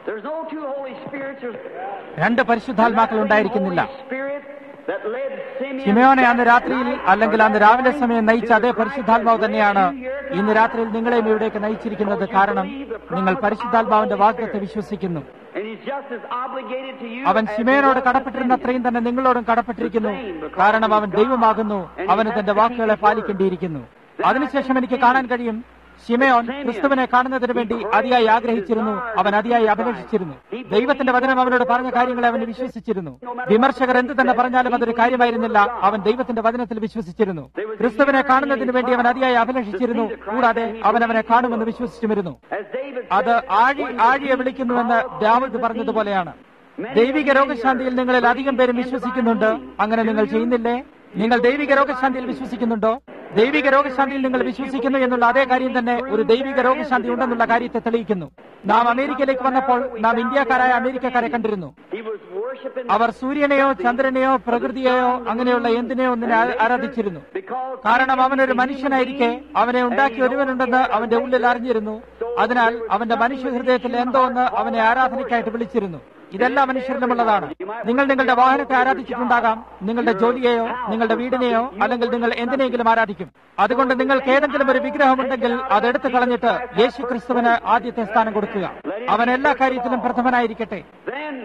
There's no two Holy Spirits. There's രണ്ട് പരിശുദ്ധാത്മാക്കൾ ഉണ്ടായിരിക്കുന്നില്ല Holy Spirit that led Simeon ശിമയോനെ അന്ന് രാത്രിയിൽ അല്ലെങ്കിൽ അന്ന് രാവിലെ സമയം നയിച്ച അതേ പരിശുദ്ധാത്മാവ് തന്നെയാണ് ഇന്ന് രാത്രിയിൽ നിങ്ങളെയും ഇവിടേക്ക് നയിച്ചിരിക്കുന്നത് കാരണം നിങ്ങൾ പരിശുദ്ധാത്മാവിന്റെ വാഗ്ദത്തെ വിശ്വസിക്കുന്നു And he's just as obligated to you അവൻ as ശിമയോനോട് he was കടപ്പെട്ടിരുന്ന to അത്രയും തന്നെ നിങ്ങളോടും കടപ്പെട്ടിരിക്കുന്നു കാരണം അവൻ ദൈവമാകുന്നു അവന് തന്റെ വാക്കുകളെ പാലിക്കേണ്ടിയിരിക്കുന്നു അതിനുശേഷം എനിക്ക് കാണാൻ കഴിയും ശിമയോൻ ക്രിസ്തുവിനെ കാണുന്നതിന് വേണ്ടി അതിയായി ആഗ്രഹിച്ചിരുന്നു അവൻ അതിയായി അഭിലഷിച്ചിരുന്നു ദൈവത്തിന്റെ വചനം അവനോട് പറഞ്ഞ കാര്യങ്ങളെ അവന് വിശ്വസിച്ചിരുന്നു വിമർശകർ എന്ത് തന്നെ പറഞ്ഞാലും അതൊരു കാര്യമായിരുന്നില്ല അവൻ ദൈവത്തിന്റെ വചനത്തിൽ വിശ്വസിച്ചിരുന്നു ക്രിസ്തുവിനെ കാണുന്നതിന് വേണ്ടി അവൻ അതിയായി അഭിലഷിച്ചിരുന്നു കൂടാതെ അവൻ അവനെ കാണുമെന്ന് വിശ്വസിച്ചുമിരുന്നു As David അത് said, ആഴി ആഴിയെ വിളിക്കുന്നുവെന്ന് ദാവീദ് പറഞ്ഞതുപോലെയാണ് ദൈവിക രോഗശാന്തിയിൽ നിങ്ങളിൽ അധികം പേരും വിശ്വസിക്കുന്നുണ്ട് അങ്ങനെ നിങ്ങൾ ചെയ്യുന്നില്ലേ നിങ്ങൾ ദൈവിക രോഗശാന്തിയിൽ വിശ്വസിക്കുന്നുണ്ടോ ദൈവിക രോഗശാന്തിയിൽ നിങ്ങൾ വിശ്വസിക്കുന്നു എന്നുള്ള അതേ കാര്യം തന്നെ ഒരു ദൈവിക രോഗശാന്തി ഉണ്ടെന്നുള്ള കാര്യത്തെ തെളിയിക്കുന്നു നാം അമേരിക്കയിലേക്ക് വന്നപ്പോൾ നാം ഇന്ത്യക്കാരായ അമേരിക്കക്കാരെ കണ്ടിരുന്നു he was worshiping അവർ സൂര്യനെയോ ചന്ദ്രനെയോ പ്രകൃതിയെയോ അങ്ങനെയുള്ള എന്തിനെയോ ഒന്നിനെ ആ- ആരാധിച്ചിരുന്നു because കാരണം അവനൊരു മനുഷ്യനായിരിക്കെ അവനെ ഉണ്ടാക്കി ഒരുവനുണ്ടെന്ന് അവന്റെ ഉള്ളിൽ അറിഞ്ഞിരുന്നു അതിനാൽ അവന്റെ മനുഷ്യ ഹൃദയത്തിൽ എന്തോ ഒന്ന് അവനെ ആരാധനയ്ക്കായിട്ട് വിളിച്ചിരുന്നു ഇതെല്ലാ മനുഷ്യരിലുമുള്ളതാണ് നിങ്ങൾ നിങ്ങളുടെ വാഹനത്തെ ആരാധിച്ചിട്ടുണ്ടാകാം നിങ്ങളുടെ ജോലിയെയോ നിങ്ങളുടെ വീടിനെയോ അല്ലെങ്കിൽ നിങ്ങൾ എന്തിനെങ്കിലും ആരാധിക്കും അതുകൊണ്ട് നിങ്ങൾക്ക് ഏതെങ്കിലും ഒരു വിഗ്രഹമുണ്ടെങ്കിൽ അതെടുത്തു കളഞ്ഞിട്ട് യേശു ക്രിസ്തുവിന് ആദ്യത്തെ സ്ഥാനം കൊടുക്കുക അവൻ എല്ലാ കാര്യത്തിലും പ്രഥമനായിരിക്കട്ടെ then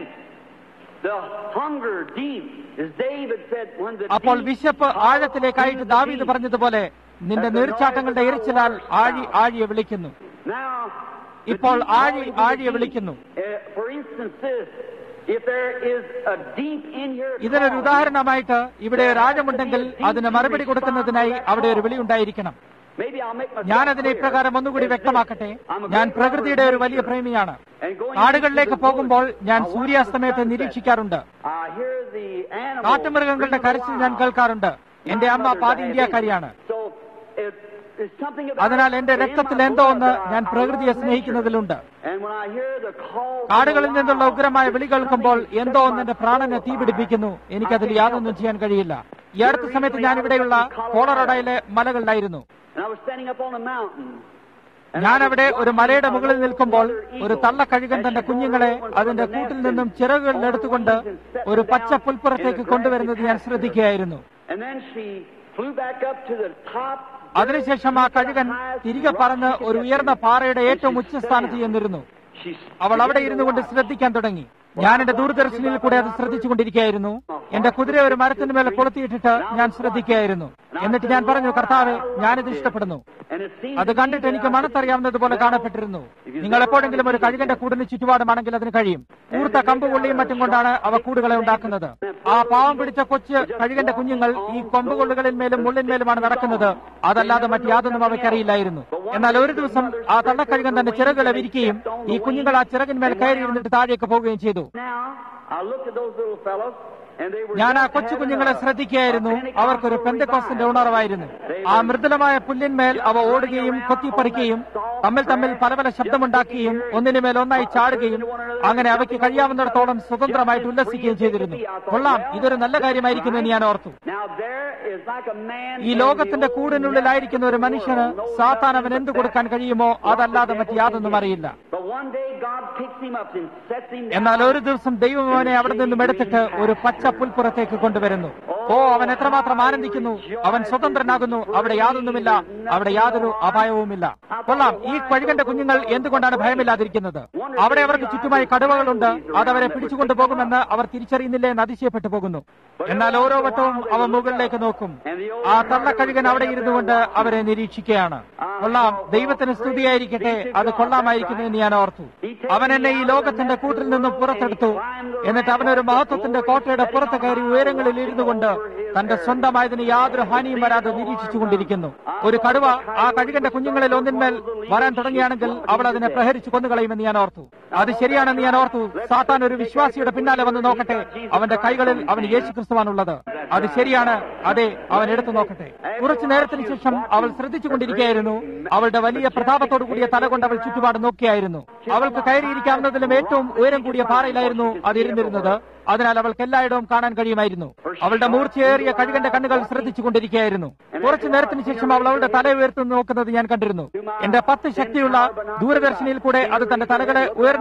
the hunger deep, as David said, when the അപ്പോൾ deep വിശപ്പ് ആഴത്തിലേക്കായിട്ട് ദാവീദ് പറഞ്ഞതുപോലെ നിന്റെ നീർച്ചാട്ടങ്ങളുടെ എരിച്ചിലാൽ ആഴി ആഴിയെ വിളിക്കുന്നു Now, the ഇപ്പോൾ deep ആഴി calling to the ആഴിയെ deep. വിളിക്കുന്നു Uh, for instance, this, if there is a deep in your ഇതിനൊരു calling, ഉദാഹരണമായിട്ട് ഇവിടെ ഒരു ആഴമുണ്ടെങ്കിൽ അതിന് മറുപടി കൊടുക്കുന്നതിനായി അവിടെ ഒരു വിളി ഉണ്ടായിരിക്കണം maybe I'll make myself ഞാൻ അതിനെ clear. ഇപ്രകാരം ഒന്നുകൂടി As വ്യക്തമാക്കട്ടെ this, I'm a ഞാൻ great പ്രകൃതിയുടെ ഒരു lover of വലിയ പ്രേമിയാണ് and going കാടുകളിലേക്ക് into the പോകുമ്പോൾ woods, ഞാൻ I watch സൂര്യാസ്തമയത്തെ the sunset. നിരീക്ഷിക്കാറുണ്ട് I hear the animals കാട്ടുമൃഗങ്ങളുടെ scream of the കരച്ചിൽ ഞാൻ wild. കേൾക്കാറുണ്ട് എന്റെ My അമ്മ mother's പാതി a ഇന്ത്യക്കാരിയാണ് So, it, it's something about അതിനാൽ എന്റെ in my രക്തത്തിൽ blood എന്തോ ഒന്ന് that I- ഞാൻ I പ്രകൃതിയെ love സ്നേഹിക്കുന്നതിലുണ്ട് nature. And when I hear the call from കാടുകളിൽ the നിന്നുള്ള wild, ഉഗ്രമായ വിളി it's കേൾക്കുമ്പോൾ something that എന്തോ sets ഒന്ന് എന്റെ my പ്രാണനെ soul തീ afire. പിടിപ്പിക്കുന്നു എനിക്കതിൽ I can't യാതൊന്നും help it. ചെയ്യാൻ കഴിയില്ല ഈ അടുത്ത സമയത്ത് ഞാൻ ഇവിടെയുള്ള കോളറോഡയിലെ മലകളിലായിരുന്നു And I was standing up on a mountain. And ഞാൻ I was അവിടെ ഒരു watching മലയുടെ a മുകളിൽ little നിൽക്കുമ്പോൾ mother ഒരു eagle തള്ളക്കഴുകൻ as തന്റെ she കുഞ്ഞുങ്ങളെ brought one from അതിന്റെ the കൂട്ടിൽ nest നിന്നും and ചിറകുകളിൽ all എടുത്തുകൊണ്ട് the wings and set ഒരു them പച്ച down പുൽപ്പുറത്തേക്ക് in a കൊണ്ടുവരുന്നത് ഞാൻ grassy ശ്രദ്ധിക്കുകയായിരുന്നു And then she flew back up to the top. അതിനുശേഷം ആ കഴുകൻ തിരികെ പറന്ന് ഒരു ഉയർന്ന പാറയുടെ ഏറ്റവും ഉച്ചസ്ഥാനത്ത് ചെന്നിരുന്നു She അവൾ അവിടെ ഇരുന്നു കൊണ്ട് ശ്രദ്ധിക്കാൻ തുടങ്ങി ഞാൻ എന്റെ ദൂരദർശനിൽ കൂടെ അത് ശ്രദ്ധിച്ചുകൊണ്ടിരിക്കുകയായിരുന്നു എന്റെ കുതിര ഒരു മരത്തിന് മേലെ കൊളുത്തിയിട്ടിട്ട് ഞാൻ ശ്രദ്ധിക്കുകയായിരുന്നു എന്നിട്ട് ഞാൻ പറഞ്ഞു കർത്താവെ ഞാനിത് ഇഷ്ടപ്പെടുന്നു And it seemed അത് to me കണ്ടിട്ട് that എനിക്ക് I- മണത്തറിയാവുന്നതുപോലെ കാണപ്പെട്ടിരുന്നു നിങ്ങൾ എപ്പോഴെങ്കിലും ഒരു കഴുകന്റെ കൂടിന് ചുറ്റുപാടുമാണെങ്കിൽ അതിന് കഴിയും കൂർത്ത കമ്പുകൊള്ളിയും മറ്റും കൊണ്ടാണ് അവ കൂടുകളെ ഉണ്ടാക്കുന്നത് ആ പാവം പിടിച്ച കൊച്ച് കഴുകന്റെ കുഞ്ഞുങ്ങൾ ഈ കൊമ്പുകൊള്ളുകളിന്മേലും മുള്ളിന്മേലുമാണ് നടക്കുന്നത് അതല്ലാതെ മറ്റ് യാതൊന്നും അവയ്ക്കറിയില്ലായിരുന്നു എന്നാൽ ഒരു ദിവസം ആ തള്ളക്കഴുകൻ തന്റെ ചിറകുകളെ വിരിക്കുകയും ഈ കുഞ്ഞുങ്ങൾ ആ ചിറകിന്മേൽ കയറിയിരുന്നിട്ട് താഴേക്ക് പോവുകയും ചെയ്തു Now, I looked at those little fellows, and they were ഞാൻ ആ just കൊച്ചു having കുഞ്ഞുങ്ങളെ a- ശ്രദ്ധിക്കുകയായിരുന്നു a Pentecostal അവർക്കൊരു പെന്തക്കോസ്റ്റിന്റെ revival. ഉണർവായിരുന്നു ആ മൃദുലമായ പുല്ലിന്മേൽ അവ ഓടുകയും കൊത്തിപ്പറിക്കുകയും തമ്മിൽ തമ്മിൽ പല പല ശബ്ദമുണ്ടാക്കുകയും ഒന്നിനുമേൽ ഒന്നായി ചാടുകയും അങ്ങനെ അവയ്ക്ക് കഴിയാവുന്നിടത്തോളം സ്വതന്ത്രമായിട്ട് ഉല്ലസിക്കുകയും ചെയ്തിരുന്നു കൊള്ളാം ഇതൊരു നല്ല കാര്യമായിരിക്കുന്നു എന്ന് ഞാൻ ഓർത്തു Now there is like a man ഈ in ലോകത്തിന്റെ the old കൂടിനുള്ളിലായിരിക്കുന്ന ഒരു മനുഷ്യന് knows സാത്താൻ അവൻ nothing എന്ത് but കൊടുക്കാൻ കഴിയുമോ അതല്ലാതെ മറ്റ് യാതൊന്നും അറിയില്ല But one day God picks him up and sets him എന്നാൽ down. ഒരു ദിവസം ദൈവം അവനെ അവിടെ നിന്നും എടുത്തിട്ട് ഒരു പച്ച പുൽപ്പുറത്തേക്ക് കൊണ്ടുവരുന്നു ഓ അവൻ എത്രമാത്രം ആനന്ദിക്കുന്നു അവൻ സ്വതന്ത്രനാകുന്നു അവിടെ യാതൊന്നുമില്ല അവിടെ യാതൊരു അപായവുമില്ല കൊള്ളാം ഈ കഴുകന്റെ കുഞ്ഞുങ്ങൾ എന്തുകൊണ്ടാണ് ഭയമില്ലാതിരിക്കുന്നത് അവിടെ അവർക്ക് ചുറ്റുമായി കടുവകളുണ്ട് അതവരെ പിടിച്ചുകൊണ്ടു പോകുമെന്ന് അവർ തിരിച്ചറിയുന്നില്ല എന്ന് അതിശയപ്പെട്ടു പോകുന്നു എന്നാൽ ഓരോ വട്ടവും അവ മുകളിലേക്ക് നോക്കും ആ തള്ളക്കഴുകൻ അവിടെ ഇരുന്നു കൊണ്ട് അവരെ നിരീക്ഷിക്കുകയാണ് കൊള്ളാം ദൈവത്തിന് സ്തുതിയായിരിക്കട്ടെ അത് കൊള്ളാമായിരിക്കുന്നു എന്ന് ഞാൻ ഓർത്തു അവൻ എന്നെ ഈ ലോകത്തിന്റെ കൂട്ടിൽ നിന്നും പുറത്തെടുത്തു എന്നിട്ട് അവനൊരു മഹത്വത്തിന്റെ കോട്ടയുടെ പുറത്ത് കയറി ഉയരങ്ങളിൽ ഇരുന്നു കൊണ്ട് തന്റെ സ്വന്തമായതിന് യാതൊരു ഹാനിയും വരാതെ നിരീക്ഷിച്ചുകൊണ്ടിരിക്കുന്നു ഒരു കടുവ ആ കഴുകന്റെ കുഞ്ഞുങ്ങളിൽ ഒന്നിന്മേൽ വരാൻ തുടങ്ങിയാണെങ്കിൽ അവൾ അതിനെ പ്രഹരിച്ചു കൊന്നുകളയുമെന്ന് ഞാൻ ഓർത്തു അത് ശരിയാണെന്ന് ഞാൻ ഓർത്തു സാത്താൻ ഒരു വിശ്വാസിയുടെ പിന്നാലെ വന്ന് നോക്കട്ടെ അവന്റെ കൈകളിൽ അവൻ യേശു ക്രിസ്തുവാണുള്ളത് അത് ശരിയാണ് അതെ അവൻ എടുത്തു നോക്കട്ടെ കുറച്ചു നേരത്തിന് ശേഷം അവൾ ശ്രദ്ധിച്ചുകൊണ്ടിരിക്കുകയായിരുന്നു അവളുടെ വലിയ പ്രതാപത്തോടു കൂടിയ തല കൊണ്ട് അവൾ ചുറ്റുപാട് നോക്കിയായിരുന്നു അവൾക്ക് കയറിയിരിക്കാവുന്നതിലും ഏറ്റവും ഉയരം കൂടിയ പാറയിലായിരുന്നു അത് ഇരുന്നിരുന്നത് അതിനാൽ അവൾക്ക് എല്ലായിടവും കാണാൻ കഴിയുമായിരുന്നു അവളുടെ മൂർച്ചയേറിയ കഴുകന്റെ കണ്ണുകൾ ശ്രദ്ധിച്ചുകൊണ്ടിരിക്കുകയായിരുന്നു കുറച്ചു നേരത്തിന് ശേഷം അവൾ അവളുടെ തല ഉയർത്തി നോക്കുന്നത് ഞാൻ കണ്ടിരുന്നു എന്റെ പത്ത് ശക്തിയുള്ള ദൂരദർശനിയിൽ കൂടെ അത് തന്റെ തലകളെ ഉയർന്ന് പിടി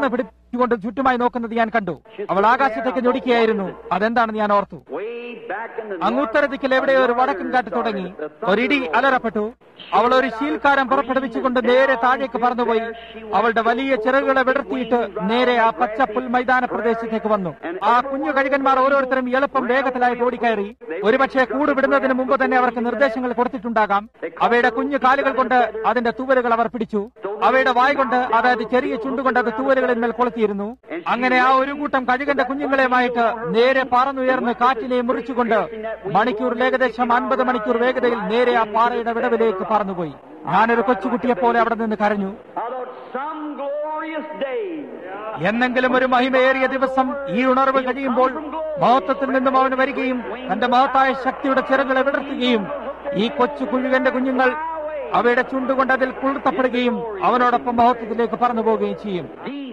കൊണ്ട് ചുറ്റുമായി നോക്കുന്നത് ഞാൻ കണ്ടു അവൾ ആകാശത്തേക്ക് ഞൊടിക്കുകയായിരുന്നു അതെന്താണെന്ന് ഞാൻ ഓർത്തു Way back in the അങ്ങുത്തര ദിക്കിൽ എവിടെയോ ഒരു വടക്കൻ കാറ്റ് തുടങ്ങി ഒരിടി അലറപ്പെട്ടു അവൾ ഒരു ശീൽക്കാരം പുറപ്പെടുവിച്ചുകൊണ്ട് നേരെ താഴേക്ക് പറന്നുപോയി അവളുടെ വലിയ ചിറകുകളെ വിടർത്തിയിട്ട് നേരെ ആ പച്ച പുൽ മൈതാന പ്രദേശത്തേക്ക് വന്നു ആ കുഞ്ഞു കഴുകന്മാർ ഓരോരുത്തരും എളുപ്പം വേഗത്തിലായിട്ട് ഓടിക്കയറി ഒരുപക്ഷെ കൂട് വിടുന്നതിന് മുമ്പ് തന്നെ അവർക്ക് നിർദ്ദേശങ്ങൾ കൊടുത്തിട്ടുണ്ടാകാം അവയുടെ കുഞ്ഞു കാലുകൾ കൊണ്ട് അതിന്റെ തൂവലുകൾ അവർ പിടിച്ചു അവയുടെ വായ കൊണ്ട് അതായത് ചെറിയ ചുണ്ടുകൊണ്ട് അത് തൂവലുകളിന്മേൽ കൊളുത്തിയിരുന്നു അങ്ങനെ ആ ഒരു കൂട്ടം കഴുകന്റെ കുഞ്ഞുങ്ങളെയുമായിട്ട് നേരെ പറന്നുയർന്ന് കാറ്റിനെ മുറിച്ചുകൊണ്ട് മണിക്കൂറിൽ ഏകദേശം അൻപത് മണിക്കൂർ വേഗതയിൽ നേരെ ആ പാറയുടെ വിടവിലേക്ക് പറന്നുപോയി ഞാനൊരു കൊച്ചുകുട്ടിയെ പോലെ അവിടെ നിന്ന് കരഞ്ഞു About some glorious day. എന്നെങ്കിലും ഒരു മഹിമയേറിയ ദിവസം ഈ ഉണർവ് കഴിയുമ്പോൾ മഹത്വത്തിൽ നിന്നും അവന് വരികയും തന്റെ മഹത്തായ ശക്തിയുടെ ചിറകുകളെ വിടർത്തുകയും ഈ കൊച്ചു കുഴുകന്റെ കുഞ്ഞുങ്ങൾ അവയുടെ ചുണ്ടുകൊണ്ട് അതിൽ കുളിർത്തപ്പെടുകയും അവനോടൊപ്പം മഹത്വത്തിലേക്ക് പറന്നു പോവുകയും ചെയ്യും Deep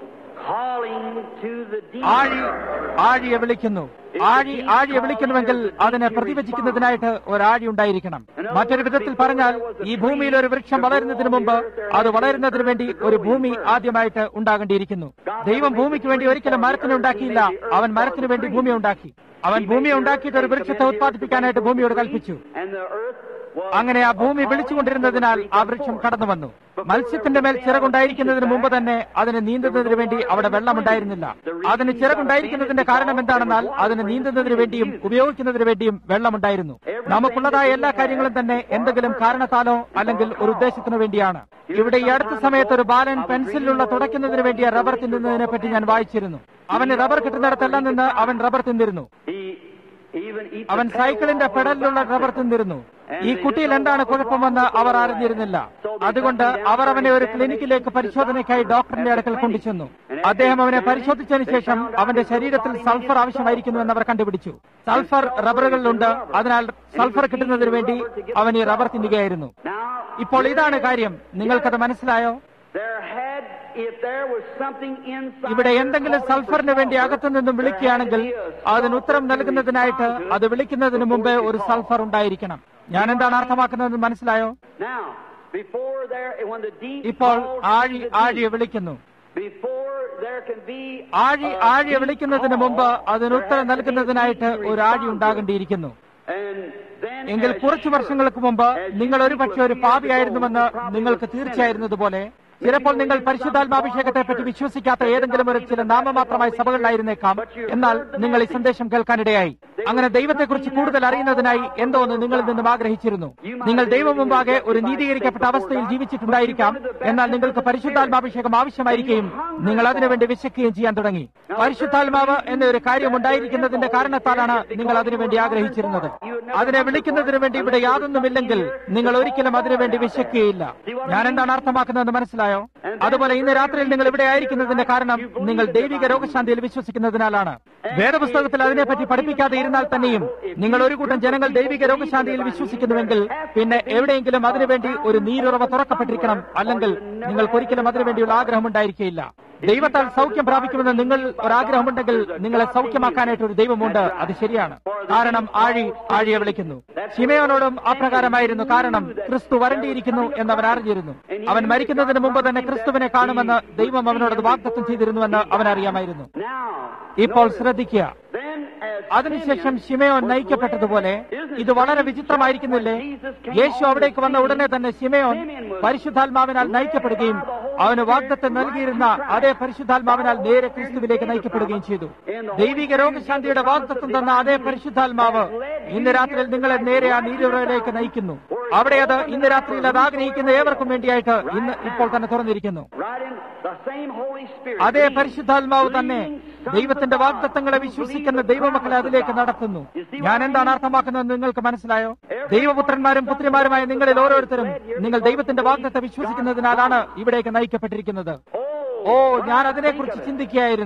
calling to the deep. ആഴി ആഴിയെ വിളിക്കുന്നു ആഴി ആഴിയെ വിളിക്കണമെങ്കിൽ അതിനെ പ്രതിവചിക്കുന്നതിനായിട്ട് ഒരാഴി ഉണ്ടായിരിക്കണം മറ്റൊരു വിധത്തിൽ പറഞ്ഞാൽ ഈ ഭൂമിയിൽ ഒരു വൃക്ഷം വളരുന്നതിന് മുമ്പ് അത് വളരുന്നതിന് വേണ്ടി ഒരു ഭൂമി ആദ്യമായിട്ട് ഉണ്ടാകേണ്ടിയിരിക്കുന്നു ദൈവം ഭൂമിക്ക് വേണ്ടി ഒരിക്കലും മരത്തിനെ ഉണ്ടാക്കിയില്ല അവൻ മരത്തിന് വേണ്ടി ഭൂമി ഉണ്ടാക്കി അവൻ ഭൂമിയെ ഉണ്ടാക്കിയിട്ട് ഒരു വൃക്ഷത്തെ ഉത്പാദിപ്പിക്കാനായിട്ട് ഭൂമിയോട് കൽപ്പിച്ചു And the earth was അങ്ങനെ ആ ഭൂമി വിളിച്ചുകൊണ്ടിരുന്നതിനാൽ ആ വൃക്ഷം കടന്നു വന്നു മത്സ്യത്തിന്റെ മേൽ ചിറകുണ്ടായിരിക്കുന്നതിന് മുമ്പ് തന്നെ അതിന് നീന്തുന്നതിന് വേണ്ടി അവിടെ വെള്ളമുണ്ടായിരുന്നില്ല അതിന് ചിറകുണ്ടായിരിക്കുന്നതിന്റെ കാരണം എന്താണെന്നാൽ അതിന് നീന്തുന്നതിന് വേണ്ടിയും ഉപയോഗിക്കുന്നതിന് വേണ്ടിയും വെള്ളമുണ്ടായിരുന്നു നമുക്കുള്ളതായ എല്ലാ കാര്യങ്ങളും തന്നെ എന്തെങ്കിലും കാരണത്താലോ അല്ലെങ്കിൽ ഒരു ഉദ്ദേശത്തിനു വേണ്ടിയാണ് ഇവിടെ ഈ അടുത്ത സമയത്ത് ഒരു ബാലൻ പെൻസിലുള്ള തുടയ്ക്കുന്നതിന് വേണ്ടിയ റബ്ബർ തിന്നുന്നതിനെ പറ്റി ഞാൻ വായിച്ചിരുന്നു അവന് റബ്ബർ കിട്ടുന്നിടത്തെല്ലാം നിന്ന് അവൻ റബ്ബർ തിന്നിരുന്നു he even eats അവൻ the സൈക്കിളിന്റെ പെഡലിലുള്ള റബ്ബർ തിന്നിരുന്നു ഈ കുട്ടിയിൽ എന്താണ് കുഴപ്പമെന്ന് അവർ അറിഞ്ഞിരുന്നില്ല അതുകൊണ്ട് അവർ അവനെ ഒരു ക്ലിനിക്കിലേക്ക് പരിശോധനയ്ക്കായി ഡോക്ടറിന്റെ അടുക്കൽ കൊണ്ടുചെന്നു അദ്ദേഹം അവനെ പരിശോധിച്ചതിന് ശേഷം അവന്റെ ശരീരത്തിൽ സൾഫർ ആവശ്യമായിരിക്കുന്നുവെന്ന് അവർ കണ്ടുപിടിച്ചു സൾഫർ റബ്ബറുകളിലുണ്ട് അതിനാൽ സൾഫർ കിട്ടുന്നതിന് വേണ്ടി അവൻ ഈ റബ്ബർ തിന്നുകയായിരുന്നു Now, ഇപ്പോൾ ഇതാണ് കാര്യം നിങ്ങൾക്കത് മനസ്സിലായോ there had, if there was something inside ഇവിടെ എന്തെങ്കിലും സൾഫറിന് വേണ്ടി അകത്തു നിന്നും വിളിക്കുകയാണെങ്കിൽ അതിന് ഉത്തരം നൽകുന്നതിനായിട്ട് അത് വിളിക്കുന്നതിന് മുമ്പേ ഒരു സൾഫർ ഉണ്ടായിരിക്കണം ഞാൻ എന്താണ് അർത്ഥമാക്കുന്നതെന്ന് മനസ്സിലായോ Now, before there, when the deep ഇപ്പോൾ calls ആഴി to the ആഴിയെ deep, വിളിക്കുന്നു before there can be ആഴി a ആഴിയെ deep വിളിക്കുന്നതിന് call, മുമ്പ് അതിന് there ഉത്തരം has to be a നൽകുന്നതിനായിട്ട് deep ഒരു ആഴി response. ഉണ്ടാകേണ്ടിയിരിക്കുന്നു And then എങ്കിൽ as കുറച്ചു sure വർഷങ്ങൾക്ക് മുമ്പ് as you നിങ്ങൾ ഒരു പക്ഷെ ഒരു people years പാപിയായിരുന്നുവെന്ന് ago, probably നിങ്ങൾക്ക് was തീർച്ചയായിരുന്നതുപോലെ ചിലപ്പോൾ നിങ്ങൾ പരിശുദ്ധാത്മാഭിഷേകത്തെ പറ്റി വിശ്വസിക്കാത്ത ഏതെങ്കിലും ഒരു ചില നാമമാത്രമായ സഭകളിലായിരുന്നേക്കാം എന്നാൽ നിങ്ങൾ ഈ സന്ദേശം കേൾക്കാനിടയായി അങ്ങനെ ദൈവത്തെക്കുറിച്ച് കൂടുതൽ അറിയുന്നതിനായി എന്തോന്ന് നിങ്ങളിൽ നിന്നും ആഗ്രഹിച്ചിരുന്നു നിങ്ങൾ ദൈവം മുമ്പാകെ ഒരു നീതീകരിക്കപ്പെട്ട അവസ്ഥയിൽ ജീവിച്ചിട്ടുണ്ടായിരിക്കാം എന്നാൽ നിങ്ങൾക്ക് പരിശുദ്ധാത്മാഭിഷേകം ആവശ്യമായിരിക്കുകയും നിങ്ങൾ അതിനുവേണ്ടി വിശക്കുകയും ചെയ്യാൻ തുടങ്ങി പരിശുദ്ധാത്മാവ് എന്ന ഒരു കാര്യം ഉണ്ടായിരിക്കുന്നതിന്റെ കാരണത്താലാണ് നിങ്ങൾ അതിനുവേണ്ടി ആഗ്രഹിച്ചിരുന്നത് അതിനെ വിളിക്കുന്നതിന് വേണ്ടി ഇവിടെ യാതൊന്നുമില്ലെങ്കിൽ നിങ്ങൾ ഒരിക്കലും അതിനുവേണ്ടി വിശക്കുകയില്ല ഞാൻ എന്താണ് അർത്ഥമാക്കുന്നതെന്ന് മനസ്സിലായോ അതുപോലെ ഇന്ന് രാത്രിയിൽ നിങ്ങൾ ഇവിടെ ആയിരിക്കുന്നതിന്റെ കാരണം നിങ്ങൾ ദൈവിക രോഗശാന്തിയിൽ വിശ്വസിക്കുന്നതിനാലാണ് വേദപുസ്തകത്തിൽ അതിനെപ്പറ്റി പഠിപ്പിക്കാതെ ഇരുന്നാൽ തന്നെയും നിങ്ങൾ ഒരു കൂട്ടം ജനങ്ങൾ ദൈവിക രോഗശാന്തിയിൽ വിശ്വസിക്കുന്നുവെങ്കിൽ പിന്നെ എവിടെയെങ്കിലും അതിനുവേണ്ടി ഒരു നീരുറവ തുറക്കപ്പെട്ടിരിക്കണം അല്ലെങ്കിൽ നിങ്ങൾക്കൊരിക്കലും അതിനുവേണ്ടിയുള്ള ആഗ്രഹം ഉണ്ടായിരിക്കുകയില്ല ദൈവത്താൽ സൗഖ്യം പ്രാപിക്കുമെന്ന് നിങ്ങൾ ഒരാഗ്രഹമുണ്ടെങ്കിൽ നിങ്ങളെ സൗഖ്യമാക്കാനായിട്ട് ഒരു ദൈവമുണ്ട് അത് ശരിയാണ് കാരണം ആഴി ആഴിയെ വിളിക്കുന്നു ശിമയോനോടും അപ്രകാരമായിരുന്നു കാരണം ക്രിസ്തു വരണ്ടിയിരിക്കുന്നു എന്ന് അവൻ അറിഞ്ഞിരുന്നു അവൻ മരിക്കുന്നതിന് മുമ്പ് തന്നെ ക്രിസ്തുവിനെ കാണുമെന്ന് ദൈവം അവനോട് അത് വാഗ്ദത്തം ചെയ്തിരുന്നുവെന്ന് അവൻ അറിയാമായിരുന്നു Now, ഇപ്പോൾ ശ്രദ്ധിക്കുക then as അതിനുശേഷം ശിമയോൻ നയിക്കപ്പെട്ടതുപോലെ ഇത് വളരെ വിചിത്രമായിരിക്കുന്നില്ലേ യേശു അവിടേക്ക് വന്ന ഉടനെ തന്നെ ശിമയോൻ പരിശുദ്ധാത്മാവിനാൽ നയിക്കപ്പെടുകയും അവന് വാഗ്ദത്തം നൽകിയിരുന്ന അതേ പരിശുദ്ധാത്മാവിനാൽ നേരെ ക്രിസ്തുവിലേക്ക് നയിക്കപ്പെടുകയും ചെയ്തു ദൈവിക രോഗശാന്തിയുടെ വാഗ്ദത്തം തന്ന അതേ പരിശുദ്ധാത്മാവ് ഇന്ന് രാത്രിയിൽ നിങ്ങളെ നേരെ ആ നീരുറയിലേക്ക് നയിക്കുന്നു അവിടെ അത് ഇന്ന് രാത്രിയിൽ അത് ആഗ്രഹിക്കുന്ന ഏവർക്കും വേണ്ടിയായിട്ട് ഇന്ന് ഇപ്പോൾ തന്നെ തുറന്നിരിക്കുന്നു right in the same Holy Spirit. അതേ പരിശുദ്ധാത്മാവ് തന്നെ ദൈവത്തിന്റെ വാഗ്ദത്തങ്ങളെ വിശ്വസിക്കുന്ന ദൈവമക്കളെ അതിലേക്ക് നടത്തുന്നു ഞാൻ എന്താണ് അർത്ഥമാക്കുന്നതെന്ന് നിങ്ങൾക്ക് മനസ്സിലായോ ദൈവപുത്രന്മാരും പുത്രിമാരുമായ നിങ്ങളിൽ ഓരോരുത്തരും നിങ്ങൾ ദൈവത്തിന്റെ വാഗ്ദത്തെ വിശ്വസിക്കുന്നതിനാലാണ് ഇവിടേക്ക് നയിക്കപ്പെട്ടിരിക്കുന്നത് ഓ ഞാൻ അതിനെക്കുറിച്ച് ചിന്തിക്കുകയായിരുന്നു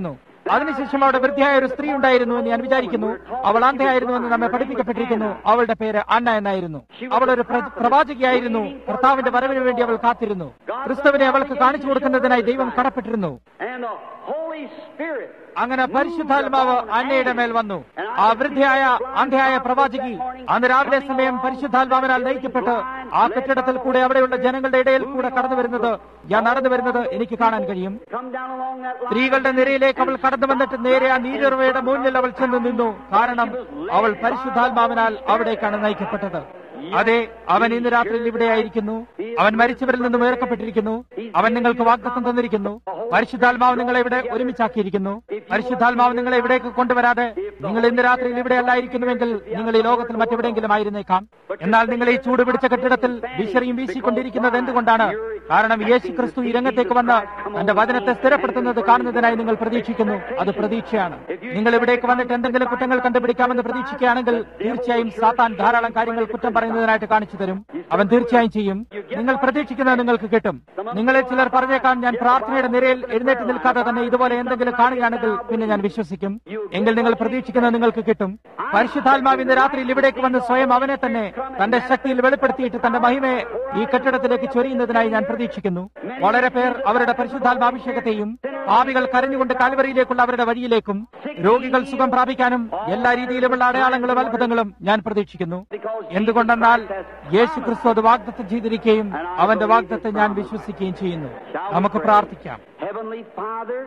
അതിനുശേഷം അവിടെ വൃദ്ധിയായ ഒരു സ്ത്രീ ഉണ്ടായിരുന്നു എന്ന് ഞാൻ വിചാരിക്കുന്നു അവൾ അന്ധയായിരുന്നു എന്ന് നമ്മെ പഠിപ്പിക്കപ്പെട്ടിരിക്കുന്നു അവളുടെ പേര് അന്ന എന്നായിരുന്നു അവൾ ഒരു പ്ര- പ്രവാചകിയായിരുന്നു കർത്താവിന്റെ വരവിന് വേണ്ടി അവൾ കാത്തിരുന്നു ക്രിസ്തുവിനെ അവൾക്ക് കാണിച്ചു കൊടുക്കുന്നതിനായി ദൈവം കടപ്പെട്ടിരുന്നു And the Holy Spirit അങ്ങനെ പരിശുദ്ധാത്മാവ് അന്നയുടെ മേൽ വന്നു ആ വൃദ്ധയായ അന്ധയായ പ്രവാചകി അന്ന് രാവിലെ സമയം പരിശുദ്ധാത്മാവിനാൽ നയിക്കപ്പെട്ട് ആ കെട്ടിടത്തിൽ കൂടെ അവിടെയുള്ള ജനങ്ങളുടെ ഇടയിൽ കൂടെ കടന്നു വരുന്നത് ഞാൻ നടന്നു വരുന്നത് എനിക്ക് കാണാൻ കഴിയും come down along that line. സ്ത്രീകളുടെ നിരയിലേക്ക് അവൾ കടന്നു വന്നിട്ട് നേരെ ആ നീരുറവയുടെ മുന്നിൽ അവൾ ചെന്ന് നിന്നു കാരണം അവൾ പരിശുദ്ധാത്മാവിനാൽ അവിടേക്കാണ് നയിക്കപ്പെട്ടത് അതെ അവൻ ഇന്ന് രാത്രിയിൽ ഇവിടെയായിരിക്കുന്നു അവൻ മരിച്ചവരിൽ നിന്നും ഉയർക്കപ്പെട്ടിരിക്കുന്നു അവൻ നിങ്ങൾക്ക് വാഗ്ദത്തം തന്നിരിക്കുന്നു പരിശുദ്ധാത്മാവ് നിങ്ങളെ ഇവിടെ ഒരുമിച്ചാക്കിയിരിക്കുന്നു പരിശുദ്ധാത്മാവ് നിങ്ങളെ ഇവിടേക്ക് കൊണ്ടുവരാതെ നിങ്ങൾ ഇന്ന് രാത്രിയിൽ ഇവിടെ അല്ലായിരിക്കുന്നുവെങ്കിൽ നിങ്ങൾ ഈ ലോകത്തിൽ മറ്റെവിടെയെങ്കിലും ആയിരുന്നേക്കാം എന്നാൽ നിങ്ങൾ ഈ ചൂട് പിടിച്ച കെട്ടിടത്തിൽ വിശറിയും വീശിക്കൊണ്ടിരിക്കുന്നത് എന്തുകൊണ്ടാണ് കാരണം യേശു ക്രിസ്തു ഈ രംഗത്തേക്ക് വന്ന് തന്റെ വചനത്തെ സ്ഥിരപ്പെടുത്തുന്നത് കാണുന്നതിനായി നിങ്ങൾ പ്രതീക്ഷിക്കുന്നു അത് പ്രതീക്ഷയാണ് നിങ്ങൾ ഇവിടേക്ക് വന്നിട്ട് എന്തെങ്കിലും കുറ്റങ്ങൾ കണ്ടുപിടിക്കാമെന്ന് പ്രതീക്ഷിക്കുകയാണെങ്കിൽ തീർച്ചയായും സാത്താൻ ധാരാളം കാര്യങ്ങൾ കുറ്റം പറയുന്നതിനായിട്ട് കാണിച്ചു തരും അവൻ തീർച്ചയായും ചെയ്യും നിങ്ങൾ പ്രതീക്ഷിക്കുന്നത് നിങ്ങൾക്ക് കിട്ടും നിങ്ങളിൽ ചിലർ പറഞ്ഞേക്കാം ഞാൻ പ്രാർത്ഥനയുടെ നിരയിൽ എഴുന്നേറ്റ് നിൽക്കാതെ തന്നെ ഇതുപോലെ എന്തെങ്കിലും കാണുകയാണെങ്കിൽ പിന്നെ ഞാൻ വിശ്വസിക്കും എങ്കിൽ നിങ്ങൾ പ്രതീക്ഷിക്കുന്നത് നിങ്ങൾക്ക് കിട്ടും പരിശുദ്ധാത്മാവ് ഇന്ന് രാത്രിയിൽ ഇവിടേക്ക് വന്ന് സ്വയം അവനെ തന്നെ തന്റെ ശക്തിയിൽ വെളിപ്പെടുത്തിയിട്ട് തന്റെ മഹിമയെ ഈ കെട്ടിടത്തിലേക്ക് ചൊരിയുന്നതിനായി ഞാൻ പ്രതീക്ഷിക്കുന്നു വളരെ പേർ അവരുടെ പരിശുദ്ധാത്മാഭിഷേകത്തെയും പാപികൾ കരഞ്ഞുകൊണ്ട് കാൽവരിയിലേക്കുള്ള അവരുടെ വഴിയിലേക്കും രോഗികൾ സുഖം പ്രാപിക്കാനും എല്ലാ രീതിയിലുമുള്ള അടയാളങ്ങളും അത്ഭുതങ്ങളും ഞാൻ പ്രതീക്ഷിക്കുന്നു എന്തുകൊണ്ടെന്നാൽ യേശു ക്രിസ്തു അത് വാഗ്ദത്തം ചെയ്തിരിക്കുകയും അവന്റെ വാഗ്ദത്തെ ഞാൻ വിശ്വസിക്കുകയും ചെയ്യുന്നു നമുക്ക് പ്രാർത്ഥിക്കാം Heavenly Father,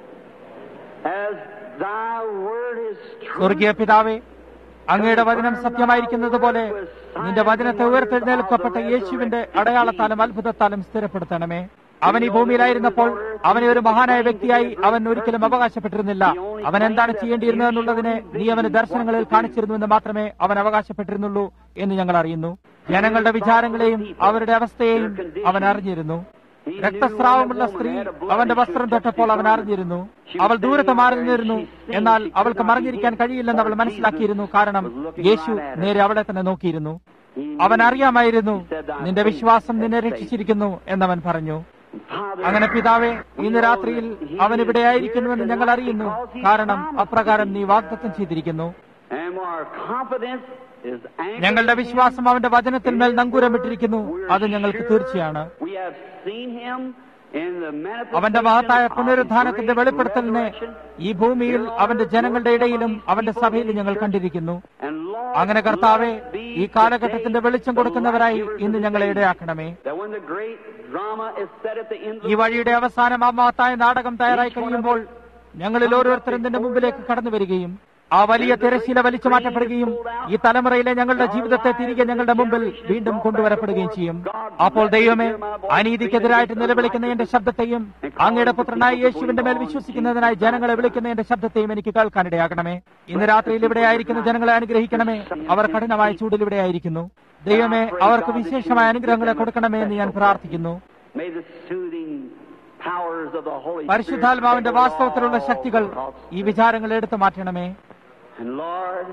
as thy word is true, സ്വർഗീയ പിതാവേ അങ്ങയുടെ വചനം സത്യമായിരിക്കുന്നത് പോലെ നിന്റെ വചനത്തെ ഉയർത്തെഴുന്നേൽക്കപ്പെട്ട യേശുവിന്റെ അടയാളത്താലും അത്ഭുതത്താലും സ്ഥിരപ്പെടുത്തണമേ അവൻ ഈ ഭൂമിയിലായിരുന്നപ്പോൾ അവനെ ഒരു മഹാനായ വ്യക്തിയായി അവൻ ഒരിക്കലും അവകാശപ്പെട്ടിരുന്നില്ല അവൻ എന്താണ് ചെയ്യേണ്ടിയിരുന്നതെന്നുള്ളതിനെ നീ അവന് ദർശനങ്ങളിൽ കാണിച്ചിരുന്നുവെന്ന് മാത്രമേ അവൻ അവകാശപ്പെട്ടിരുന്നുള്ളൂ എന്ന് ഞങ്ങൾ അറിയുന്നു ജനങ്ങളുടെ വിചാരങ്ങളെയും അവരുടെ അവസ്ഥയെയും അവൻ അറിഞ്ഞിരുന്നു രക്തസ്രാവമുള്ള സ്ത്രീ അവന്റെ വസ്ത്രം തൊട്ടപ്പോൾ അവൻ അറിഞ്ഞിരുന്നു അവൾ ദൂരത്ത് മാറി നിന്നിരുന്നു എന്നാൽ അവൾക്ക് മറിഞ്ഞിരിക്കാൻ കഴിയില്ലെന്ന് അവൾ മനസ്സിലാക്കിയിരുന്നു കാരണം യേശു നേരെ അവളെ തന്നെ നോക്കിയിരുന്നു അവൻ അറിയാമായിരുന്നു നിന്റെ വിശ്വാസം നിന്നെ രക്ഷിച്ചിരിക്കുന്നു എന്നവൻ പറഞ്ഞു Father, അങ്ങനെ പിതാവെ ഇന്ന് രാത്രിയിൽ അവൻ ഇവിടെ ആയിരിക്കുന്നുവെന്ന് ഞങ്ങൾ അറിയുന്നു കാരണം അപ്രകാരം നീ വാഗ്ദത്തം ചെയ്തിരിക്കുന്നു and our confidence is anchored ഞങ്ങളുടെ in വിശ്വാസം അവന്റെ വചനത്തിൽ മേൽ നങ്കൂരമിട്ടിരിക്കുന്നു അത് ഞങ്ങൾക്ക് തീർച്ചയാണ് We have seen him in the അവന്റെ manifestation മഹത്തായ of his പുനരുദ്ധാനത്തിന്റെ great വെളിപ്പെടുത്തലിനെ resurrection. ഈ ഭൂമിയിൽ അവന്റെ ജനങ്ങളുടെ ഇടയിലും അവന്റെ സഭയിലും ഞങ്ങൾ കണ്ടിരിക്കുന്നു And Lord, അങ്ങനെ കർത്താവെ let us be ഈ കാലഘട്ടത്തിന്റെ today വെളിച്ചം കൊടുക്കുന്നവരായി the light givers ഇന്ന് of ഞങ്ങളെ the ഇടയാക്കണമേ faith. That when the great drama is set at the end of ഈ the വഴിയുടെ അവസാനം ആ മഹത്തായ നാടകം തയ്യാറായി കഴിയുമ്പോൾ ഞങ്ങളിൽ ഓരോരുത്തരും നിന്റെ മുമ്പിലേക്ക് കടന്നു വരികയും ആ വലിയ തിരശീല വലിച്ചു മാറ്റപ്പെടുകയും ഈ തലമുറയിലെ ഞങ്ങളുടെ ജീവിതത്തെ തിരികെ ഞങ്ങളുടെ മുമ്പിൽ വീണ്ടും കൊണ്ടുവരപ്പെടുകയും ചെയ്യും അപ്പോൾ ദൈവമേ അനീതിക്കെതിരായിട്ട് നിലവിളിക്കുന്ന എന്റെ ശബ്ദത്തെയും അങ്ങയുടെ പുത്രനായ യേശുവിന്റെ മേൽ വിശ്വസിക്കുന്നതിനായി ജനങ്ങളെ വിളിക്കുന്ന എന്റെ ശബ്ദത്തെയും എനിക്ക് കേൾക്കാനിടയാകണമേ ഇന്ന് രാത്രിയിൽ ഇവിടെ ആയിരിക്കുന്ന ജനങ്ങളെ അനുഗ്രഹിക്കണമേ അവർ കഠിനമായ ചൂടിൽ ഇവിടെ ആയിരിക്കുന്നു ദൈവമേ അവർക്ക് വിശേഷമായ അനുഗ്രഹങ്ങളെ കൊടുക്കണമേ എന്ന് ഞാൻ പ്രാർത്ഥിക്കുന്നു May the soothing powers of the Holy പരിശുദ്ധാത്മാവിന്റെ Spirit വാസ്തവത്തിലുള്ള ശക്തികൾ ഈ വിചാരങ്ങൾ എടുത്തു മാറ്റണമേ And Lord,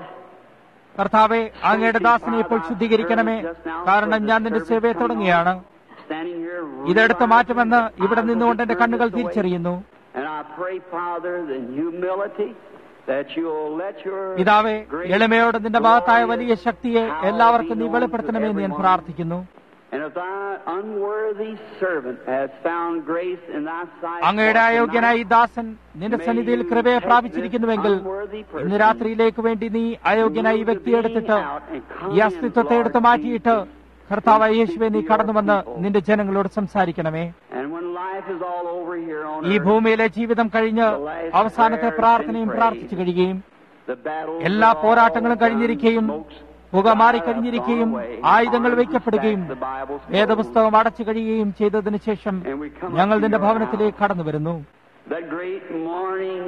കർത്താവെ അങ്ങയുടെ ദാസനെ ഇപ്പോൾ ശുദ്ധീകരിക്കണമേ കാരണം ഞാൻ നിന്റെ സേവയെ തുടങ്ങിയാണ് standing here, ഇതെടുത്ത് മാറ്റുമെന്ന് ഇവിടെ നിന്നുകൊണ്ട് എന്റെ കണ്ണുകൾ തിരിച്ചറിയുന്നു And I pray, Father, in humility, that you'll let your പിതാവെ great എളിമയോട് നിന്റെ മഹത്തായ വലിയ ശക്തിയെ എല്ലാവർക്കും നീ വെളിപ്പെടുത്തണമേ എന്ന് ഞാൻ പ്രാർത്ഥിക്കുന്നു And if thy unworthy servant has found grace in thy sight, അങ്ങയുടെ for അയോഗ്യനായ ഈ tonight, ദാസൻ നിന്റെ സന്നിധിയിൽ കൃപയെ പ്രാപിച്ചിരിക്കുന്നുവെങ്കിൽ ഇന്ന് രാത്രിയിലേക്ക് വേണ്ടി നീ അയോഗ്യനായ ഈ വ്യക്തിയെ എടുത്തിട്ട് ഈ അസ്തിത്വത്തെ എടുത്ത് മാറ്റിയിട്ട് കർത്താവായ യേശുവെ നീ കടന്നുവന്ന് നിന്റെ ജനങ്ങളോട് സംസാരിക്കണമേ And when life is all over here on ഈ earth, ഭൂമിയിലെ ജീവിതം കഴിഞ്ഞ് അവസാനത്തെ പ്രാർത്ഥനയും പ്രാർത്ഥിച്ചു കഴിയുകയും the battles എല്ലാ are all പോരാട്ടങ്ങളും done, കഴിഞ്ഞിരിക്കുകയും smokes പുക മാറിക്കഴിഞ്ഞിരിക്കുകയും ആയുധങ്ങൾ വയ്ക്കപ്പെടുകയും വേദപുസ്തകം അടച്ചു കഴിയുകയും ചെയ്തതിനു ശേഷം ഞങ്ങൾ നിന്റെ ഭവനത്തിലേക്ക് കടന്നു വരുന്നു That great morning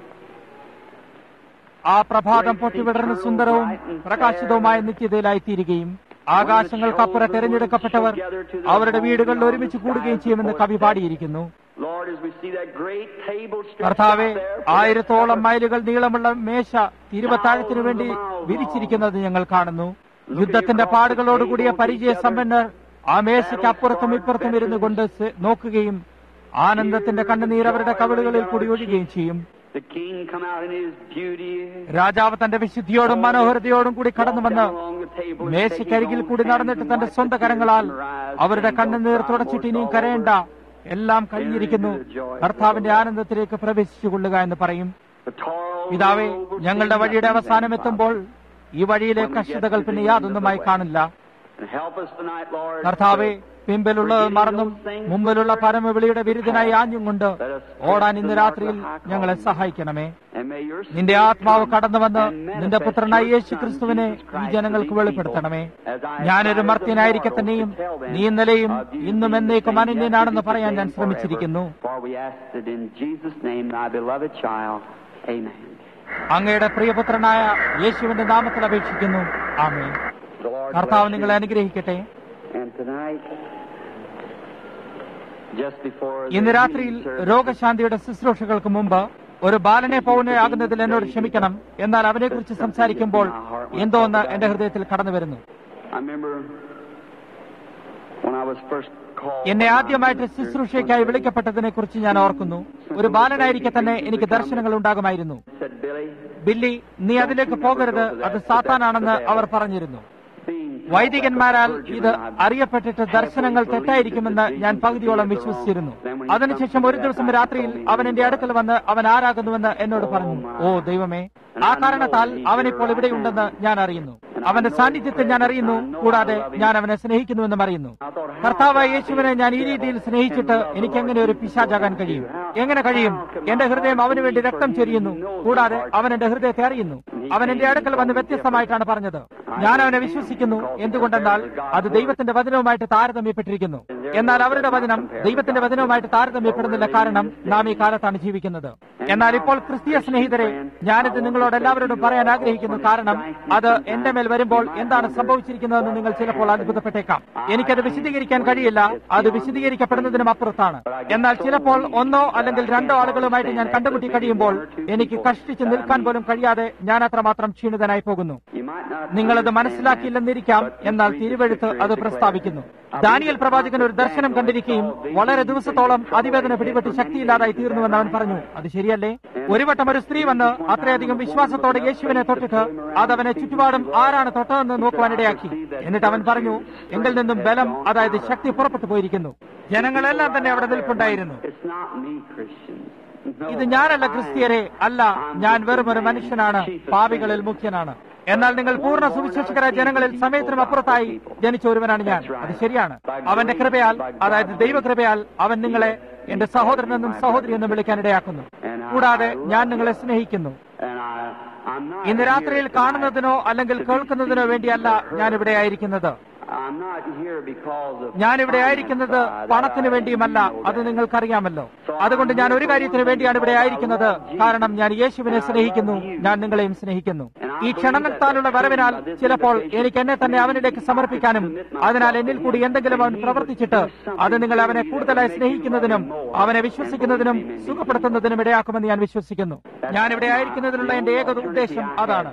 ആ പ്രഭാതം പൊട്ടിവിടർന്ന് സുന്ദരവും പ്രകാശിതവുമായ നിത്യതയിലായി തീരുകയും ആകാശങ്ങൾക്കപ്പുറം തെരഞ്ഞെടുക്കപ്പെട്ടവർ അവരുടെ വീടുകളിൽ ഒരുമിച്ച് കൂടുകയും ചെയ്യുമെന്ന് കവി പാടിയിരിക്കുന്നു Lord, as we see that great table stretched കർത്താവെ out there for ആയിരത്തോളം മൈലുകൾ നീളമുള്ള മേശ തിരുവത്താഴത്തിനു വേണ്ടി വിരിച്ചിരിക്കുന്നത് ഞങ്ങൾ കാണുന്നു യുദ്ധത്തിന്റെ പാടുകളോടുകൂടിയ പരിചയ സമ്പന്നർ ആ മേശയ്ക്ക് അപ്പുറത്തും ഇപ്പുറത്തും ഇരുന്നു കൊണ്ട് സെ- നോക്കുകയും ആനന്ദത്തിന്റെ കണ്ണുനീർ അവരുടെ കവിളുകളിൽ കൂടി ഒഴുകുകയും ചെയ്യും The king come out in his beauty. രാജാവ് തന്റെ വിശുദ്ധിയോടും മനോഹരതയോടും കൂടി കടന്നു വന്ന് Walk down along the table and മേശക്കരികിൽ shake കൂടി his നടന്നിട്ട് hands തന്റെ and സ്വന്തം wipe കരങ്ങളാൽ his eyes, അവരുടെ saying, കണ്ണുനീർ "God തുടച്ചിട്ട് ഇനിയും was കരയേണ്ട all എല്ലാം കഴിഞ്ഞിരിക്കുന്നു കർത്താവിന്റെ ആനന്ദത്തിലേക്ക് പ്രവേശിച്ചു കൊള്ളുക എന്ന് പറയും The toil പിതാവേ over ഞങ്ങളുടെ sin, വഴിയുടെ nothing അവസാനം then, എത്തുമ്പോൾ ഈ വഴിയിലെ When we get കഷ്ടതകൾ to the പിന്നെ end of the യാതൊന്നുമായി way. കാണില്ല And help us tonight, Lord. കർത്താവെ പിമ്പിലുള്ളത് മറന്നും മുമ്പിലുള്ള പരമവിളിയുടെ വിരുദ്ധനായി ആഞ്ഞും കൊണ്ട് ഓടാൻ ഇന്ന് രാത്രിയിൽ ഞങ്ങളെ സഹായിക്കണമേ And may your നിന്റെ ആത്മാവ് കടന്നു വന്ന് നിന്റെ പുത്രനായ യേശു ക്രിസ്തുവിനെ ഈ ജനങ്ങൾക്ക് വെളിപ്പെടുത്തണമേ ഞാനൊരു മർത്യനായിരിക്കെ തന്നെയും നീ ഇന്നലെയും ഇന്നും എന്നേക്കും അനന്യനാണെന്ന് പറയാൻ ഞാൻ ശ്രമിച്ചിരിക്കുന്നു For we ask it in Jesus' name, thy beloved child. Amen. അങ്ങയുടെ പ്രിയപുത്രനായ യേശുവിന്റെ നാമത്തിൽ അപേക്ഷിക്കുന്നു ആമേ The Lord കർത്താവ് bless നിങ്ങളെ you. അനുഗ്രഹിക്കട്ടെ And tonight, just before the ഇന്ന് രാത്രിയിൽ evening service, രോഗശാന്തിയുടെ ശുശ്രൂഷകൾക്ക് മുമ്പ് ഒരു ബാലനെ പൗനയാകുന്നതിൽ എന്നോട് ക്ഷമിക്കണം എന്നാൽ അവനെക്കുറിച്ച് സംസാരിക്കുമ്പോൾ എന്തോ ഒന്ന് എന്റെ ഹൃദയത്തിൽ കടന്നു വരുന്നു I remember when I was first called. എന്നെ ആദ്യമായിട്ട് ശുശ്രൂഷയ്ക്കായി വിളിക്കപ്പെട്ടതിനെ കുറിച്ച് ഞാൻ ഓർക്കുന്നു ഒരു ബാലനായിരിക്കെ തന്നെ എനിക്ക് ദർശനങ്ങൾ ഉണ്ടാകുമായിരുന്നു said Billy, ബില്ലി നീ അതിലേക്ക് പോകരുത് അത് സാത്താനാണെന്ന് അവർ പറഞ്ഞിരുന്നു being വൈദികന്മാരാൽ ഇത് അറിയപ്പെട്ടിട്ട് ദർശനങ്ങൾ തെറ്റായിരിക്കുമെന്ന് ഞാൻ പകുതിയോളം വിശ്വസിച്ചിരുന്നു അതിനുശേഷം ഒരു ദിവസം രാത്രിയിൽ അവൻ എന്റെ അടുക്കൽ വന്ന് അവൻ ആരാകുന്നുവെന്ന് എന്നോട് പറഞ്ഞു ഓ ദൈവമേ ആ കാരണത്താൽ അവൻ ഇപ്പോൾ ഇവിടെയുണ്ടെന്ന് ഞാൻ അറിയുന്നു അവന്റെ സാന്നിധ്യത്തെ ഞാൻ അറിയുന്നു കൂടാതെ ഞാൻ അവനെ സ്നേഹിക്കുന്നുവെന്നും അറിയുന്നു കർത്താവായ യേശുവിനെ ഞാൻ ഈ രീതിയിൽ സ്നേഹിച്ചിട്ട് എനിക്ക് എങ്ങനെ ഒരു പിശാചാകാൻ കഴിയും എങ്ങനെ കഴിയും എന്റെ ഹൃദയം അവന് വേണ്ടി രക്തം ചൊരിയുന്നു കൂടാതെ അവൻ എന്റെ ഹൃദയത്തെ അറിയുന്നു അവൻ എന്റെ അടുക്കൽ വന്ന് വ്യത്യസ്തമായിട്ടാണ് പറഞ്ഞത് ഞാൻ അവനെ വിശ്വസിക്കുന്നു എന്തുകൊണ്ടെന്നാൽ അത് ദൈവത്തിന്റെ വചനവുമായിട്ട് താരതമ്യപ്പെട്ടിരിക്കുന്നു എന്നാൽ അവരുടെ വചനം ദൈവത്തിന്റെ വചനവുമായിട്ട് താരതമ്യപ്പെടുന്നില്ല കാരണം നാം ഈ കാലത്താണ് ജീവിക്കുന്നത് എന്നാൽ ഇപ്പോൾ ക്രിസ്തീയ സ്നേഹിതരെ ഞാനിത് നിങ്ങളോട് എല്ലാവരോടും പറയാൻ ആഗ്രഹിക്കുന്നു കാരണം അത് എന്റെ മേൽ വരുമ്പോൾ എന്താണ് സംഭവിച്ചിരിക്കുന്നതെന്ന് നിങ്ങൾ ചിലപ്പോൾ അത്ഭുതപ്പെട്ടേക്കാം എനിക്കത് വിശദീകരിക്കാൻ കഴിയില്ല അത് വിശദീകരിക്കപ്പെടുന്നതിനും അപ്പുറത്താണ് എന്നാൽ ചിലപ്പോൾ ഒന്നോ അല്ലെങ്കിൽ രണ്ടോ ആളുകളുമായിട്ട് ഞാൻ കണ്ടുമുട്ടി കഴിയുമ്പോൾ എനിക്ക് കഷ്ടിച്ച് നിൽക്കാൻ പോലും കഴിയാതെ ഞാൻ അത്രമാത്രം ക്ഷീണിതനായി പോകുന്നു you might not നിങ്ങളത് മനസ്സിലാക്കിയില്ലെന്നിരിക്കാം എന്നാൽ തിരുവെഴുത്ത് അത് പ്രസ്താവിക്കുന്നു ദാനിയൽ പ്രവാചകൻ ഒരു ദർശനം കണ്ടിരിക്കുകയും വളരെ ദിവസത്തോളം അതിവേദന പിടിപെട്ട് ശക്തിയില്ലാതായി തീർന്നുവെന്ന് അവൻ പറഞ്ഞു അത് ശരിയല്ലേ ഒരു വട്ടം ഒരു സ്ത്രീ വന്ന് അത്രയധികം വിശ്വാസത്തോടെ യേശുവിനെ തൊട്ടിട്ട് അത് അവനെ ചുറ്റുപാടും ആരാണ് തൊട്ടതെന്ന് നോക്കുവാനിടയാക്കി എന്നിട്ട് അവൻ പറഞ്ഞു എങ്കിൽ നിന്നും ബലം അതായത് ശക്തി പുറപ്പെട്ടു പോയിരിക്കുന്നു ജനങ്ങളെല്ലാം തന്നെ അവിടെ നിൽപ്പുണ്ടായിരുന്നു It's not me, Christians. No, ഇത് ഞാനല്ല I am. ക്രിസ്ത്യരെ അല്ല ഞാൻ വെറും ഒരു മനുഷ്യനാണ് പാപികളിൽ മുഖ്യനാണ് എന്നാൽ നിങ്ങൾ പൂർണ്ണ സുവിശേഷകരായ ജനങ്ങളിൽ സമയത്തിനും അപ്പുറത്തായി ജനിച്ച ഒരുവനാണ് ഞാൻ അത് ശരിയാണ് അവന്റെ കൃപയാൽ അതായത് ദൈവകൃപയാൽ അവൻ നിങ്ങളെ എന്റെ സഹോദരനെന്നും സഹോദരിയെന്നും വിളിക്കാനിടയാക്കുന്നു കൂടാതെ ഞാൻ നിങ്ങളെ സ്നേഹിക്കുന്നു And I, I'm not ഇന്ന് രാത്രിയിൽ here കാണുന്നതിനോ അല്ലെങ്കിൽ കേൾക്കുന്നതിനോ വേണ്ടിയല്ല ഞാൻ ഇവിടെ ആയിരിക്കുന്നത് I'm not here because of ഞാൻ ഇവിടെ ആയിരിക്കുന്നത് പണത്തിന് വേണ്ടിയുമല്ല അത് നിങ്ങൾക്കറിയാമല്ലോ അതുകൊണ്ട് ഞാൻ ഒരു കാര്യത്തിന് വേണ്ടിയാണ് ഇവിടെ ആയിരിക്കുന്നത് കാരണം ഞാൻ യേശുവിനെ സ്നേഹിക്കുന്നു ഞാൻ നിങ്ങളെയും സ്നേഹിക്കുന്നു ഈ ക്ഷണത്താലുള്ള വരവിനാൽ ചിലപ്പോൾ എനിക്ക് എന്നെ തന്നെ അവനിലേക്ക് സമർപ്പിക്കാനും അതിനാൽ എന്നിൽ കൂടി എന്തെങ്കിലും അവൻ പ്രവർത്തിച്ചിട്ട് അത് നിങ്ങൾ അവനെ കൂടുതലായി സ്നേഹിക്കുന്നതിനും അവനെ വിശ്വസിക്കുന്നതിനും സുഖപ്പെടുത്തുന്നതിനും ഇടയാക്കുമെന്ന് ഞാൻ വിശ്വസിക്കുന്നു ഞാൻ ഇവിടെ ആയിരിക്കുന്നതിനുള്ള എന്റെ ഏക ഉദ്ദേശം അതാണ്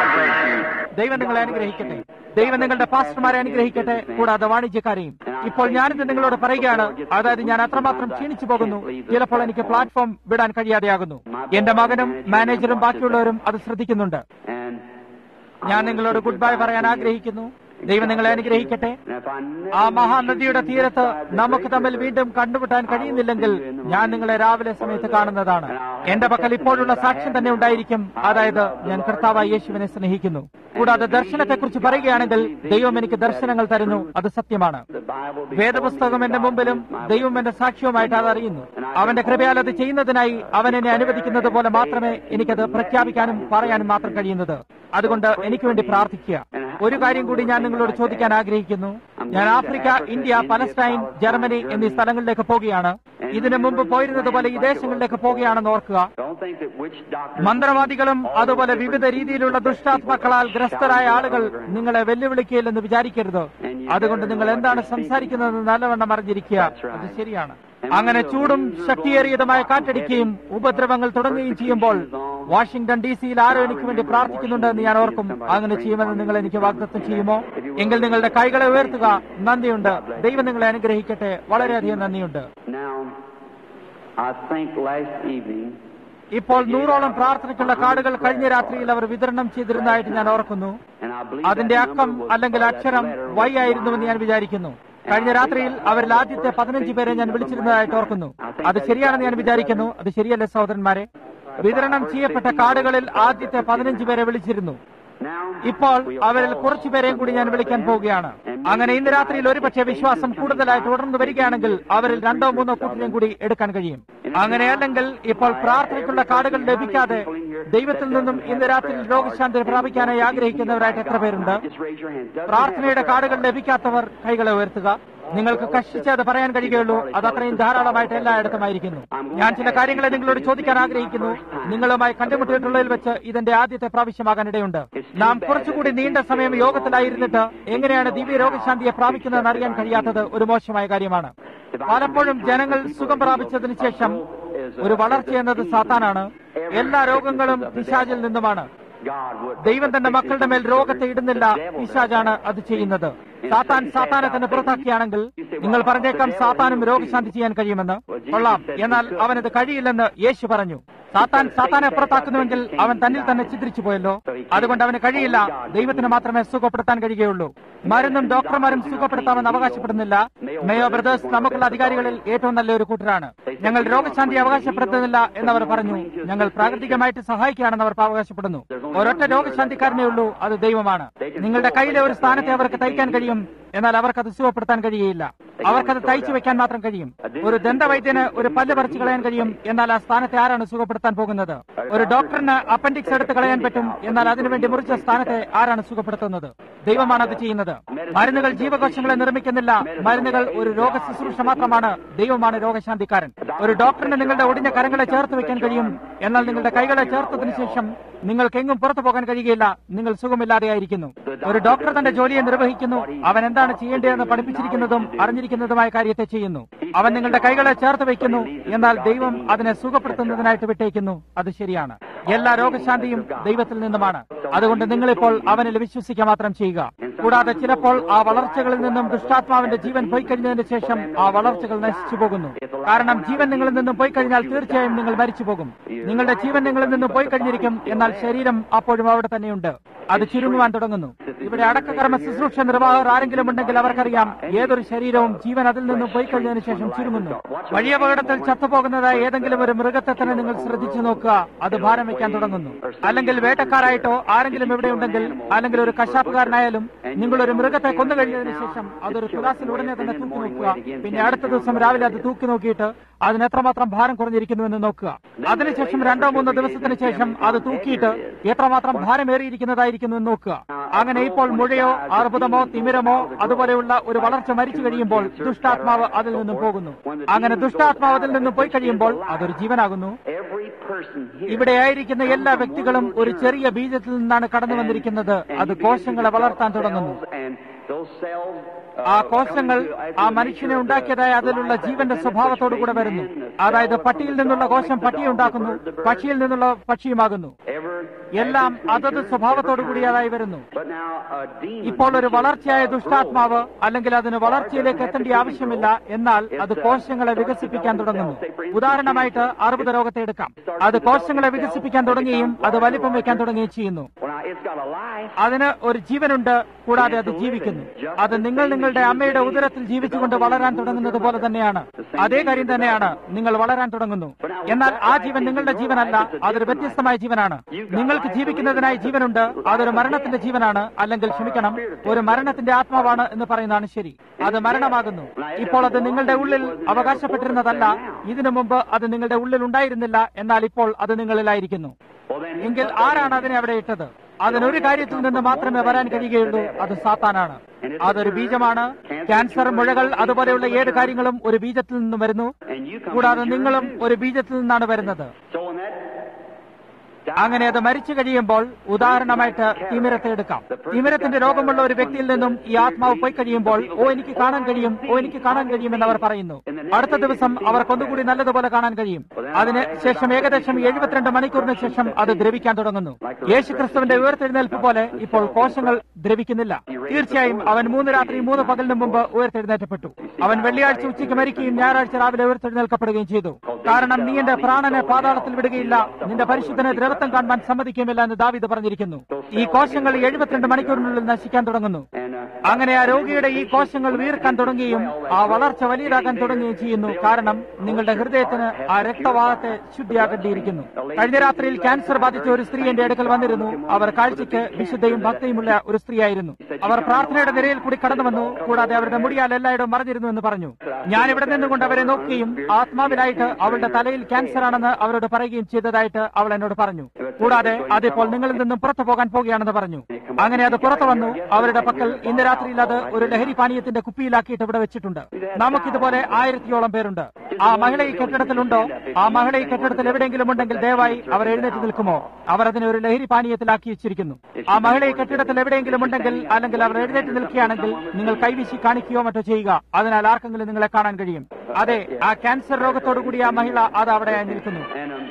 ദൈവം നിങ്ങളെ അനുഗ്രഹിക്കട്ടെ ദൈവം നിങ്ങളുടെ പാസ്റ്റർമാരെ അനുഗ്രഹിക്കട്ടെ കൂടാതെ വാണിജ്യക്കാരെയും ഇപ്പോൾ ഞാനിത് നിങ്ങളോട് പറയുകയാണ് അതായത് ഞാൻ അത്രമാത്രം ക്ഷീണിച്ചു പോകുന്നു ചിലപ്പോൾ എനിക്ക് പ്ലാറ്റ്ഫോം വിടാൻ കഴിയാതെയാകുന്നു എന്റെ മകനും മാനേജറും ബാക്കിയുള്ളവരും അത് ശ്രദ്ധിക്കുന്നുണ്ട് And ഞാൻ നിങ്ങളോട് ഗുഡ് ബൈ പറയാൻ ആഗ്രഹിക്കുന്നു ദൈവം നിങ്ങളെ അനുഗ്രഹിക്കട്ടെ and if I never ആ മഹാനദിയുടെ തീരത്ത് നമുക്ക് തമ്മിൽ വീണ്ടും കണ്ടുമുട്ടാൻ കഴിയുന്നില്ലെങ്കിൽ ഞാൻ നിങ്ങളെ രാവിലെ സമയത്ത് കാണുന്നതാണ് എന്റെ പക്കൽ ഇപ്പോഴുള്ള സാക്ഷ്യം തന്നെ ഉണ്ടായിരിക്കും അതായത് ഞാൻ കർത്താവായ യേശുവിനെ സ്നേഹിക്കുന്നു കൂടാതെ ദർശനത്തെക്കുറിച്ച് പറയുകയാണെങ്കിൽ ദൈവം എനിക്ക് ദർശനങ്ങൾ തരുന്നു അത് സത്യമാണ് the Bible be വേദപുസ്തകം എന്റെ മുമ്പിലും ദൈവം എന്റെ സാക്ഷ്യവുമായിട്ട് അത് അറിയുന്നു അവന്റെ കൃപയാൽ അത് ചെയ്യുന്നതിനായി അവൻ എന്നെ അനുവദിക്കുന്നത് പോലെ മാത്രമേ എനിക്കത് പ്രഖ്യാപിക്കാനും പറയാനും മാത്രം കഴിയുന്നത് അതുകൊണ്ട് എനിക്ക് വേണ്ടി പ്രാർത്ഥിക്കുക ഒരു കാര്യം കൂടി ഞാൻ നിങ്ങളോട് ചോദിക്കാൻ ആഗ്രഹിക്കുന്നു ഞാൻ ആഫ്രിക്ക ഇന്ത്യ പലസ്റ്റൈൻ ജർമ്മനി എന്നീ സ്ഥലങ്ങളിലേക്ക് പോകുകയാണ് ഇതിനു മുമ്പ് പോയിരുന്നത് പോലെ ഈ ദേശങ്ങളിലേക്ക് പോകുകയാണെന്ന് ഓർക്കുക Don't think that witch doctors മന്ത്രവാദികളും അതുപോലെ വിവിധ രീതിയിലുള്ള ദുഷ്ടാത്മാക്കളാൽ ഗ്രസ്തരായ ആളുകൾ നിങ്ങളെ വെല്ലുവിളിക്കുകയില്ലെന്ന് വിചാരിക്കരുത് അതുകൊണ്ട് നിങ്ങൾ എന്താണ് സംസാരിക്കുന്നതെന്ന് നല്ലവണ്ണം അറിഞ്ഞിരിക്കുക അത് ശരിയാണ് അങ്ങനെ ചൂടും ശക്തിയേറിയതുമായ കാറ്റടിക്കുകയും ഉപദ്രവങ്ങൾ തുടങ്ങുകയും ചെയ്യുമ്പോൾ വാഷിംഗ്ടൺ ഡി സിയിൽ ആരോ എനിക്ക് വേണ്ടി പ്രാർത്ഥിക്കുന്നുണ്ട് എന്ന് ഞാൻ ഓർക്കും അങ്ങനെ ചെയ്യുമെന്ന് നിങ്ങൾ എനിക്ക് വാഗ്ദത്തം ചെയ്യുമോ എങ്കിൽ നിങ്ങളുടെ കൈകളെ ഉയർത്തുക നന്ദിയുണ്ട് ദൈവം നിങ്ങളെ അനുഗ്രഹിക്കട്ടെ വളരെയധികം നന്ദിയുണ്ട് Now, I think last evening ഇപ്പോൾ നൂറോളം പ്രാർത്ഥനയ്ക്കുള്ള കാർഡുകൾ കഴിഞ്ഞ രാത്രിയിൽ അവർ വിതരണം ചെയ്തിരുന്നതായിട്ട് ഞാൻ ഓർക്കുന്നു And I believe അതിന്റെ that അക്കം number was അല്ലെങ്കിൽ that അക്ഷരം letter വൈ was ആയിരുന്നുവെന്ന് ഞാൻ വിചാരിക്കുന്നു കഴിഞ്ഞ രാത്രിയിൽ അവരിൽ ആദ്യത്തെ പതിനഞ്ച് പേരെ ഞാൻ വിളിച്ചിരുന്നതായിട്ട് ഓർക്കുന്നു അത് ശരിയാണെന്ന് ഞാൻ വിചാരിക്കുന്നു അത് ശരിയല്ലേ സഹോദരന്മാരെ വിതരണം ചെയ്യപ്പെട്ട കാർഡുകളിൽ ആദ്യത്തെ പതിനഞ്ച് പേരെ വിളിച്ചിരുന്നു Now, ഇപ്പോൾ അവരിൽ കുറച്ചു പേരെയും കൂടി ഞാൻ വിളിക്കാൻ പോവുകയാണ് അങ്ങനെ ഇന്ന് രാത്രിയിൽ ഒരുപക്ഷെ വിശ്വാസം കൂടുതലായി തുടർന്നു വരികയാണെങ്കിൽ അവരിൽ രണ്ടോ മൂന്നോ കൂട്ടിനെയും കൂടി എടുക്കാൻ കഴിയും അങ്ങനെയല്ലെങ്കിൽ ഇപ്പോൾ പ്രാർത്ഥനയ്ക്കുള്ള കാർഡുകൾ ലഭിക്കാതെ ദൈവത്തിൽ നിന്നും ഇന്ന് രാത്രിയിൽ രോഗശാന്തി പ്രാപിക്കാനായി ആഗ്രഹിക്കുന്നവരായിട്ട് എത്ര പേരുണ്ട് just raise your hand. Doesn't പ്രാർത്ഥനയുടെ കാർഡുകൾ ലഭിക്കാത്തവർ കൈകളെ ഉയർത്തുക നിങ്ങൾക്ക് കഷ്ടിച്ച് അത് പറയാൻ കഴിയുകയുള്ളൂ അത് അത്രയും ധാരാളമായിട്ട് എല്ലായിടത്തുമായിരിക്കുന്നു ഞാൻ ചില കാര്യങ്ങളെ നിങ്ങളോട് ചോദിക്കാൻ ആഗ്രഹിക്കുന്നു നിങ്ങളുമായി കണ്ടുമുട്ടിയിട്ടുള്ളതിൽ വെച്ച് ഇതിന്റെ ആദ്യത്തെ പ്രാവശ്യമാകാനിടയുണ്ട് നാം കുറച്ചുകൂടി നീണ്ട സമയം യോഗത്തിലായിരുന്നിട്ട് എങ്ങനെയാണ് ദിവ്യ രോഗശാന്തിയെ പ്രാപിക്കുന്നതെന്ന് അറിയാൻ കഴിയാത്തത് ഒരു മോശമായ കാര്യമാണ് പലപ്പോഴും ജനങ്ങൾ സുഖം പ്രാപിച്ചതിന് ശേഷം ഒരു വളർച്ച എന്നത് സാത്താനാണ് എല്ലാ രോഗങ്ങളും പിശാചിൽ നിന്നുമാണ് God would. ദൈവം തന്റെ മക്കളുടെ മേൽ രോഗത്തെ ഇടുന്നില്ല പിശാജാണ് അത് ചെയ്യുന്നത് സാത്താൻ സാത്താനെ തന്നെ പുറത്താക്കിയാണെങ്കിൽ നിങ്ങൾ പറഞ്ഞേക്കാം സാത്താനും രോഗശാന്തി ചെയ്യാൻ കഴിയുമെന്ന് കൊള്ളാം എന്നാൽ അവനത് കഴിയില്ലെന്ന് യേശു പറഞ്ഞു സാത്താൻ സാത്താനെ പുറത്താക്കുന്നുവെങ്കിൽ അവൻ തന്നിൽ തന്നെ ചിത്രിച്ചു പോയല്ലോ അതുകൊണ്ട് അവന് കഴിയില്ല ദൈവത്തിന് മാത്രമേ സുഖപ്പെടുത്താൻ കഴിയുകയുള്ളൂ മരുന്നും ഡോക്ടർമാരും സുഖപ്പെടുത്താമെന്ന് അവകാശപ്പെടുന്നില്ല മേയോ ബ്രദേഴ്സ് നമുക്കുള്ള അധികാരികളിൽ ഏറ്റവും നല്ല ഒരു കൂട്ടരാണ് ഞങ്ങൾ രോഗശാന്തി അവകാശപ്പെടുത്തുന്നില്ല എന്നവർ പറഞ്ഞു ഞങ്ങൾ പ്രാകൃതികമായിട്ട് സഹായിക്കുകയാണെന്ന് അവർ അവകാശപ്പെടുന്നു ഒരൊറ്റ രോഗശാന്തിക്കാരനേ ഉള്ളൂ അത് ദൈവമാണ് നിങ്ങളുടെ കയ്യിലെ ഒരു സ്ഥാനത്തെ അവർക്ക് തയ്ക്കാൻ കഴിയും എന്നാൽ അവർക്കത് സുഖപ്പെടുത്താൻ കഴിയുകയില്ല അവർക്കത് തയ്ച്ചു വെക്കാൻ മാത്രം കഴിയും ഒരു ദന്തവൈദ്യന് ഒരു പല്ല് പറിച്ചു കളയാൻ കഴിയും എന്നാൽ ആ സ്ഥാനത്തെ ആരാണ് സുഖപ്പെടുത്താൻ പോകുന്നത് ഒരു ഡോക്ടറിന് അപ്പൻഡിക്സ് എടുത്ത് കളയാൻ പറ്റും എന്നാൽ അതിനുവേണ്ടി മുറിച്ച സ്ഥാനത്തെ ആരാണ് സുഖപ്പെടുത്തുന്നത് ദൈവമാണ് അത് ചെയ്യുന്നത് മരുന്നുകൾ ജീവകോശങ്ങളെ നിർമ്മിക്കുന്നില്ല മരുന്നുകൾ ഒരു രോഗ ശുശ്രൂഷ മാത്രമാണ് ദൈവമാണ് രോഗശാന്തിക്കാരൻ ഒരു ഡോക്ടറിന് നിങ്ങളുടെ ഒടിഞ്ഞ കരങ്ങളെ ചേർത്ത് വെക്കാൻ കഴിയും എന്നാൽ നിങ്ങളുടെ കൈകളെ ചേർത്തതിനു ശേഷം നിങ്ങൾക്ക് എങ്ങും പുറത്തു പോകാൻ കഴിയുകയില്ല നിങ്ങൾ സുഖമില്ലാതെയായിരിക്കുന്നു ഒരു ഡോക്ടർ തന്റെ ജോലിയെ നിർവഹിക്കുന്നു അവൻ എന്താണ് ചെയ്യേണ്ടതെന്ന് പഠിപ്പിച്ചിരിക്കുന്നതും അറിഞ്ഞിരിക്കുന്നതുമായ കാര്യത്തെ ചെയ്യുന്നു അവൻ നിങ്ങളുടെ കൈകളെ ചേർത്ത് വയ്ക്കുന്നു എന്നാൽ ദൈവം അതിനെ സുഖപ്പെടുത്തുന്നതിനായിട്ട് വിട്ടേക്കുന്നു അത് ശരിയാണ് എല്ലാ രോഗശാന്തിയും ദൈവത്തിൽ നിന്നുമാണ് അതുകൊണ്ട് നിങ്ങളിപ്പോൾ അവനിൽ വിശ്വസിക്കുക മാത്രം ചെയ്യുക കൂടാതെ ചിലപ്പോൾ ആ വളർച്ചകളിൽ നിന്നും ദുഷ്ടാത്മാവിന്റെ ജീവൻ പോയി കഴിഞ്ഞതിന് ശേഷം ആ വളർച്ചകൾ നശിച്ചു പോകുന്നു കാരണം ജീവൻ നിങ്ങളിൽ നിന്നും പോയി കഴിഞ്ഞാൽ തീർച്ചയായും നിങ്ങൾ മരിച്ചു പോകും നിങ്ങളുടെ ജീവൻ നിങ്ങളിൽ നിന്നും പോയി കഴിഞ്ഞിരിക്കും എന്നാൽ ശരീരം അപ്പോഴും അവിടെ തന്നെയുണ്ട് അത് ചുരുങ്ങുവാൻ തുടങ്ങുന്നു ഇവിടെ അടക്കകർമ്മ ശുശ്രൂഷ നിർവാഹകർ ആരെങ്കിലും ഉണ്ടെങ്കിൽ അവർക്കറിയാം ഏതൊരു ശരീരവും ജീവൻ അതിൽ നിന്നും പോയി കഴിഞ്ഞതിന് ശേഷം ചുരുങ്ങുന്നു വഴിയപകടത്തിൽ ചത്തുപോകുന്നതായ ഏതെങ്കിലും ഒരു മൃഗത്തെ തന്നെ നിങ്ങൾ ശ്രദ്ധിച്ചു നോക്കുക അത് ഭാരം വയ്ക്കാൻ തുടങ്ങുന്നു അല്ലെങ്കിൽ വേട്ടക്കാരായിട്ടോ ആരെങ്കിലും ഇവിടെ ഉണ്ടെങ്കിൽ അല്ലെങ്കിൽ ഒരു കശാപ്പുകാരനായാലും നിങ്ങൾ ഒരു മൃഗത്തെ കൊന്നു കഴിഞ്ഞതിന് ശേഷം അതൊരു തുലാസിൽ ഉടനെ തന്നെ തൂക്കി നോക്കുക പിന്നെ അടുത്ത ദിവസം രാവിലെ അത് തൂക്കി നോക്കിയിട്ട് അതിന് എത്രമാത്രം ഭാരം കുറഞ്ഞിരിക്കുന്നുവെന്ന് നോക്കുക അതിനുശേഷം രണ്ടോ മൂന്നോ ദിവസത്തിന് ശേഷം അത് തൂക്കിയിട്ട് എത്രമാത്രം ഭാരമേറിയിരിക്കുന്നതായിരിക്കുന്നു എന്ന് നോക്കുക അങ്ങനെ ഇപ്പോൾ മുഴയോ അർബുദമോ തിമിരമോ അതുപോലെയുള്ള ഒരു വളർച്ച മരിച്ചു കഴിയുമ്പോൾ ദുഷ്ടാത്മാവ് അതിൽ നിന്നും പോകുന്നു അങ്ങനെ ദുഷ്ടാത്മാവ് അതിൽ നിന്നും പോയി കഴിയുമ്പോൾ അതൊരു ജീവനാകുന്നു Every person here. ഇവിടെ ആയിരിക്കുന്ന എല്ലാ വ്യക്തികളും ഒരു ചെറിയ ബീജത്തിൽ നിന്നാണ് കടന്നു വന്നിരിക്കുന്നത് അത് കോശങ്ങളെ വളർത്താൻ തുടങ്ങുന്നു And those cells, uh, ആ കോശങ്ങൾ ആ മനുഷ്യനെ ഉണ്ടാക്കിയതായ അതിലുള്ള ജീവന്റെ സ്വഭാവത്തോടു കൂടെ വരുന്നു അതായത് പട്ടിയിൽ നിന്നുള്ള കോശം പട്ടിയെ ഉണ്ടാക്കുന്നു പക്ഷിയിൽ നിന്നുള്ള പക്ഷിയുമാകുന്നു ever എല്ലാം അതത് സ്വഭാവത്തോടു കൂടിയതായി വരുന്നു But now a demon. ഇപ്പോൾ ഒരു വളർച്ചയായ ദുഷ്ടാത്മാവ് അല്ലെങ്കിൽ അതിന് വളർച്ചയിലേക്ക് എത്തേണ്ട ആവശ്യമില്ല എന്നാൽ അത് കോശങ്ങളെ വികസിപ്പിക്കാൻ തുടങ്ങുന്നു ഉദാഹരണമായിട്ട് അർബുദ രോഗത്തെ എടുക്കാം അത് കോശങ്ങളെ വികസിപ്പിക്കാൻ തുടങ്ങുകയും അത് വലിപ്പം വെക്കാൻ തുടങ്ങുകയും ചെയ്യുന്നു Well, now it's got a life. അതിന് ഒരു ജീവനുണ്ട് കൂടാതെ അത് ജീവിക്കുന്നു അത് നിങ്ങൾ നിങ്ങളുടെ അമ്മയുടെ ഉദരത്തിൽ ജീവിച്ചുകൊണ്ട് വളരാൻ തുടങ്ങുന്നത് പോലെ തന്നെയാണ് അതേ കാര്യം തന്നെയാണ് നിങ്ങൾ വളരാൻ തുടങ്ങുന്നു എന്നാൽ ആ ജീവൻ നിങ്ങളുടെ ജീവനല്ല അതൊരു വ്യത്യസ്തമായ ജീവനാണ് നിങ്ങൾക്ക് ജീവിക്കുന്നതിനായി ജീവനുണ്ട് അതൊരു മരണത്തിന്റെ ജീവനാണ് അല്ലെങ്കിൽ ക്ഷമിക്കണം ഒരു മരണത്തിന്റെ ആത്മാവാണ് എന്ന് പറയുന്നതാണ് ശരി അത് മരണമാകുന്നു ഇപ്പോൾ അത് നിങ്ങളുടെ ഉള്ളിൽ അവകാശപ്പെട്ടിരുന്നതല്ല ഇതിനു മുമ്പ് അത് നിങ്ങളുടെ ഉള്ളിൽ ഉണ്ടായിരുന്നില്ല എന്നാൽ ഇപ്പോൾ അത് നിങ്ങളിലായിരിക്കുന്നു Well, then എങ്കിൽ ആരാണ് അതിനെ അവിടെ ഇട്ടത് അതിനൊരു കാര്യത്തിൽ നിന്ന് മാത്രമേ വരാൻ കഴിയുകയുള്ളൂ അത് സാത്താനാണ് അതൊരു ബീജമാണ് ക്യാൻസർ മുഴകൾ അതുപോലെയുള്ള ഏത് കാര്യങ്ങളും ഒരു ബീജത്തിൽ നിന്നും വരുന്നു and you come കൂടാതെ from your നിങ്ങളും ഒരു ബീജത്തിൽ നിന്നാണ് വരുന്നത് So when that അങ്ങനെ അത് മരിച്ചു കഴിയുമ്പോൾ ഉദാഹരണമായിട്ട് തിമിരത്തെ എടുക്കാം തിമിരത്തിന്റെ രോഗമുള്ള ഒരു വ്യക്തിയിൽ നിന്നും ഈ ആത്മാവ് പോയി കഴിയുമ്പോൾ ഓ എനിക്ക് കാണാൻ കഴിയും ഓ എനിക്ക് കാണാൻ കഴിയുമെന്ന് അവർ പറയുന്നു അടുത്ത ദിവസം അവർക്ക് ഒന്നുകൂടി നല്ലതുപോലെ കാണാൻ കഴിയും അതിന് ശേഷം ഏകദേശം എഴുപത്തിരണ്ട് മണിക്കൂറിന് ശേഷം അത് ദ്രവിക്കാൻ തുടങ്ങുന്നു യേശു ക്രിസ്തുവിന്റെ ഉയർത്തെഴുന്നേൽപ്പ് പോലെ ഇപ്പോൾ കോശങ്ങൾ ദ്രവിക്കുന്നില്ല തീർച്ചയായും അവൻ മൂന്ന് രാത്രി മൂന്ന് പകലിന് മുമ്പ് ഉയർത്തെഴുന്നേറ്റപ്പെട്ടു അവൻ വെള്ളിയാഴ്ച ഉച്ചയ്ക്ക് മരിക്കുകയും ഞായറാഴ്ച രാവിലെ ഉയർത്തെഴുന്നേൽക്കപ്പെടുകയും ചെയ്തു കാരണം നീ എന്റെ പ്രാണനെ പാതാളത്തിൽ വിടുകയില്ല നിന്റെ പരിശുദ്ധനെ ദ്രവത്വം കാണുവാൻ സമ്മതിക്കുമില്ല എന്ന് ദാവീദ് പറഞ്ഞിരിക്കുന്നു ഈ കോശങ്ങൾ എഴുപത്തിരണ്ട് മണിക്കൂറിനുള്ളിൽ നശിക്കാൻ തുടങ്ങുന്നു അങ്ങനെ ആ രോഗിയുടെ ഈ കോശങ്ങൾ വീർക്കാൻ തുടങ്ങുകയും ആ വളർച്ച വലിയതാകാൻ തുടങ്ങുകയും ചെയ്യുന്നു കാരണം നിങ്ങളുടെ ഹൃദയത്തിന് ആ രക്തവാദത്തെ ശുദ്ധിയാകേണ്ടിയിരിക്കുന്നു കഴിഞ്ഞ രാത്രിയിൽ ക്യാൻസർ ബാധിച്ച ഒരു സ്ത്രീ എന്റെ അടുക്കൽ വന്നിരുന്നു അവർ കാഴ്ചയ്ക്ക് വിശുദ്ധയും ഭക്തിയുമുള്ള ഒരു സ്ത്രീയായിരുന്നു അവർ പ്രാർത്ഥനയുടെ നിരയിൽ കൂടി കടന്നു വന്നു കൂടാതെ അവരുടെ മുടിയാൽ എല്ലായിടവും മറഞ്ഞിരുന്നു എന്ന് പറഞ്ഞു ഞാൻ ഇവിടെ നിന്നുകൊണ്ട് അവരെ നോക്കുകയും ആത്മാവിലായിട്ട് അവളുടെ തലയിൽ ക്യാൻസർ ആണെന്ന് അവരോട് പറയുകയും ചെയ്തതായിട്ട് അവൾ എന്നോട് പറഞ്ഞു കൂടാതെ അതിപ്പോൾ നിങ്ങളിൽ നിന്നും പുറത്തു പോകാൻ പോകുകയാണെന്ന് പറഞ്ഞു അങ്ങനെ അത് പുറത്തു വന്നു അവരുടെ പക്കൽ ഇന്ന് രാത്രിയിൽ അത് ഒരു ലഹരി പാനീയത്തിന്റെ കുപ്പിയിലാക്കിയിട്ട് ഇവിടെ വെച്ചിട്ടുണ്ട് നമുക്കിതുപോലെ ആയിരത്തിയോളം പേരുണ്ട് ആ മഹിള ഈ കെട്ടിടത്തിലുണ്ടോ ആ മഹിള ഈ കെട്ടിടത്തിൽ എവിടെയെങ്കിലും ഉണ്ടെങ്കിൽ ദയവായി അവർ എഴുന്നേറ്റ് നിൽക്കുമോ അവർ അതിനെ ഒരു ലഹരി പാനീയത്തിലാക്കി വെച്ചിരിക്കുന്നു ആ മഹിള ഈ കെട്ടിടത്തിൽ എവിടെയെങ്കിലും ഉണ്ടെങ്കിൽ അല്ലെങ്കിൽ അവർ എഴുന്നേറ്റ് നിൽക്കുകയാണെങ്കിൽ നിങ്ങൾ കൈവീശി കാണിക്കുകയോ മറ്റോ ചെയ്യുക അതിനാൽ ആർക്കെങ്കിലും നിങ്ങളെ കാണാൻ കഴിയും അതെ ആ ക്യാൻസർ രോഗത്തോടു കൂടി ആ മഹിള അത് അവിടെ നിൽക്കുന്നു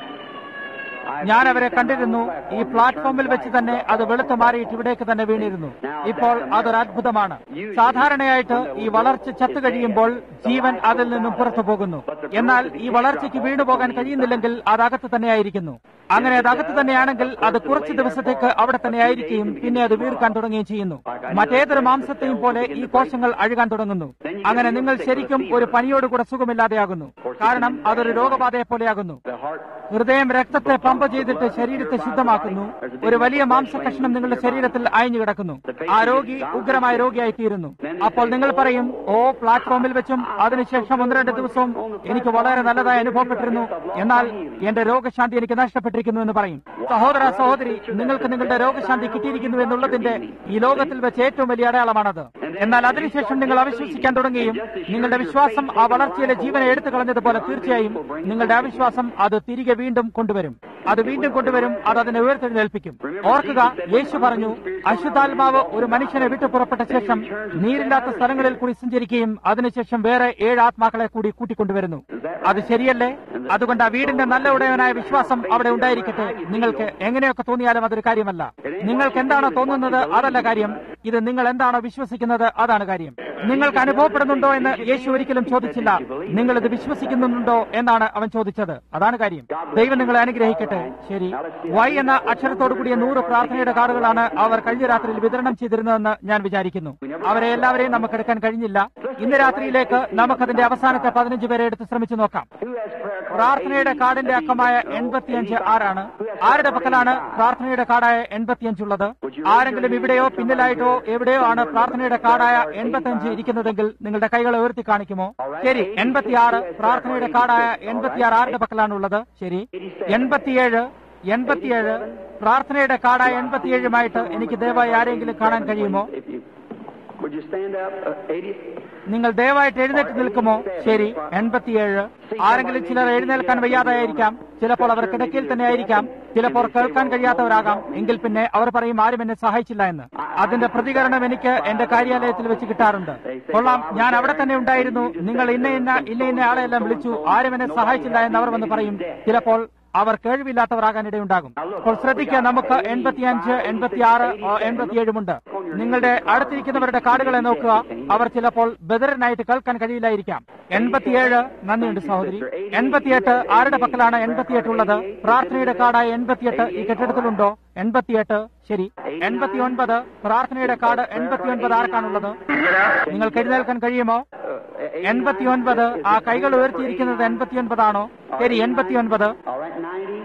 ഞാൻ അവരെ കണ്ടിരുന്നു ഈ പ്ലാറ്റ്ഫോമിൽ വെച്ച് തന്നെ അത് വെളുത്തു മാറിയിട്ട് ഇവിടേക്ക് തന്നെ വീണിരുന്നു ഇപ്പോൾ അതൊരു അത്ഭുതമാണ് സാധാരണയായിട്ട് ഈ വളർച്ച ചത്തു കഴിയുമ്പോൾ ജീവൻ അതിൽ നിന്നും പുറത്തു പോകുന്നു എന്നാൽ ഈ വളർച്ചയ്ക്ക് വീണുപോകാൻ കഴിയുന്നില്ലെങ്കിൽ അത് അകത്ത് തന്നെയായിരിക്കുന്നു അങ്ങനെ അത് അകത്ത് തന്നെയാണെങ്കിൽ അത് കുറച്ച് ദിവസത്തേക്ക് അവിടെ തന്നെ ആയിരിക്കുകയും പിന്നെ അത് വീർക്കാൻ തുടങ്ങുകയും ചെയ്യുന്നു മറ്റേതൊരു മാംസത്തെയും പോലെ ഈ കോശങ്ങൾ അഴുകാൻ തുടങ്ങുന്നു അങ്ങനെ നിങ്ങൾ ശരിക്കും ഒരു പനിയോടുകൂടെ സുഖമില്ലാതെയാകുന്നു കാരണം അതൊരു രോഗബാധയെ പോലെയാകുന്നു ഹൃദയം രക്തത്തെ പമ്പ് ചെയ്തിട്ട് ശരീരത്തെ ശുദ്ധമാക്കുന്നു ഒരു വലിയ മാംസകഷ്ണം നിങ്ങളുടെ ശരീരത്തിൽ അയഞ്ഞു കിടക്കുന്നു ആ രോഗി ഉഗ്രമായ രോഗിയായി തീരുന്നു അപ്പോൾ നിങ്ങൾ പറയും ഓ പ്ലാറ്റ്ഫോമിൽ വെച്ചും അതിനുശേഷം ഒന്ന് രണ്ട് ദിവസവും എനിക്ക് വളരെ നല്ലതായി അനുഭവപ്പെട്ടിരുന്നു എന്നാൽ എന്റെ രോഗശാന്തി എനിക്ക് നഷ്ടപ്പെട്ടിരിക്കുന്നു എന്ന് പറയും സഹോദര സഹോദരി നിങ്ങൾക്ക് നിങ്ങളുടെ രോഗശാന്തി കിട്ടിയിരിക്കുന്നു എന്നുള്ളതിന്റെ ഈ ലോകത്തിൽ വെച്ച് ഏറ്റവും വലിയ അടയാളമാണത് എന്നാൽ അതിനുശേഷം നിങ്ങൾ അവിശ്വസിക്കാൻ തുടങ്ങുകയും നിങ്ങളുടെ വിശ്വാസം ആ വളർച്ചയിലെ ജീവനെ എടുത്തു കളഞ്ഞതുപോലെ തീർച്ചയായും നിങ്ങളുടെ അവിശ്വാസം അത് തിരികെ വീണ്ടും കൊണ്ടുവരും അത് വീണ്ടും കൊണ്ടുവരും അത് അതിനെ ഉയർത്തെഴുന്നേൽപ്പിക്കും ഓർക്കുക യേശു പറഞ്ഞു അശുദ്ധാത്മാവ് ഒരു മനുഷ്യനെ വിട്ടു പുറപ്പെട്ട ശേഷം നീരില്ലാത്ത സ്ഥലങ്ങളിൽ കൂടി സഞ്ചരിക്കുകയും അതിനുശേഷം വേറെ ഏഴ് ആത്മാക്കളെ കൂടി കൂട്ടിക്കൊണ്ടുവരുന്നു അത് ശരിയല്ലേ അതുകൊണ്ട് ആ വീടിന്റെ നല്ല ഉടയവനായ വിശ്വാസം അവിടെ ഉണ്ടായിരിക്കട്ടെ നിങ്ങൾക്ക് എങ്ങനെയൊക്കെ തോന്നിയാലും അതൊരു കാര്യമല്ല നിങ്ങൾക്ക് എന്താണോ തോന്നുന്നത് അതല്ല കാര്യം ഇത് നിങ്ങൾ എന്താണോ വിശ്വസിക്കുന്നത് അതാണ് കാര്യം നിങ്ങൾക്ക് അനുഭവപ്പെടുന്നുണ്ടോ എന്ന് യേശു ഒരിക്കലും ചോദിച്ചില്ല നിങ്ങൾ ഇത് വിശ്വസിക്കുന്നുണ്ടോ എന്നാണ് അവൻ ചോദിച്ചത് അതാണ് കാര്യം ദൈവം നിങ്ങളെ അനുഗ്രഹിക്കട്ടെ ശരി വൈ എന്ന അക്ഷരത്തോടു കൂടിയ നൂറ് പ്രാർത്ഥനയുടെ കാർഡുകളാണ് അവർ കഴിഞ്ഞ രാത്രിയിൽ വിതരണം ചെയ്തിരുന്നതെന്ന് ഞാൻ വിചാരിക്കുന്നു അവരെ എല്ലാവരെയും നമുക്ക് എടുക്കാൻ കഴിഞ്ഞില്ല ഇന്ന് രാത്രിയിലേക്ക് നമുക്കതിന്റെ അവസാനത്തെ പതിനഞ്ച് പേരെ എടുത്ത് ശ്രമിച്ചു നോക്കാം പ്രാർത്ഥനയുടെ കാർഡിന്റെ അക്കമായ എൺപത്തിയഞ്ച് ആരാണ് ആരുടെ പക്കലാണ് പ്രാർത്ഥനയുടെ കാർഡായ എൺപത്തിയഞ്ചുള്ളത് ആരെങ്കിലും ഇവിടെയോ പിന്നിലായിട്ടോ എവിടെയോ ആണ് പ്രാർത്ഥനയുടെ കാർഡായ എൺപത്തിയഞ്ച് ഇരിക്കുന്നതെങ്കിൽ നിങ്ങളുടെ കൈകളെ ഉയർത്തി കാണിക്കുമോ ശരി എൺപത്തിയാറ് പ്രാർത്ഥനയുടെ കാർഡായ എൺപത്തിയാറ് ആരുടെ പക്കലാണുള്ളത് ശരി എൺപത്തിയേഴ് എൺപത്തിയേഴ് പ്രാർത്ഥനയുടെ കാർഡായ എൺപത്തിയേഴുമായിട്ട് എനിക്ക് ദയവായി ആരെങ്കിലും കാണാൻ കഴിയുമോ Would you stand up? Uh, 80? നിങ്ങൾ ദയവായിട്ട് എഴുന്നേറ്റ് നിൽക്കുമോ ശരി എൺപത്തിയേഴ് ആരെങ്കിലും ചിലർ എഴുന്നേൽക്കാൻ വയ്യാതായിരിക്കാം ചിലപ്പോൾ അവർ കിടക്കയിൽ തന്നെ ആയിരിക്കാം ചിലപ്പോൾ കേൾക്കാൻ കഴിയാത്തവരാകാം എങ്കിൽ പിന്നെ അവർ പറയും ആരും എന്നെ സഹായിച്ചില്ല എന്ന് അതിന്റെ പ്രതികരണം എനിക്ക് എന്റെ കാര്യാലയത്തിൽ വെച്ച് കിട്ടാറുണ്ട് കൊള്ളാം ഞാൻ അവിടെ തന്നെ ഉണ്ടായിരുന്നു നിങ്ങൾ ഇന്ന ഇന്ന ഇന്ന ഇന്ന ആളെല്ലാം വിളിച്ചു ആരും എന്നെ സഹായിച്ചില്ല എന്ന് അവർ വന്ന് പറയും ചിലപ്പോൾ അവർ കേൾവില്ലാത്തവരാകാൻ ഇടയുണ്ടാകും അപ്പോൾ ശ്രദ്ധിക്കുക നമുക്ക് എൺപത്തിയഞ്ച് എൺപത്തിയാറ് എൺപത്തിയേഴുമുണ്ട് നിങ്ങളുടെ അടുത്തിരിക്കുന്നവരുടെ കാർഡുകളെ നോക്കുക അവർ ചിലപ്പോൾ ബദറിനായിട്ട് കേൾക്കാൻ കഴിയില്ലായിരിക്കാം എൺപത്തിയേഴ് നന്ദിയുണ്ട് സഹോദരി എൺപത്തിയെട്ട് ആരുടെ പക്കലാണ് എൺപത്തിയെട്ട് ഉള്ളത് പ്രാർത്ഥനയുടെ കാർഡായ എൺപത്തിയെട്ട് ഈ കെട്ടിടത്തിലുണ്ടോ എൺപത്തിയെട്ട് ശരി എൺപത്തി ഒൻപത് പ്രാർത്ഥനയുടെ കാർഡ് എൺപത്തിയൊൻപത് ആർക്കാണുള്ളത് നിങ്ങൾക്ക് എഴുന്നേൽക്കാൻ കഴിയുമോ എൺപത്തിയൊൻപത് ആ കൈകൾ ഉയർത്തിയിരിക്കുന്നത് എൺപത്തിയൊൻപതാണോ ശരി എൺപത്തിയൊൻപത് All right, 90.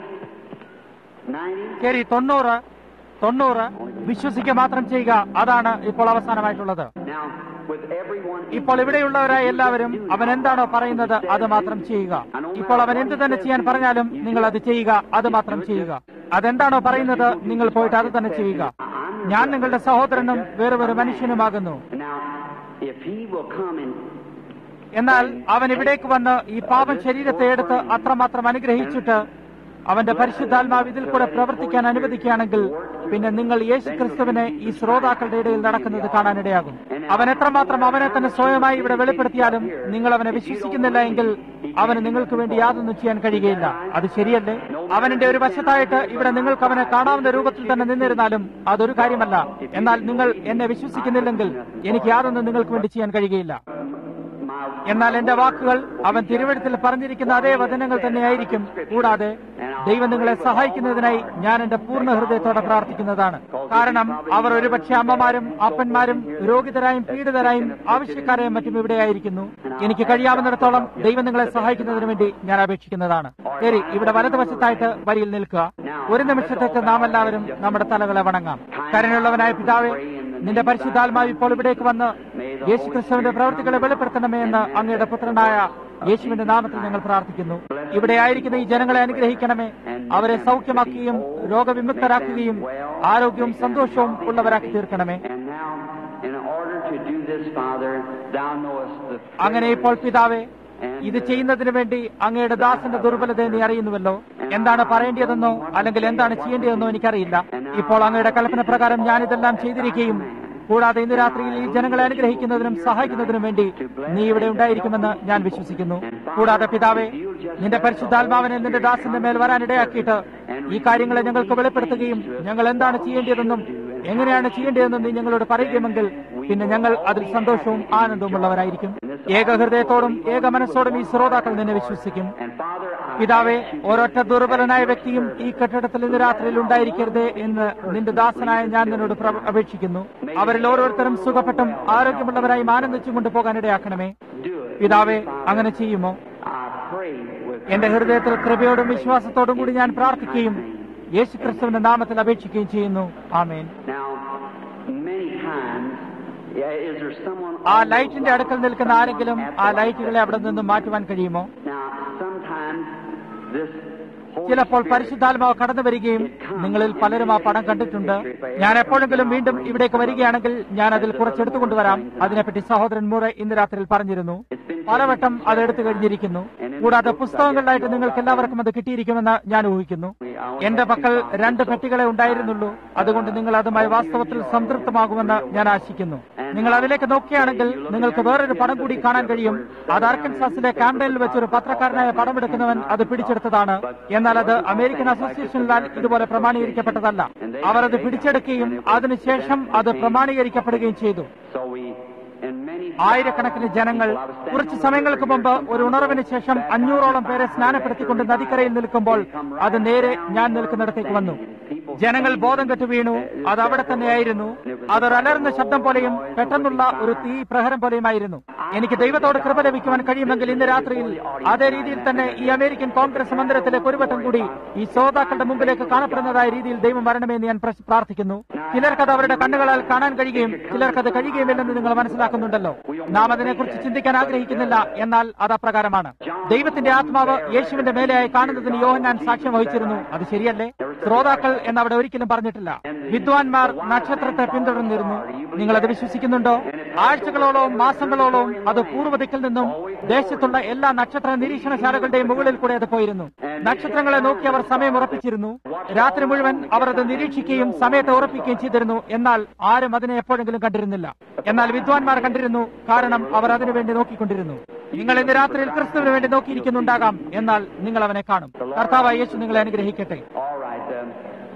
90. ശരി തൊണ്ണൂറ് തൊണ്ണൂറ് വിശ്വസിക്കുക മാത്രം ചെയ്യുക അതാണ് ഇപ്പോൾ അവസാനമായിട്ടുള്ളത് Now, with everyone. ഇപ്പോൾ ഇവിടെയുള്ളവരായ എല്ലാവരും അവൻ എന്താണോ പറയുന്നത് അത് മാത്രം ചെയ്യുക ഇപ്പോൾ അവൻ എന്ത് തന്നെ ചെയ്യാൻ പറഞ്ഞാലും നിങ്ങൾ അത് ചെയ്യുക അത് മാത്രം ചെയ്യുക അതെന്താണോ പറയുന്നത് നിങ്ങൾ പോയിട്ട് അത് തന്നെ ചെയ്യുക ഞാൻ നിങ്ങളുടെ സഹോദരനും വേറെ ഒരു മനുഷ്യനുമാകുന്നു Now, if he will come and എന്നാൽ അവൻ ഇവിടേക്ക് വന്ന് ഈ പാപം ശരീരത്തെ എടുത്ത് അത്രമാത്രം അനുഗ്രഹിച്ചിട്ട് അവന്റെ പരിശുദ്ധാത്മാവ് ഇതിൽ കൂടെ പ്രവർത്തിക്കാൻ അനുവദിക്കുകയാണെങ്കിൽ പിന്നെ നിങ്ങൾ യേശു ക്രിസ്തുവിനെ ഈ ശ്രോതാക്കളുടെ ഇടയിൽ നടക്കുന്നത് കാണാനിടയാകും അവൻ എത്രമാത്രം അവനെ തന്നെ സ്വയമായി ഇവിടെ വെളിപ്പെടുത്തിയാലും നിങ്ങൾ അവനെ വിശ്വസിക്കുന്നില്ല എങ്കിൽ അവന് നിങ്ങൾക്ക് വേണ്ടി യാതൊന്നും ചെയ്യാൻ കഴിയുകയില്ല അത് ശരിയല്ലേ അവനിന്റെ ഒരു വശത്തായിട്ട് ഇവിടെ നിങ്ങൾക്ക് അവനെ കാണാവുന്ന രൂപത്തിൽ തന്നെ നിന്നിരുന്നാലും അതൊരു കാര്യമല്ല എന്നാൽ നിങ്ങൾ എന്നെ വിശ്വസിക്കുന്നില്ലെങ്കിൽ എനിക്ക് യാതൊന്നും നിങ്ങൾക്ക് വേണ്ടി ചെയ്യാൻ കഴിയുകയില്ല എന്നാൽ എന്റെ വാക്കുകൾ അവൻ തിരുവഴുത്തിൽ പറഞ്ഞിരിക്കുന്ന അതേ വചനങ്ങൾ തന്നെയായിരിക്കും കൂടാതെ ദൈവം നിങ്ങളെ സഹായിക്കുന്നതിനായി ഞാൻ എന്റെ പൂർണ്ണ ഹൃദയത്തോടെ പ്രാർത്ഥിക്കുന്നതാണ് കാരണം അവർ ഒരുപക്ഷെ അമ്മമാരും അപ്പന്മാരും രോഗിതരായും പീഡിതരായും ആവശ്യക്കാരെയും മറ്റും ഇവിടെയായിരിക്കുന്നു എനിക്ക് കഴിയാവുന്നിടത്തോളം ദൈവം നിങ്ങളെ സഹായിക്കുന്നതിന് വേണ്ടി ഞാൻ അപേക്ഷിക്കുന്നതാണ് ശരി ഇവിടെ വലതുവശത്തായിട്ട് വരിയിൽ നിൽക്കുക ഒരു നിമിഷത്തേക്ക് നാം എല്ലാവരും നമ്മുടെ തലകളെ വണങ്ങാം കരുണയുള്ളവനായ പിതാവേ നിന്റെ പരിശുദ്ധാത്മാവ് ഇപ്പോൾ ഇവിടേക്ക് വന്ന് യേശുക്രിസ്തുവിന്റെ പ്രവൃത്തികളെ വെളിപ്പെടുത്തണമേ എന്ന് അങ്ങയുടെ പുത്രനായ യേശുവിന്റെ നാമത്തിൽ ഞങ്ങൾ പ്രാർത്ഥിക്കുന്നു ഇവിടെ ആയിരിക്കുന്ന ഈ ജനങ്ങളെ അനുഗ്രഹിക്കണമേ അവരെ സൗഖ്യമാക്കുകയും രോഗവിമുക്തരാക്കുകയും ആരോഗ്യവും സന്തോഷവും ഉള്ളവരാക്കി തീർക്കണമേ And now, in order to do this, Father, thou knowest the അങ്ങനെ ഇപ്പോൾ പിതാവേ ഇത് ചെയ്യുന്നതിന് വേണ്ടി അങ്ങയുടെ ദാസന്റെ ദുർബലതയെ നീ അറിയുന്നുവല്ലോ എന്താണ് പറയേണ്ടതെന്നോ അല്ലെങ്കിൽ എന്താണ് ചെയ്യേണ്ടതെന്നോ എനിക്കറിയില്ല ഇപ്പോൾ അങ്ങയുടെ കൽപ്പന പ്രകാരം ഞാനിതെല്ലാം ചെയ്തിരിക്കുകയും കൂടാതെ ഇന്ന് രാത്രിയിൽ ഈ ജനങ്ങളെ അനുഗ്രഹിക്കുന്നതിനും സഹായിക്കുന്നതിനും വേണ്ടി നീ ഇവിടെ ഉണ്ടായിരിക്കുമെന്ന് ഞാൻ വിശ്വസിക്കുന്നു കൂടാതെ പിതാവേ നിന്റെ പരിശുദ്ധാത്മാവിനെ നിന്റെ ദാസന്റെ മേൽ വരാനിടയാക്കിയിട്ട് ഈ കാര്യങ്ങളെ ഞങ്ങൾക്ക് വെളിപ്പെടുത്തുകയും ഞങ്ങൾ എന്താണ് ചെയ്യേണ്ടതെന്നും എങ്ങനെയാണ് ചെയ്യേണ്ടതെന്നും നീ ഞങ്ങളോട് പറയുകയുമെങ്കിൽ പിന്നെ ഞങ്ങൾ അതിൽ സന്തോഷവും ആനന്ദവും ഉള്ളവരായിരിക്കും ഏക ഹൃദയത്തോടും ഏക മനസ്സോടും ഈ ശ്രോതാക്കൾ നിന്നെ വിശ്വസിക്കും And Father, I പിതാവെ ഒരൊറ്റ ദുർബലനായ വ്യക്തിയും ഈ കെട്ടിടത്തിൽ ഇന്ന് രാത്രിയിൽ ഉണ്ടായിരിക്കരുതേ എന്ന് നിന്റെ ദാസനായ ഞാൻ നിന്നോട് പ്ര- അപേക്ഷിക്കുന്നു അവരിൽ ഓരോരുത്തരും സുഖപ്പെട്ടും ആരോഗ്യമുള്ളവരായി ആനന്ദിച്ചും കൊണ്ടുപോകാൻ ഇടയാക്കണമേ do it. പിതാവെ അങ്ങനെ ചെയ്യുമോ I pray with എന്റെ ഹൃദയത്തിൽ കൃപയോടും വിശ്വാസത്തോടും കൂടി ഞാൻ പ്രാർത്ഥിക്കുകയും യേശുക്രിസ്തുവിന്റെ നാമത്തിൽ അപേക്ഷിക്കുകയും ചെയ്യുന്നു ആമേൻ Now, many times, yeah, is there someone ആ on ലൈറ്റിന്റെ അടുക്കൽ നിൽക്കുന്ന ആരെങ്കിലും ആ ലൈറ്റുകളെ അവിടെ നിന്ന് മാറ്റുവാൻ കഴിയുമോ Now, sometimes this Holy ചിലപ്പോൾ Spirit പരിശുദ്ധാത്മാവ് കടന്നു വരികയും നിങ്ങളിൽ പലരും ആ പടം കണ്ടിട്ടുണ്ട് ഞാൻ എപ്പോഴെങ്കിലും വീണ്ടും ഇവിടേക്ക് വരികയാണെങ്കിൽ ഞാൻ അതിൽ കുറച്ചെടുത്തു കൊണ്ടുവരാം അതിനെപ്പറ്റി സഹോദരൻ മുറ ഇന്ന് രാത്രിയിൽ പറഞ്ഞിരുന്നു പലവട്ടം അത് എടുത്തു കഴിഞ്ഞിരിക്കുന്നു കൂടാതെ പുസ്തകങ്ങളിലായിട്ട് നിങ്ങൾക്ക് എല്ലാവർക്കും അത് കിട്ടിയിരിക്കുമെന്ന് ഞാൻ ഊഹിക്കുന്നു എന്റെ പക്കൽ രണ്ട് പെട്ടികളെ ഉണ്ടായിരുന്നുള്ളൂ അതുകൊണ്ട് നിങ്ങൾ അതുമായി വാസ്തവത്തിൽ സംതൃപ്തമാകുമെന്ന് ഞാൻ ആശിക്കുന്നു നിങ്ങൾ അതിലേക്ക് നോക്കുകയാണെങ്കിൽ നിങ്ങൾക്ക് വേറൊരു പടം കൂടി കാണാൻ കഴിയും അത് ആർക്കൻസാസിലെ ക്യാമ്പയിനിൽ വെച്ചൊരു പത്രക്കാരനായ പടമെടുക്കുന്നവൻ അത് പിടിച്ചെടുത്തതാണ് എന്നാൽ അത് അമേരിക്കൻ അസോസിയേഷനിലാൽ ഇതുപോലെ പ്രമാണീകരിക്കപ്പെട്ടതല്ല അവർ അത് പിടിച്ചെടുക്കുകയും അതിനുശേഷം അത് പ്രമാണീകരിക്കപ്പെടുകയും ചെയ്തു So we, in many ആയിരക്കണക്കിന് ജനങ്ങൾ കുറച്ച് സമയങ്ങൾക്ക് മുമ്പ് ഒരു ഉണർവിന് ശേഷം അഞ്ഞൂറോളം പേരെ സ്നാനപ്പെടുത്തിക്കൊണ്ട് നദിക്കരയിൽ നിൽക്കുമ്പോൾ അത് നേരെ ഞാൻ നിൽക്കുന്നിടത്തേക്ക് വന്നു ജനങ്ങൾ ബോധം കെട്ടു വീണു അത് അവിടെ തന്നെയായിരുന്നു അതൊരു അലർന്ന ശബ്ദം പോലെയും പെട്ടെന്നുള്ള ഒരു തീ പ്രഹരം പോലെയുമായിരുന്നു എനിക്ക് ദൈവത്തോട് കൃപ ലഭിക്കുവാൻ കഴിയുമെങ്കിൽ ഇന്ന് രാത്രിയിൽ അതേ രീതിയിൽ തന്നെ ഈ അമേരിക്കൻ കോൺഗ്രസ് മന്ദിരത്തിലേക്ക് ഒരു വട്ടം കൂടി ഈ ശ്രോതാക്കളുടെ മുമ്പിലേക്ക് കാണപ്പെടുന്നതായ രീതിയിൽ ദൈവം വരണമെന്ന് ഞാൻ പ്രശ്- പ്രാർത്ഥിക്കുന്നു ചിലർക്കത് അവരുടെ കണ്ണുകളാൽ കാണാൻ കഴിയുകയും ചിലർക്കത് കഴിയുകയുമില്ലെന്ന് നിങ്ങൾ മനസ്സിലാക്കുന്നുണ്ടല്ലോ നാം അതിനെക്കുറിച്ച് ചിന്തിക്കാൻ ആഗ്രഹിക്കുന്നില്ല എന്നാൽ അത് അപ്രകാരമാണ് ദൈവത്തിന്റെ ആത്മാവ് യേശുവിന്റെ മേലെയായി കാണുന്നതിന് യോഹന്നാൻ സാക്ഷ്യം വഹിച്ചിരുന്നു അത് ശരിയല്ലേ ശ്രോതാക്കൾ എന്നവിടെ ഒരിക്കലും പറഞ്ഞിട്ടില്ല വിദ്വാൻമാർ നക്ഷത്രത്തെ പിന്തുടർന്നിരുന്നു നിങ്ങൾ അത് വിശ്വസിക്കുന്നുണ്ടോ ആഴ്ചകളോളവും മാസങ്ങളോളവും അത് പൂർവ്വദിക്കിൽ നിന്നും ദേശത്തുള്ള എല്ലാ നക്ഷത്ര നിരീക്ഷണശാലകളുടെയും മുകളിൽ കൂടെ അത് പോയിരുന്നു നക്ഷത്രങ്ങളെ നോക്കി അവർ സമയം ഉറപ്പിച്ചിരുന്നു രാത്രി മുഴുവൻ അവർ അത് നിരീക്ഷിക്കുകയും സമയത്തെ ഉറപ്പിക്കുകയും ചെയ്തിരുന്നു എന്നാൽ ആരും അതിനെ എപ്പോഴെങ്കിലും കണ്ടിരുന്നില്ല എന്നാൽ വിദ്വാൻമാർ കണ്ടിരുന്നു കാരണം അവർ അതിനുവേണ്ടി നോക്കിക്കൊണ്ടിരുന്നു നിങ്ങൾ ഇന്ന് രാത്രിയിൽ ക്രിസ്തുവിന് വേണ്ടി നോക്കിയിരിക്കുന്നുണ്ടാകാം എന്നാൽ നിങ്ങൾ അവനെ കാണും കർത്താവായ യേശു നിങ്ങളെ അനുഗ്രഹിക്കട്ടെ All right, um,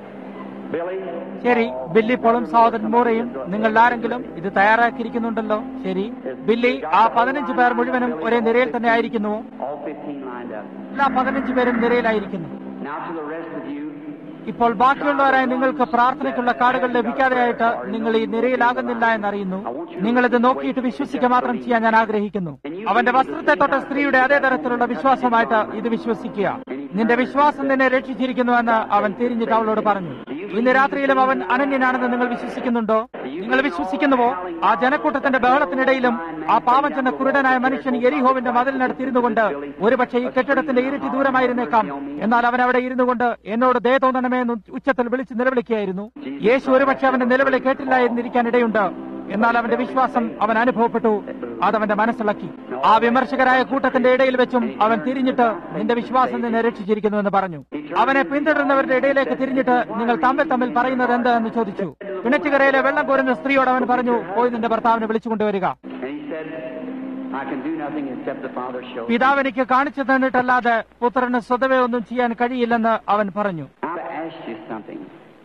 Billy, ശരി ബില്ലി പോളും സഹോദരൻ മൂറയും നിങ്ങൾ ആരെങ്കിലും ഇത് തയ്യാറാക്കിയിരിക്കുന്നുണ്ടല്ലോ ശരി ബില്ലി ആ പതിനഞ്ച് പേർ മുഴുവനും ഒരേ നിരയിൽ തന്നെ ആയിരിക്കുന്നുവോ all 15 lined up. എല്ലാ പതിനഞ്ച് പേരും നിരയിലായിരിക്കുന്നു Now to the rest of you, ഇപ്പോൾ ബാക്കിയുള്ളവരായി നിങ്ങൾക്ക് പ്രാർത്ഥനയ്ക്കുള്ള കാർഡുകൾ ലഭിക്കാതെയായിട്ട് നിങ്ങൾ ഈ നിരയിലാകുന്നില്ല എന്നറിയുന്നു നിങ്ങൾ ഇത് നോക്കിയിട്ട് വിശ്വസിക്കുക മാത്രം ചെയ്യാൻ ഞാൻ ആഗ്രഹിക്കുന്നു അവന്റെ വസ്ത്രത്തെ തൊട്ട സ്ത്രീയുടെ അതേ തരത്തിലുള്ള വിശ്വാസമായിട്ട് ഇത് വിശ്വസിക്കുക നിന്റെ വിശ്വാസം നിന്നെ രക്ഷിച്ചിരിക്കുന്നുവെന്ന് അവൻ തിരിഞ്ഞിട്ട് അവളോട് പറഞ്ഞു ഇന്ന് രാത്രിയിലും അവൻ അനന്യനാണെന്ന് നിങ്ങൾ വിശ്വസിക്കുന്നുണ്ടോ നിങ്ങൾ വിശ്വസിക്കുന്നുവോ ആ ജനക്കൂട്ടത്തിന്റെ ബഹളത്തിനിടയിലും ആ പാവം ചെന്ന കുരുടനായ മനുഷ്യൻ എരിഹോവിന്റെ മതിലിനടുത്തിരുന്നു കൊണ്ട് ഒരുപക്ഷെ ഈ കെട്ടിടത്തിന്റെ ഇരുട്ടി ദൂരമായിരുന്നേക്കാം എന്നാൽ അവൻ അവിടെ ഇരുന്നു കൊണ്ട് എന്നോട് ദയ തോന്നണമേ എന്ന് ഉച്ചത്തിൽ വിളിച്ച് നിലവിളിക്കുകയായിരുന്നു യേശു ഒരുപക്ഷെ അവന്റെ നിലവിളി കേട്ടില്ല എന്നിരിക്കാൻ ഇടയുണ്ട് എന്നാൽ അവന്റെ വിശ്വാസം അവൻ അനുഭവപ്പെട്ടു അതവന്റെ മനസ്സിളക്കി ആ വിമർശകരായ കൂട്ടത്തിന്റെ ഇടയിൽ വെച്ചും അവൻ തിരിഞ്ഞിട്ട് നിന്റെ വിശ്വാസം നിന്നെ രക്ഷിച്ചിരിക്കുന്നുവെന്ന് പറഞ്ഞു അവനെ പിന്തുടരുന്നവരുടെ ഇടയിലേക്ക് തിരിഞ്ഞിട്ട് നിങ്ങൾ തമ്മിൽ തമ്മിൽ പറയുന്നത് എന്ത് എന്ന് ചോദിച്ചു കിണറ്റുകരയിലെ വെള്ളം കോരുന്ന സ്ത്രീയോട് അവൻ പറഞ്ഞു പോയി നിന്റെ ഭർത്താവിനെ വിളിച്ചുകൊണ്ടുവരിക and he said, I can do nothing except the Father shows. പിതാവ് എനിക്ക് കാണിച്ചു തന്നിട്ടല്ലാതെ പുത്രന് സ്വതവേ ഒന്നും ചെയ്യാൻ കഴിയില്ലെന്ന് അവൻ പറഞ്ഞു I want to ask you something.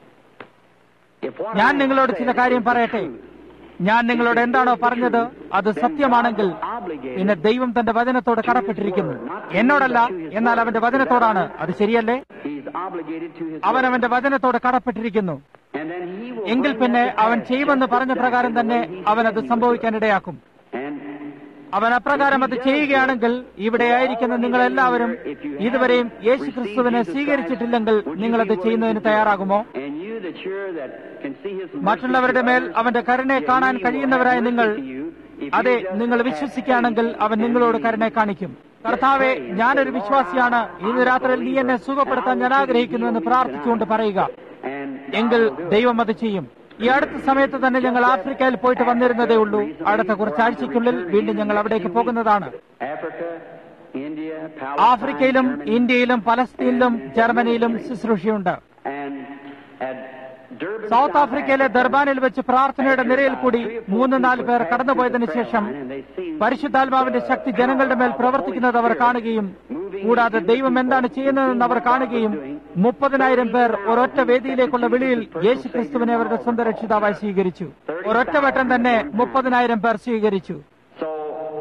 If what ഞാൻ I നിങ്ങളോട് said ചില കാര്യം is പറയട്ടെ true, ഞാൻ നിങ്ങളോട് എന്താണോ പറഞ്ഞത് അത് സത്യമാണെങ്കിൽ പിന്നെ ദൈവം തന്റെ വചനത്തോട് കടപ്പെട്ടിരിക്കുന്നു എന്നോടല്ല എന്നാൽ അവന്റെ വചനത്തോടാണ് അത് ശരിയല്ലേ He's obligated to his അവൻ word. അവന്റെ വചനത്തോട് കടപ്പെട്ടിരിക്കുന്നു And then he will എങ്കിൽ bring പിന്നെ that to അവൻ pass. ചെയ്യുമെന്ന് പറഞ്ഞ പ്രകാരം തന്നെ അവൻ അത് സംഭവിക്കാനിടയാക്കും And അവൻ അപ്രകാരം അത് ചെയ്യുകയാണെങ്കിൽ ഇവിടെ ആയിരിക്കുന്ന നിങ്ങൾ എല്ലാവരും ഇതുവരെയും യേശു ക്രിസ്തുവിനെ സ്വീകരിച്ചിട്ടില്ലെങ്കിൽ നിങ്ങൾ അത് ചെയ്യുന്നതിന് തയ്യാറാകുമോ and you that you're that can see his mercy മറ്റുള്ളവരുടെ മേൽ to others, അവന്റെ കരുണയെ കാണാൻ then he will കഴിയുന്നവരായ have നിങ്ങൾ mercy to you if അതെ you just നിങ്ങൾ have വിശ്വസിക്കുകയാണെങ്കിൽ faith അവൻ and നിങ്ങളോട് believe. കരുണയെ കാണിക്കും കർത്താവെ ഞാനൊരു വിശ്വാസിയാണ് ഇന്ന് രാത്രിയിൽ നീ എന്നെ സുഖപ്പെടുത്താൻ ഞാൻ ആഗ്രഹിക്കുന്നുവെന്ന് പ്രാർത്ഥിച്ചുകൊണ്ട് പറയുക And എങ്കിൽ God will do it. ദൈവം അത് ചെയ്യും ഈ അടുത്ത സമയത്ത് തന്നെ ഞങ്ങൾ ആഫ്രിക്കയിൽ പോയിട്ട് വന്നിരുന്നതേ ഉള്ളൂ അടുത്ത കുറച്ചാഴ്ചയ്ക്കുള്ളിൽ വീണ്ടും ഞങ്ങൾ അവിടേക്ക് പോകുന്നതാണ് Africa, India, ആഫ്രിക്കയിലും Palestine, Germany, ഇന്ത്യയിലും പലസ്തീനിലും ജർമ്മനിയിലും ശുശ്രൂഷയുണ്ട് and at Durban, South South ആഫ്രിക്കയിലെ Africa, ദർബാനിൽ വെച്ച് പ്രാർത്ഥനയുടെ നിരയിൽ കൂടി മൂന്ന് നാല് പേർ കടന്നുപോയതിനു ശേഷം പരിശുദ്ധാത്മാവിന്റെ ശക്തി ജനങ്ങളുടെ മേൽ പ്രവർത്തിക്കുന്നത് അവർ കാണുകയും കൂടാതെ ദൈവം എന്താണ് ചെയ്യുന്നതെന്ന് അവർ കാണുകയും മുപ്പതിനായിരം പേർ ഒരൊറ്റ വേദിയിലേക്കുള്ള വിളിയിൽ യേശു ക്രിസ്തുവിനെ അവരുടെ സ്വന്തം രക്ഷിതാവായി സ്വീകരിച്ചു ഒരൊറ്റ വട്ടം തന്നെ മുപ്പതിനായിരം പേർ സ്വീകരിച്ചു So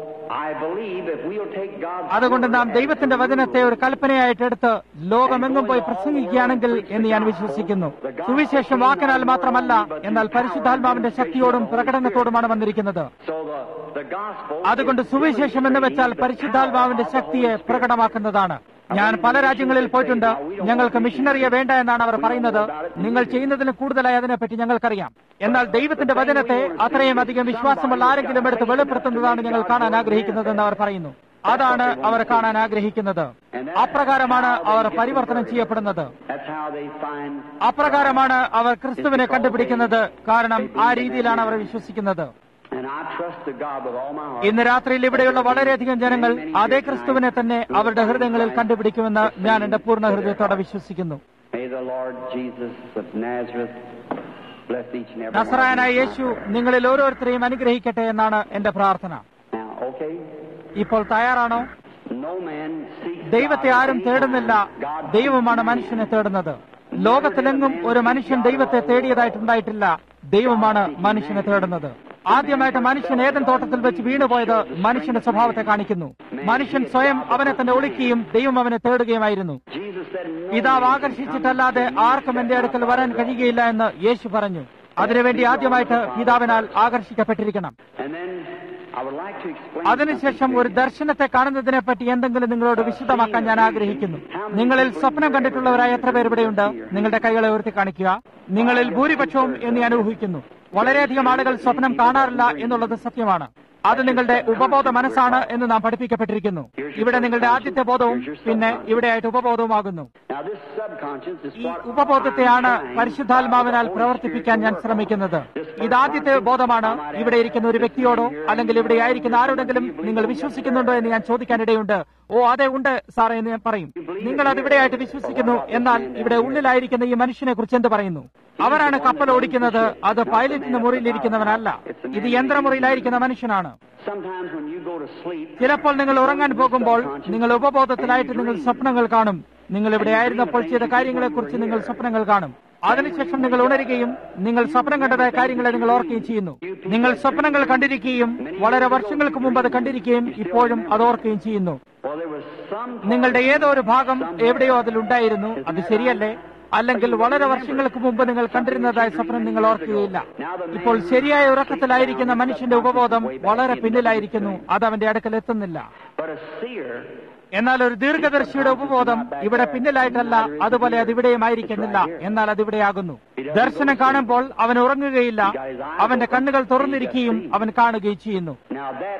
I believe if we'll take God's അതുകൊണ്ട് നാം word ദൈവത്തിന്റെ as the വചനത്തെ ഒരു കൽപ്പനയായിട്ട് എടുത്ത് ലോകമെങ്ങും പോയി പ്രസംഗിക്കുകയാണെങ്കിൽ എന്ന് ഞാൻ വിശ്വസിക്കുന്നു സുവിശേഷം വാക്കിനാൽ മാത്രമല്ല എന്നാൽ പരിശുദ്ധാത്മാവിന്റെ ശക്തിയോടും പ്രകടനത്തോടുമാണ് വന്നിരിക്കുന്നത് So the, the gospel അതുകൊണ്ട് is സുവിശേഷം എന്ന് വെച്ചാൽ demonstrating the പരിശുദ്ധാത്മാവിന്റെ power of ശക്തിയെ the Holy പ്രകടമാക്കുന്നതാണ് ഞാൻ പല രാജ്യങ്ങളിൽ പോയിട്ടുണ്ട് ഞങ്ങൾക്ക് മിഷനറിയെ വേണ്ട എന്നാണ് അവർ പറയുന്നത് നിങ്ങൾ ചെയ്യുന്നതിന് കൂടുതലായി അതിനെപ്പറ്റി ഞങ്ങൾക്കറിയാം എന്നാൽ ദൈവത്തിന്റെ വചനത്തെ അത്രയും അധികം വിശ്വാസമുള്ള ആരെങ്കിലും എടുത്ത് വെളിപ്പെടുത്തുന്നതാണ് ഞങ്ങൾ കാണാൻ ആഗ്രഹിക്കുന്നതെന്ന് അവർ പറയുന്നു അതാണ് അവർ കാണാൻ ആഗ്രഹിക്കുന്നത് അപ്രകാരമാണ് അവർ പരിവർത്തനം ചെയ്യപ്പെടുന്നത് That's how they find അപ്രകാരമാണ് അവർ ക്രിസ്തുവിനെ കണ്ടുപിടിക്കുന്നത് കാരണം ആ രീതിയിലാണ് അവർ വിശ്വസിക്കുന്നത് and I trust to God with all my heart. ഇന്ന് രാത്രിയിൽ ഇവിടെയുള്ള വളരെയധികം ജനങ്ങൾ അതേ ക്രിസ്തുവിനെ തന്നെ അവരുടെ ഹൃദയങ്ങളിൽ കണ്ടുപിടിക്കുമെന്ന് ഞാൻ എന്റെ പൂർണ്ണ ഹൃദയത്തോടെ വിശ്വസിക്കുന്നു May the Lord Jesus of Nazareth bless each and every one. നസറായനായ യേശു നിങ്ങളിൽ ഓരോരുത്തരെയും അനുഗ്രഹിക്കട്ടെ എന്നാണ് എന്റെ പ്രാർത്ഥന Now, okay? ഇപ്പോൾ തയ്യാറാണോ No man seeks ദൈവത്തെ God ആരും at any തേടുന്നില്ല time. God ദൈവമാണ് മനുഷ്യനെ തേടുന്നത് ലോകത്തിലെങ്ങും ഒരു മനുഷ്യൻ ദൈവത്തെ തേടിയതായിട്ടുണ്ടായിട്ടില്ല ദൈവമാണ് മനുഷ്യനെ തേടുന്നത് ആദ്യമായിട്ട് മനുഷ്യൻ ഏതൻ തോട്ടത്തിൽ വെച്ച് വീണുപോയത് മനുഷ്യന്റെ സ്വഭാവത്തെ കാണിക്കുന്നു മനുഷ്യൻ സ്വയം അവനെ തന്നെ ഒളിക്കുകയും ദൈവം അവനെ തേടുകയുമായിരുന്നു Jesus said, no പിതാവ് man ആകർഷിച്ചിട്ടല്ലാതെ ആർക്കും എന്റെ അടുക്കൽ വരാൻ കഴിയുകയില്ല എന്ന് യേശു പറഞ്ഞു അതിനുവേണ്ടി ആദ്യമായിട്ട് പിതാവിനാൽ ആകർഷിക്കപ്പെട്ടിരിക്കണം And then I would like to explain അതിനുശേഷം ഒരു ദർശനത്തെ കാണുന്നതിനെ പറ്റി എന്തെങ്കിലും നിങ്ങളോട് വിശദമാക്കാൻ ഞാൻ ആഗ്രഹിക്കുന്നു നിങ്ങളിൽ സ്വപ്നം കണ്ടിട്ടുള്ളവരായ എത്ര പേർ ഇവിടെയുണ്ട് നിങ്ങളുടെ കൈകളെ ഉയർത്തി കാണിക്കുക നിങ്ങളിൽ ഭൂരിപക്ഷവും എന്ന് ഞാൻ ഊഹിക്കുന്നു വളരെയധികം ആളുകൾ സ്വപ്നം കാണാറില്ല എന്നുള്ളത് സത്യമാണ് അത് നിങ്ങളുടെ ഉപബോധ മനസ്സാണ് എന്ന് നാം പഠിപ്പിക്കപ്പെട്ടിരിക്കുന്നു ഇവിടെ നിങ്ങളുടെ ആദ്യത്തെ ബോധവും പിന്നെ ഇവിടെയായിട്ട് ഉപബോധവുമാകുന്നു Now this subconscious is ഈ what ഉപബോധത്തെയാണ് I'm trying പരിശുദ്ധാത്മാവിനാൽ by the Holy പ്രവർത്തിപ്പിക്കാൻ ഞാൻ Spirit to ശ്രമിക്കുന്നത് work. This ഇതാദ്യത്തെ first ബോധമാണ് conscious, I might ഇവിടെ ask ഇരിക്കുന്ന ഒരു this വ്യക്തിയോടോ man here, അല്ലെങ്കിൽ ഇവിടെ ആയിരിക്കുന്ന ആരോടെങ്കിലും നിങ്ങൾ വിശ്വസിക്കുന്നുണ്ടോ എന്ന് ഞാൻ ചോദിക്കാനിടയുണ്ട് ഓ അതെ ഉണ്ട് സാറേ എന്ന് ഞാൻ പറയും നിങ്ങൾ അത് ഇവിടെയായിട്ട് വിശ്വസിക്കുന്നു എന്നാൽ ഇവിടെ ഉള്ളിലായിരിക്കുന്ന ഈ മനുഷ്യനെ കുറിച്ച് എന്ത് പറയുന്നു അവരാണ് കപ്പൽ ഓടിക്കുന്നത് അത് പൈലറ്റിന്റെ മുറിയിലിരിക്കുന്നവനല്ല ഇത് യന്ത്രമുറിയിലായിരിക്കുന്ന മനുഷ്യനാണ് Sometimes when you go to sleep, ചിലപ്പോൾ നിങ്ങൾ ഉറങ്ങാൻ പോകുമ്പോൾ നിങ്ങൾ ഉപബോധത്തിലായിട്ട് നിങ്ങൾ സ്വപ്നങ്ങൾ കാണും നിങ്ങൾ ഇവിടെ ആയിരുന്നപ്പോൾ ചെയ്ത കാര്യങ്ങളെക്കുറിച്ച് നിങ്ങൾ സ്വപ്നങ്ങൾ കാണും അതിനുശേഷം നിങ്ങൾ ഉണരുകയും നിങ്ങൾ സ്വപ്നം കണ്ടതായ കാര്യങ്ങളെ നിങ്ങൾ ഓർക്കുകയും ചെയ്യുന്നു നിങ്ങൾ സ്വപ്നങ്ങൾ കണ്ടിരിക്കുകയും വളരെ വർഷങ്ങൾക്ക് മുമ്പ് അത് കണ്ടിരിക്കുകയും ഇപ്പോഴും അത് ഓർക്കുകയും ചെയ്യുന്നു well, there was some നിങ്ങളുടെ ഏതോ ഒരു ഭാഗം എവിടെയോ അതിലുണ്ടായിരുന്നു അത് ശരിയല്ലേ അല്ലെങ്കിൽ വളരെ വർഷങ്ങൾക്ക് മുമ്പ് നിങ്ങൾ കണ്ടിരുന്നതായ സ്വപ്നം നിങ്ങൾ ഓർക്കുകയില്ല ഇപ്പോൾ ശരിയായ ഉറക്കത്തിലായിരിക്കുന്ന മനുഷ്യന്റെ ഉപബോധം വളരെ പിന്നിലായിരിക്കുന്നു അത് അവന്റെ അടുക്കൽ എത്തുന്നില്ല but a seer എന്നാൽ ഒരു ദീർഘദർശിയുടെ ഉപബോധം ഇവിടെ പിന്നിലായിട്ടല്ല അതുപോലെ അത് ഇവിടെയും ആയിരിക്കുന്നില്ല എന്നാൽ അത് ഇവിടെയാകുന്നു ദർശനം കാണുമ്പോൾ അവൻ ഉറങ്ങുകയില്ല അവന്റെ കണ്ണുകൾ തുറന്നിരിക്കുകയും അവൻ കാണുകയും ചെയ്യുന്നു now that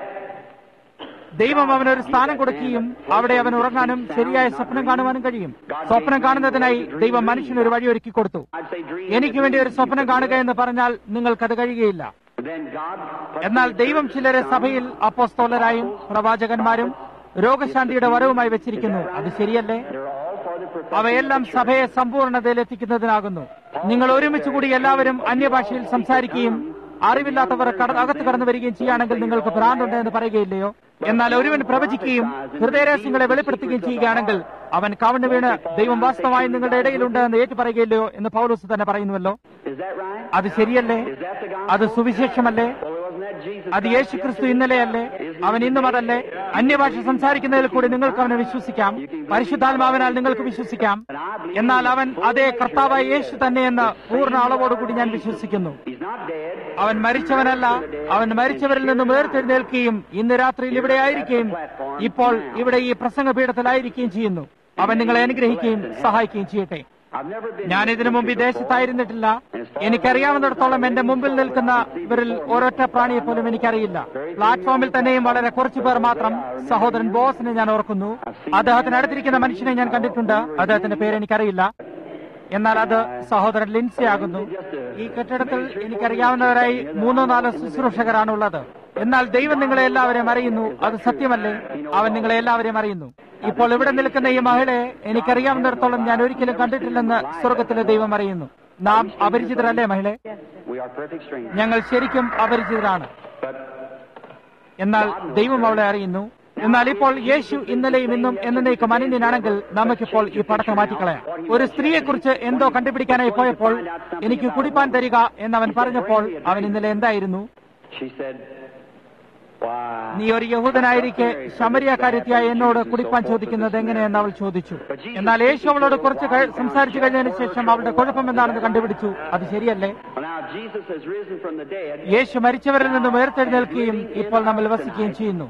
ദൈവം അവനൊരു സ്ഥാനം കൊടുക്കുകയും അവിടെ അവൻ ഉറങ്ങാനും ശരിയായ സ്വപ്നം കാണുവാനും കഴിയും സ്വപ്നം കാണുന്നതിനായി ദൈവം മനുഷ്യന് ഒരു വഴി ഒരുക്കി കൊടുത്തു I'd say dream എനിക്ക് വേണ്ടി ഒരു സ്വപ്നം കാണുക എന്ന് പറഞ്ഞാൽ നിങ്ങൾക്കത് കഴിയുകയില്ല then God എന്നാൽ ദൈവം ചിലരെ സഭയിൽ അപ്പോസ്തോലരായും പ്രവാചകന്മാരും രോഗശാന്തിയുടെ വരവുമായി വെച്ചിരിക്കുന്നു അത് ശരിയല്ലേ they're all for the perfection അവയെല്ലാം സഭയെ സമ്പൂർണ്ണതയിൽ എത്തിക്കുന്നതിനാകുന്നു നിങ്ങൾ ഒരുമിച്ച് കൂടി എല്ലാവരും അന്യഭാഷയിൽ സംസാരിക്കുകയും അറിവില്ലാത്തവർ കട- അകത്ത് കടന്നു വരികയും ചെയ്യുകയാണെങ്കിൽ നിങ്ങൾക്ക് ഭ്രാന്തുണ്ട് എന്ന് പറയുകയില്ലയോ എന്നാൽ ഒരുവൻ പ്രവചിക്കുകയും ഹൃദയരഹസ്യങ്ങളെ വെളിപ്പെടുത്തുകയും ചെയ്യുകയാണെങ്കിൽ അവൻ കവണ് വീണ് ദൈവം വാസ്തവമായി നിങ്ങളുടെ ഇടയിലുണ്ട് എന്ന് ഏറ്റുപറയുകയില്ലയോ എന്ന് പൗലോസ് തന്നെ പറയുന്നുവല്ലോ Is that right? അത് ശരിയല്ലേ Is that the അത് gospel? സുവിശേഷമല്ലേ Well, wasn't that Jesus? അത് യേശു ക്രിസ്തു ഇന്നലെയല്ലേ അവൻ ഇന്നും അതല്ലേ അന്യഭാഷ സംസാരിക്കുന്നതിൽ കൂടി നിങ്ങൾക്ക് അവനെ വിശ്വസിക്കാം പരിശുദ്ധാത്മാവിനാൽ നിങ്ങൾക്ക് വിശ്വസിക്കാം എന്നാൽ അവൻ അതേ കർത്താവായ യേശു തന്നെയെന്ന് പൂർണ്ണ അളവോടുകൂടി ഞാൻ വിശ്വസിക്കുന്നു He's not dead. അവൻ മരിച്ചവനല്ല അവൻ മരിച്ചവരിൽ നിന്ന് വേർത്തെഴുന്നേൽക്കുകയും ഇന്ന് രാത്രിയിൽ ഇവിടെ ആയിരിക്കുകയും ഇപ്പോൾ ഇവിടെ ഈ പ്രസംഗപീഠത്തിലായിരിക്കുകയും ചെയ്യുന്നു അവൻ നിങ്ങളെ അനുഗ്രഹിക്കുകയും സഹായിക്കുകയും ചെയ്യട്ടെ I've never been. ഞാൻ ഇതിനു മുമ്പ് ഈ ദേശത്തായിരുന്നിട്ടില്ല എനിക്കറിയാവുന്നിടത്തോളം എന്റെ മുമ്പിൽ നിൽക്കുന്ന ഇവരിൽ ഒരൊറ്റ പ്രാണിയെ പോലും എനിക്കറിയില്ല പ്ലാറ്റ്ഫോമിൽ തന്നെയും വളരെ കുറച്ചു പേർ മാത്രം സഹോദരൻ ബോസിനെ ഞാൻ ഓർക്കുന്നു അദ്ദേഹത്തിന് അടുത്തിരിക്കുന്ന മനുഷ്യനെ ഞാൻ കണ്ടിട്ടുണ്ട് അദ്ദേഹത്തിന്റെ പേര് എനിക്കറിയില്ല എന്നാൽ അത് സഹോദരൻ ലിൻസി ആകുന്നു ഈ കെട്ടിടത്തിൽ എനിക്കറിയാവുന്നവരായി മൂന്നോ നാലോ ശുശ്രൂഷകരാണുള്ളത് എന്നാൽ ദൈവം നിങ്ങളെ എല്ലാവരെയും അറിയുന്നു അത് സത്യമല്ലേ അവൻ നിങ്ങളെ എല്ലാവരെയും അറിയുന്നു ഇപ്പോൾ ഇവിടെ നിൽക്കുന്ന ഈ മഹിളയെ എനിക്കറിയാവുന്നിടത്തോളം ഞാൻ ഒരിക്കലും കണ്ടിട്ടില്ലെന്ന് സ്വർഗത്തിലെ ദൈവം അറിയുന്നു നാം അപരിചിതരല്ലേ മഹിളെ We are perfect strangers. ഞങ്ങൾ ശരിക്കും അപരിചിതരാണ് But എന്നാൽ ദൈവം അവളെ അറിയുന്നു എന്നാൽ ഇപ്പോൾ യേശു ഇന്നലെയും ഇന്നും എന്നേക്കും അനന്യനാണെങ്കിൽ നമുക്കിപ്പോൾ ഈ പടക്കം മാറ്റിക്കളയാം ഒരു സ്ത്രീയെക്കുറിച്ച് എന്തോ കണ്ടുപിടിക്കാനായി പോയപ്പോൾ എനിക്ക് കുടിപ്പാൻ തരിക എന്നവൻ പറഞ്ഞപ്പോൾ അവൻ ഇന്നലെ എന്തായിരുന്നു she said, Why? നീ ഒരു യഹൂദനായിരിക്കെ ശമരിയക്കാര്യത്തിയായ എന്നോട് കുടിപ്പാൻ ചോദിക്കുന്നത് എങ്ങനെയെന്ന് അവൾ ചോദിച്ചു എന്നാൽ യേശു അവളോട് കുറച്ച് കഴി- സംസാരിച്ചു കഴിഞ്ഞതിന് ശേഷം അവളുടെ കുഴപ്പം എന്താണെന്ന് കണ്ടുപിടിച്ചു അത് ശരിയല്ലേ Well, now Jesus has risen from the dead. യേശു മരിച്ചവരിൽ നിന്ന് ഉയർത്തെഴുന്നേൽക്കുകയും ഇപ്പോൾ നമ്മൾ വസിക്കുകയും ചെയ്യുന്നു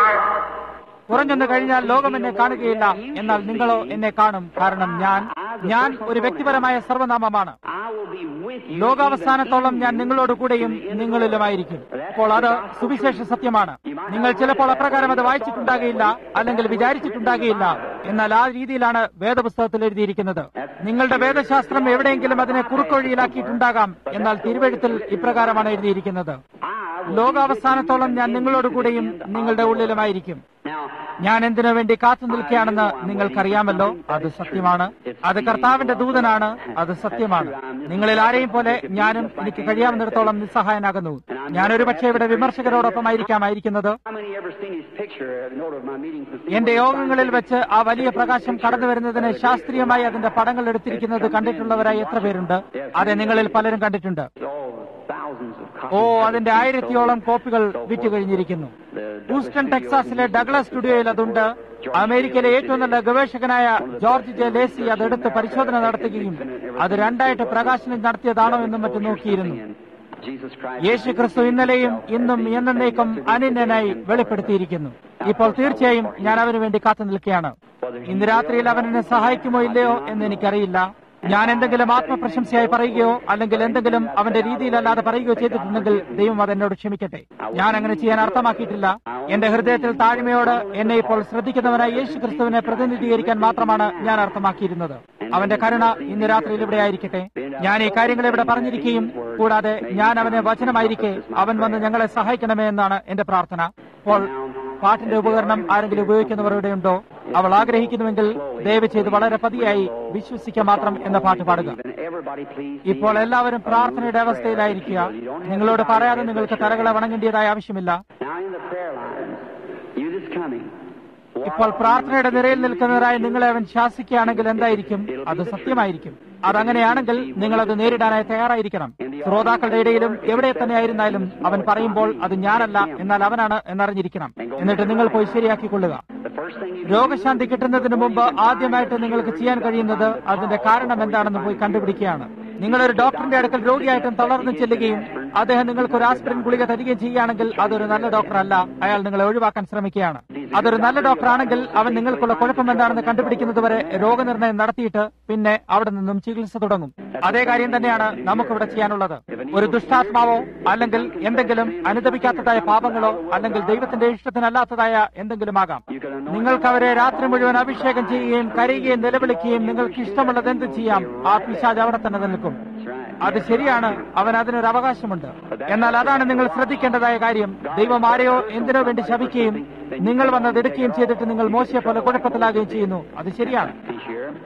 കുറഞ്ഞൊന്ന് കഴിഞ്ഞാൽ ലോകം എന്നെ കാണുകയില്ല എന്നാൽ നിങ്ങളോ എന്നെ കാണും കാരണം ഞാൻ ഞാൻ ഒരു വ്യക്തിപരമായ സർവനാമമാണ് I will be with you. ലോകാവസാനത്തോളം ഞാൻ നിങ്ങളോട് കൂടെയും നിങ്ങളിലുമായിരിക്കും അപ്പോൾ അത് സുവിശേഷ സത്യമാണ് നിങ്ങൾ ചിലപ്പോൾ അപ്രകാരം അത് വായിച്ചിട്ടുണ്ടാകുകയില്ല അല്ലെങ്കിൽ വിചാരിച്ചിട്ടുണ്ടാകുകയില്ല എന്നാൽ ആ രീതിയിലാണ് വേദപുസ്തകത്തിൽ എഴുതിയിരിക്കുന്നത് നിങ്ങളുടെ വേദശാസ്ത്രം എവിടെയെങ്കിലും അതിനെ കുറുക്കൊഴിയിലാക്കിയിട്ടുണ്ടാകാം എന്നാൽ തിരുവഴുത്തിൽ ഇപ്രകാരമാണ് എഴുതിയിരിക്കുന്നത് I will ലോകാവസാനത്തോളം ഞാൻ നിങ്ങളോട് കൂടെയും നിങ്ങളുടെ ഉള്ളിലുമായിരിക്കും Now, ഞാൻ എന്തിനു വേണ്ടി കാത്തു നിൽക്കുകയാണെന്ന് നിങ്ങൾക്കറിയാമല്ലോ അത് സത്യമാണ് അത് കർത്താവിന്റെ ദൂതനാണ് അത് സത്യമാണ് നിങ്ങളിൽ ആരെയും പോലെ ഞാനും എനിക്ക് കഴിയാവുന്നിടത്തോളം നിസ്സഹായനാകുന്നു ഞാനൊരു പക്ഷേ ഇവിടെ വിമർശകരോടൊപ്പമായിരിക്കാമായിരിക്കുന്നത് how many ever seen his picture at note of my meetings this എന്റെ യോഗങ്ങളിൽ വെച്ച് ആ വലിയ പ്രകാശം കടന്നു വരുന്നതിന് ശാസ്ത്രീയമായി അതിന്റെ പടങ്ങൾ എടുത്തിരിക്കുന്നത് കണ്ടിട്ടുള്ളവരായി എത്ര പേരുണ്ട് അതെ നിങ്ങളിൽ പലരും കണ്ടിട്ടുണ്ട് Oh, thousands of oh copies. അതിന്റെ ആയിരത്തിയോളം കോപ്പികൾ വിറ്റു കഴിഞ്ഞിരിക്കുന്നു ഹൂസ്റ്റൺ ടെക്സാസിലെ ഡഗ്ലസ് സ്റ്റുഡിയോയിൽ അതുണ്ട് അമേരിക്കയിലെ ഏറ്റവും നല്ല ഗവേഷകനായ ജോർജ് ജെ ലേസി അതെടുത്ത് പരിശോധന നടത്തുകയും അത് രണ്ടായിട്ട് പ്രകാശനം നടത്തിയതാണോ എന്നും മറ്റും നോക്കിയിരുന്നു Jesus Christ. യേശു ക്രിസ്തു ഇന്നലെയും ഇന്നും എന്നേക്കും അനന്യനായി വെളിപ്പെടുത്തിയിരിക്കുന്നു ഇപ്പോൾ തീർച്ചയായും ഞാൻ അവന് വേണ്ടി കാത്തു നിൽക്കുകയാണ് ഇന്ന് രാത്രിയിൽ അവൻ എന്നെ സഹായിക്കുമോ ഇല്ലയോ എന്ന് എനിക്കറിയില്ല ഞാൻ എന്തെങ്കിലും ആത്മപ്രശംസയായി പറയുകയോ അല്ലെങ്കിൽ എന്തെങ്കിലും അവന്റെ രീതിയിലല്ലാതെ പറയുകയോ ചെയ്തിട്ടുണ്ടെങ്കിൽ ദൈവം അത് എന്നോട് ക്ഷമിക്കട്ടെ ഞാൻ അങ്ങനെ ചെയ്യാൻ അർത്ഥമാക്കിയിട്ടില്ല എന്റെ ഹൃദയത്തിൽ താഴ്മയോട് എന്നെ ഇപ്പോൾ ശ്രദ്ധിക്കുന്നവനായ യേശു ക്രിസ്തുവിനെ പ്രതിനിധീകരിക്കാൻ മാത്രമാണ് ഞാൻ അർത്ഥമാക്കിയിരുന്നത് അവന്റെ കരുണ ഇന്ന് രാത്രിയിൽ ഇവിടെ ആയിരിക്കട്ടെ ഞാൻ ഈ കാര്യങ്ങൾ ഇവിടെ പറഞ്ഞിരിക്കുകയും കൂടാതെ ഞാൻ അവനെ വചനമായിരിക്കെ അവൻ വന്ന് ഞങ്ങളെ സഹായിക്കണമേ എന്നാണ് എന്റെ പ്രാർത്ഥന അപ്പോൾ പാട്ടിന്റെ ഉപകരണം ആരെങ്കിലും ഉപയോഗിക്കുന്നവർ ഇവിടെയുണ്ടോ അവൾ ആഗ്രഹിക്കുന്നുവെങ്കിൽ ദയവ് ചെയ്ത് വളരെ പതിയായി വിശ്വസിക്കുക മാത്രം എന്ന പാട്ട് പാടുക Then everybody please. ഇപ്പോൾ എല്ലാവരും പ്രാർത്ഥനയുടെ അവസ്ഥയിലായിരിക്കുക നിങ്ങളോട് പറയാതെ നിങ്ങൾക്ക് തലകളെ വണങ്ങേണ്ടതായ ആവശ്യമില്ല Now in the prayer line, you that's coming. ഇപ്പോൾ പ്രാർത്ഥനയുടെ നിരയിൽ നിൽക്കുന്നവരായി നിങ്ങളെ അവൻ ശാസിക്കുകയാണെങ്കിൽ എന്തായിരിക്കും അത് സത്യമായിരിക്കും അതങ്ങനെയാണെങ്കിൽ നിങ്ങൾ അത് നേരിടാനായി തയ്യാറായിരിക്കണം ശ്രോതാക്കളുടെ ഇടയിലും എവിടെ തന്നെ ആയിരുന്നാലും അവൻ പറയുമ്പോൾ അത് ഞാനല്ല എന്നാൽ അവനാണ് എന്നറിഞ്ഞിരിക്കണം എന്നിട്ട് നിങ്ങൾ പോയി ശരിയാക്കിക്കൊള്ളുക The first thing you രോഗശാന്തി കിട്ടുന്നതിന് മുമ്പ് ആദ്യമായിട്ട് നിങ്ങൾക്ക് ചെയ്യാൻ കഴിയുന്നത് അതിന്റെ കാരണം എന്താണെന്ന് പോയി കണ്ടുപിടിക്കുകയാണ് നിങ്ങൾ ഒരു ഡോക്ടറിന്റെ അടുക്കൽ രോഗിയായിട്ടും തളർന്നു ചെല്ലുകയും അദ്ദേഹം നിങ്ങൾക്ക് ഒരു ആസ്പിരിൻ ഗുളിക തരികയും ചെയ്യുകയാണെങ്കിൽ അതൊരു നല്ല ഡോക്ടർ അല്ല അയാൾ നിങ്ങളെ ഒഴിവാക്കാൻ ശ്രമിക്കുകയാണ് അതൊരു നല്ല ഡോക്ടർ ആണെങ്കിൽ അവൻ നിങ്ങൾക്കുള്ള കുഴപ്പം എന്താണെന്ന് കണ്ടുപിടിക്കുന്നത് വരെ രോഗനിർണയം നടത്തിയിട്ട് പിന്നെ അവിടെ നിന്നും ചികിത്സ തുടങ്ങും അതേ കാര്യം തന്നെയാണ് നമുക്കിവിടെ ചെയ്യാനുള്ളത് ഒരു ദുഷ്ടാത്മാവോ അല്ലെങ്കിൽ എന്തെങ്കിലും അനുദപിക്കാത്തതായ പാപങ്ങളോ അല്ലെങ്കിൽ ദൈവത്തിന്റെ ഇഷ്ടത്തിനല്ലാത്തതായ എന്തെങ്കിലും ആകാം നിങ്ങൾക്ക് അവരെ രാത്രി മുഴുവൻ അഭിഷേകം ചെയ്യുകയും കരയുകയും നിലവിളിക്കുകയും നിങ്ങൾക്ക് ഇഷ്ടമുള്ളത് എന്ത് ചെയ്യാം ആ പിശാജ് അവിടെ തന്നെ നിൽക്കും അത് ശരിയാണ് അവൻ അതിനൊരു അവകാശമുണ്ട് എന്നാൽ അതാണ് നിങ്ങൾ ശ്രദ്ധിക്കേണ്ടതായ കാര്യം ദൈവം ആരെയോ എന്തിനോ വേണ്ടി ശപിക്കുകയും നിങ്ങൾ വന്നത് എടുക്കുകയും ചെയ്തിട്ട് നിങ്ങൾ മോശയെ പോലെ കുഴപ്പത്തിലാകുകയും ചെയ്യുന്നു അത് ശരിയാണ് be here.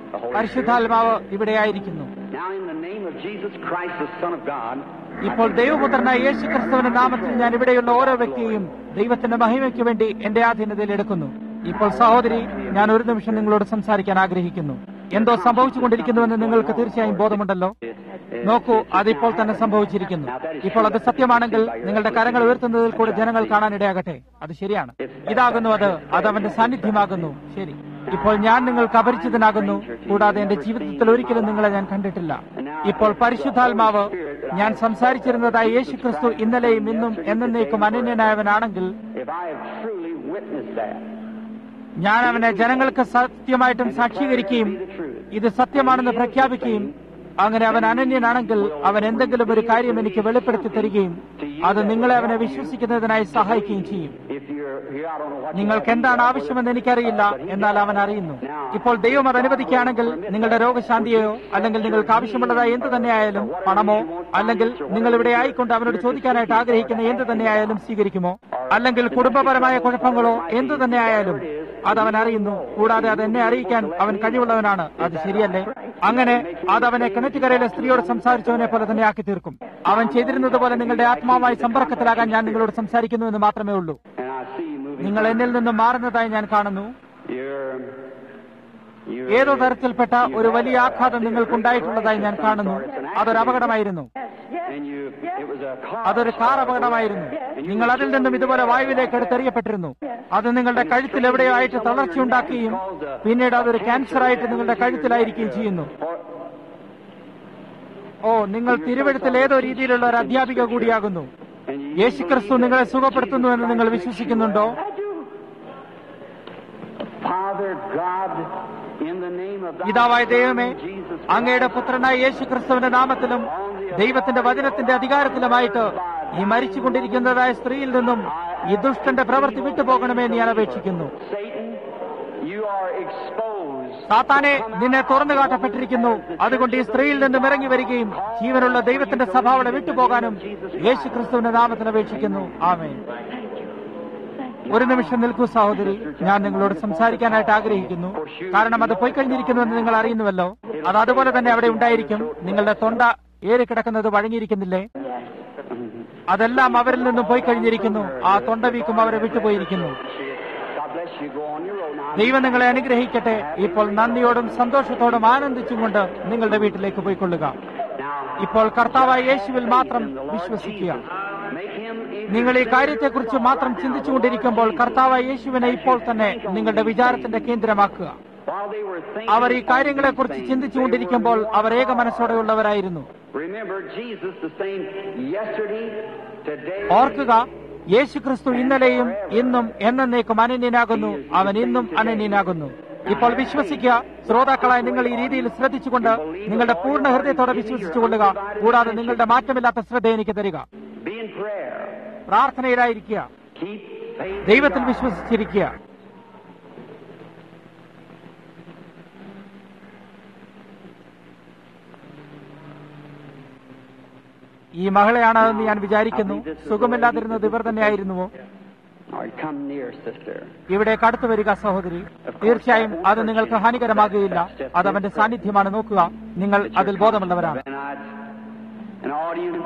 പരിശുദ്ധാത്മാവ് ഇവിടെയായിരിക്കുന്നു Now, in the name of Jesus Christ, the Son of God, ഇപ്പോൾ ദൈവപുത്രനായ യേശു ക്രിസ്തുവിന്റെ നാമത്തിൽ ഞാൻ ഇവിടെയുള്ള ഓരോ വ്യക്തിയെയും ദൈവത്തിന്റെ മഹിമയ്ക്ക് വേണ്ടി എന്റെ ആധീനതയിൽ എടുക്കുന്നു ഇപ്പോൾ സഹോദരി ഞാൻ ഒരു നിമിഷം നിങ്ങളോട് സംസാരിക്കാൻ ആഗ്രഹിക്കുന്നു എന്തോ സംഭവിച്ചുകൊണ്ടിരിക്കുന്നുവെന്ന് നിങ്ങൾക്ക് തീർച്ചയായും ബോധമുണ്ടല്ലോ നോക്കൂ അതിപ്പോൾ തന്നെ സംഭവിച്ചിരിക്കുന്നു ഇപ്പോൾ അത് സത്യമാണെങ്കിൽ നിങ്ങളുടെ കരങ്ങൾ ഉയർത്തുന്നതിൽ കൂടെ ജനങ്ങൾ കാണാനിടയാകട്ടെ അത് ശരിയാണ് ഇതാകുന്നു അത് അത് അവന്റെ സാന്നിധ്യമാകുന്നു ശരി ഇപ്പോൾ ഞാൻ നിങ്ങൾക്ക് അപരിചിതനാകുന്നു കൂടാതെ എന്റെ ജീവിതത്തിൽ ഒരിക്കലും നിങ്ങളെ ഞാൻ കണ്ടിട്ടില്ല ഇപ്പോൾ പരിശുദ്ധാത്മാവ് ഞാൻ സംസാരിച്ചിരുന്നതായി യേശു ക്രിസ്തു ഇന്നലെയും ഇന്നും എന്നേക്കും അനന്യനായവനാണെങ്കിൽ if I have truly witnessed that, ഞാൻ അവനെ ജനങ്ങൾക്ക് സത്യമായിട്ടും സാക്ഷീകരിക്കുകയും ഇത് സത്യമാണെന്ന് പ്രഖ്യാപിക്കുകയും അങ്ങനെ അവൻ അനന്യനാണെങ്കിൽ അവൻ എന്തെങ്കിലും ഒരു കാര്യം എനിക്ക് വെളിപ്പെടുത്തി തരികയും അത് നിങ്ങളെ അവനെ വിശ്വസിക്കുന്നതിനായി സഹായിക്കുകയും ചെയ്യും if you're here, I don't know what you നിങ്ങൾക്ക് എന്താണ് ആവശ്യമെന്ന് എനിക്കറിയില്ല എന്നാൽ അവൻ അറിയുന്നു ഇപ്പോൾ ദൈവം അത് അനുവദിക്കുകയാണെങ്കിൽ നിങ്ങളുടെ രോഗശാന്തിയെയോ അല്ലെങ്കിൽ നിങ്ങൾക്ക് ആവശ്യമുള്ളതായി എന്ത് തന്നെയായാലും പണമോ അല്ലെങ്കിൽ നിങ്ങൾ ഇവിടെ ആയിക്കൊണ്ട് അവനോട് ചോദിക്കാനായിട്ട് ആഗ്രഹിക്കുന്ന എന്ത് തന്നെയായാലും സ്വീകരിക്കുമോ അല്ലെങ്കിൽ കുടുംബപരമായ കുഴപ്പങ്ങളോ എന്ത് തന്നെയായാലും അത് അവൻ അറിയുന്നു കൂടാതെ അത് എന്നെ അറിയിക്കാൻ അവൻ കഴിവുള്ളവനാണ് അത് ശരിയല്ലേ അങ്ങനെ അത് അവനെ കിണറ്റുകരയിലെ സ്ത്രീയോട് സംസാരിച്ചവനെ പോലെ തന്നെ ആക്കി തീർക്കും അവൻ ചെയ്തിരുന്നത് പോലെ നിങ്ങളുടെ ആത്മാവുമായി സമ്പർക്കത്തിലാകാൻ ഞാൻ നിങ്ങളോട് സംസാരിക്കുന്നു എന്ന് മാത്രമേ ഉള്ളൂ And I see you moving. നിങ്ങൾ എന്നിൽ നിന്നും മാറുന്നതായി ഞാൻ കാണുന്നു You're, you're, ഏതോ തരത്തിൽപ്പെട്ട ഒരു വലിയ ആഘാതം നിങ്ങൾക്കുണ്ടായിട്ടുള്ളതായി ഞാൻ കാണുന്നു അതൊരു അപകടമായിരുന്നു and you, it was a car. അതൊരു കാർ അപകടമായിരുന്നു നിങ്ങൾ അതിൽ നിന്നും ഇതുപോലെ വായുവിലേക്ക് എടുത്തെറിയപ്പെട്ടിരുന്നു അത് നിങ്ങളുടെ കഴുത്തിൽ എവിടെയോ ആയിട്ട് തളർച്ചയുണ്ടാക്കുകയും പിന്നീട് അതൊരു ക്യാൻസർ ആയിട്ട് നിങ്ങളുടെ കഴുത്തിലായിരിക്കുകയും ചെയ്യുന്നു ഓ നിങ്ങൾ തിരുവഴുത്തിൽ ഏതോ രീതിയിലുള്ള ഒരു അധ്യാപിക കൂടിയാകുന്നു And you, യേശുക്രിസ്തു നിങ്ങളെ സുഖപ്പെടുത്തുന്നു എന്ന് നിങ്ങൾ വിശ്വസിക്കുന്നുണ്ടോ Father God, in the name of thy പിതാവായ ദൈവമേ Son, Jesus അങ്ങയുടെ പുത്രനായ യേശു ക്രിസ്തുവിന്റെ നാമത്തിലും ദൈവത്തിന്റെ വചനത്തിന്റെ അധികാരത്തിലുമായിട്ട് ഈ മരിച്ചുകൊണ്ടിരിക്കുന്നതായ സ്ത്രീയിൽ നിന്നും ഈ ദുഷ്ടന്റെ പ്രവൃത്തി വിട്ടുപോകണമേ എന്ന് ഞാൻ അപേക്ഷിക്കുന്നു Satan, you are exposed. സാത്താനെ നിന്നെ തുറന്നു കാട്ടപ്പെട്ടിരിക്കുന്നു അതുകൊണ്ട് ഈ സ്ത്രീയിൽ നിന്നും ഇറങ്ങി വരികയും ജീവനുള്ള ദൈവത്തിന്റെ സഭ അവിടെ വിട്ടുപോകാനും യേശു ക്രിസ്തുവിന്റെ നാമത്തിൽ അപേക്ഷിക്കുന്നു ആമേ ഒരു നിമിഷം നിൽക്കൂ സഹോദരി ഞാൻ നിങ്ങളോട് സംസാരിക്കാനായിട്ട് ആഗ്രഹിക്കുന്നു കാരണം അത് പോയി കഴിഞ്ഞിരിക്കുന്നുവെന്ന് നിങ്ങൾ അറിയുന്നുവല്ലോ അത് അതുപോലെ തന്നെ അവിടെ ഉണ്ടായിരിക്കും നിങ്ങളുടെ തൊണ്ട ഏറിക്കിടക്കുന്നത് വഴങ്ങിയിരിക്കുന്നില്ലേ അതെല്ലാം അവരിൽ നിന്നും പോയി കഴിഞ്ഞിരിക്കുന്നു ആ തൊണ്ട വീക്കും അവരെ വിട്ടുപോയിരിക്കുന്നു God bless you. Go on your road now. ദൈവം നിങ്ങളെ അനുഗ്രഹിക്കട്ടെ ഇപ്പോൾ നന്ദിയോടും സന്തോഷത്തോടും ആനന്ദിച്ചും കൊണ്ട് നിങ്ങളുടെ വീട്ടിലേക്ക് പോയിക്കൊള്ളുക Now, ഇപ്പോൾ കർത്താവായ യേശുവിൽ മാത്രം വിശ്വസിക്കുക make him നിങ്ങൾ ഈ കാര്യത്തെക്കുറിച്ച് മാത്രം ചിന്തിച്ചുകൊണ്ടിരിക്കുമ്പോൾ കർത്താവായ യേശുവിനെ ഇപ്പോൾ തന്നെ നിങ്ങളുടെ വിചാരത്തിന്റെ കേന്ദ്രമാക്കുക while they were thinking. അവർ ഈ കാര്യങ്ങളെക്കുറിച്ച് ചിന്തിച്ചുകൊണ്ടിരിക്കുമ്പോൾ അവർ ഏക മനസ്സോടെയുള്ളവരായിരുന്നു Remember, Jesus the same yesterday, today. ഓർക്കുക യേശു ക്രിസ്തു ഇന്നലെയും ഇന്നും എന്നേക്കും അനന്യനാകുന്നു അവൻ ഇന്നും അനന്യനാകുന്നു ഇപ്പോൾ വിശ്വസിക്കുക ശ്രോതാക്കളായി നിങ്ങൾ ഈ രീതിയിൽ ശ്രദ്ധിച്ചുകൊണ്ട് നിങ്ങളുടെ പൂർണ്ണ ഹൃദയത്തോടെ വിശ്വസിച്ചുകൊള്ളുക കൂടാതെ നിങ്ങളുടെ മാറ്റമില്ലാത്ത ശ്രദ്ധ എനിക്ക് തരിക Be in prayer. പ്രാർത്ഥനയിലായിരിക്കുക Keep faith. in ദൈവത്തിൽ God. വിശ്വസിച്ചിരിക്കുക ഈ മകളെയാണെന്ന് ഞാൻ വിചാരിക്കുന്നു സുഖമില്ലാതിരുന്നത് ഇവർ തന്നെയായിരുന്നുവോ All right, come near, sister. ഇവിടേക്ക് അടുത്ത് വരിക സഹോദരി തീർച്ചയായും അത് നിങ്ങൾക്ക് ഹാനികരമാകുകയില്ല അത് അവന്റെ സാന്നിധ്യമാണ് നോക്കുക നിങ്ങൾ അതിൽ ബോധമുള്ളവരാണ് And I, an audience,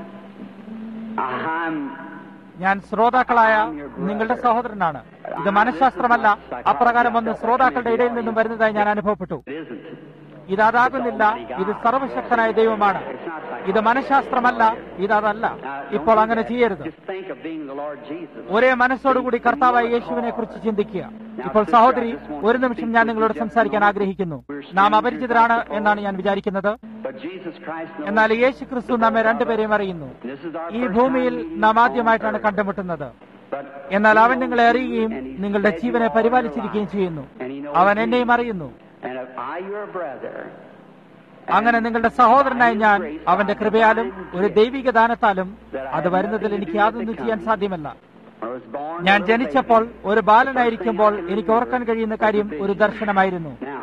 I'm ഞാൻ ശ്രോതാക്കളായ നിങ്ങളുടെ സഹോദരനാണ് ഇത് മനഃശാസ്ത്രമല്ല അപ്രകാരം ഒന്ന് ശ്രോതാക്കളുടെ ഇടയിൽ നിന്നും വരുന്നതായി ഞാൻ അനുഭവപ്പെട്ടു It isn't. ഇത് അതാകുന്നില്ല ഇത് സർവശക്തനായ ദൈവമാണ് ഇത് മനഃശാസ്ത്രമല്ല ഇത് അതല്ല ഇപ്പോൾ അങ്ങനെ ചെയ്യരുത് Just think of being the Lord Jesus. ഒരേ മനസ്സോടുകൂടി കർത്താവായ യേശുവിനെ കുറിച്ച് ചിന്തിക്കുക ഇപ്പോൾ സഹോദരി ഒരു നിമിഷം ഞാൻ നിങ്ങളോട് സംസാരിക്കാൻ ആഗ്രഹിക്കുന്നു നാം അപരിചിതരാണ് എന്നാണ് ഞാൻ വിചാരിക്കുന്നത് But Jesus Christ knows. എന്നാൽ യേശു ക്രിസ്തു നമ്മെ രണ്ടുപേരെയും അറിയുന്നു This is our ഈ first ഭൂമിയിൽ time meeting നാം on ആദ്യമായിട്ടാണ് earth. കണ്ടുമുട്ടുന്നത് But എന്നാൽ അവൻ നിങ്ങളെ അറിയുകയും നിങ്ങളുടെ ജീവനെ പരിപാലിച്ചിരിക്കുകയും ചെയ്യുന്നു അവൻ എന്നെയും അറിയുന്നു And if I, your brother, അങ്ങനെ നിങ്ങളുടെ സഹോദരനായ ഞാൻ അവന്റെ കൃപയാലും ഒരു ദൈവിക ദാനത്താലും അത് വരുന്നതിൽ എനിക്ക് യാതൊന്നും ചെയ്യാൻ സാധ്യമല്ല I was born ഞാൻ a little ജനിച്ചപ്പോൾ baby. ഒരു ബാലനായിരിക്കുമ്പോൾ എനിക്ക് ഓർക്കാൻ കഴിയുന്ന കാര്യം ഒരു ദർശനമായിരുന്നു Now,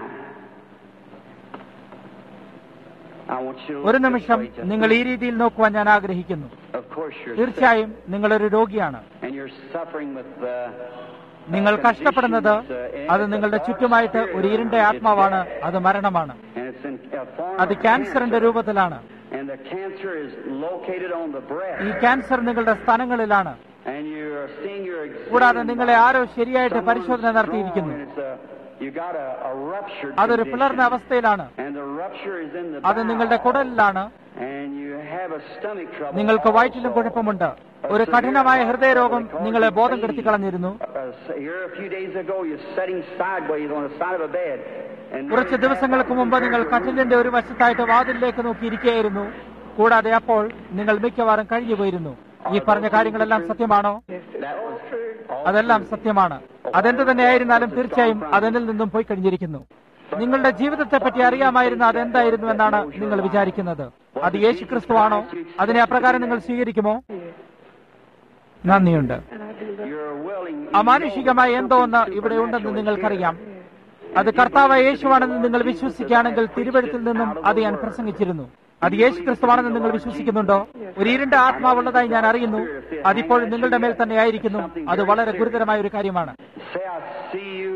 I want you to ഒരു look this നിമിഷം way just നിങ്ങൾ a ഈ രീതിയിൽ നോക്കുവാൻ ഞാൻ ആഗ്രഹിക്കുന്നു Of course you're sick, തീർച്ചയായും നിങ്ങളൊരു രോഗിയാണ് and you're suffering with uh, നിങ്ങൾ കഷ്ടപ്പെടുന്നത് അത് നിങ്ങളുടെ ചുറ്റുമായിട്ട് ഒരു ഇരുണ്ട ആത്മാവാണ് അത് മരണമാണ് And it's in a form അത് of ക്യാൻസറിന്റെ cancer. രൂപത്തിലാണ് And the cancer is located on the breast. ഈ ക്യാൻസർ നിങ്ങളുടെ സ്ഥലങ്ങളിലാണ് And you're seeing your exam കൂടാതെ നിങ്ങളെ ആരോ ശരിയായിട്ട് someone's പരിശോധന നടത്തിയിരിക്കുന്നു drawn, and it's a- you got a, a ruptured അതൊരു condition. പിളർന്ന അവസ്ഥയിലാണ് And the rupture is in the അത് നിങ്ങളുടെ bowel. കുടലിലാണ് And you have a stomach trouble നിങ്ങൾക്ക് വയറ്റിലും also. കുഴപ്പമുണ്ട് ഒരു കഠിനമായ ഹൃദയരോഗം നിങ്ങളെ ബോധം കെടുത്തി കളഞ്ഞിരുന്നു Uh, here a few days ago, you're sitting sideways on the side of a bed. And കുറച്ച് ദിവസങ്ങൾക്ക് മുമ്പ് നിങ്ങൾ കട്ടിലിന്റെ ഒരു വശത്തായിട്ട് വാതിലിലേക്ക് നോക്കിയിരിക്കുകയായിരുന്നു കൂടാതെ അപ്പോൾ നിങ്ങൾ മിക്കവാറും കഴിഞ്ഞു പോയിരുന്നു ഈ പറഞ്ഞ കാര്യങ്ങളെല്ലാം സത്യമാണോ That was all അതെല്ലാം സത്യമാണ് അതെന്ത് തന്നെയായിരുന്നാലും തീർച്ചയായും അതെന്നിൽ നിന്നും പോയി കഴിഞ്ഞിരിക്കുന്നു നിങ്ങളുടെ ജീവിതത്തെ പറ്റി അറിയാമായിരുന്ന അതെന്തായിരുന്നു എന്നാണ് നിങ്ങൾ വിചാരിക്കുന്നത് അത് യേശു ക്രിസ്തുവാണോ അതിനെ അപ്രകാരം നിങ്ങൾ സ്വീകരിക്കുമോ നന്ദിയുണ്ട് You're willing. അമാനുഷികമായ എന്തോ ഒന്ന് ഇവിടെ ഉണ്ടെന്ന് നിങ്ങൾക്കറിയാം അത് കർത്താവ് യേശുവാണെന്ന് നിങ്ങൾ വിശ്വസിക്കുകയാണെങ്കിൽ തിരുവഴുത്തിൽ നിന്നും അത് ഞാൻ പ്രസംഗിച്ചിരുന്നു അത് യേശു ക്രിസ്തുവാണെന്ന് നിങ്ങൾ വിശ്വസിക്കുന്നുണ്ടോ ഒരു ഇരുണ്ട ആത്മാവുള്ളതായി ഞാൻ അറിയുന്നു അതിപ്പോഴും നിങ്ങളുടെ മേൽ തന്നെ ആയിരിക്കുന്നു അത് വളരെ ഗുരുതരമായ ഒരു കാര്യമാണ് Say, I see you.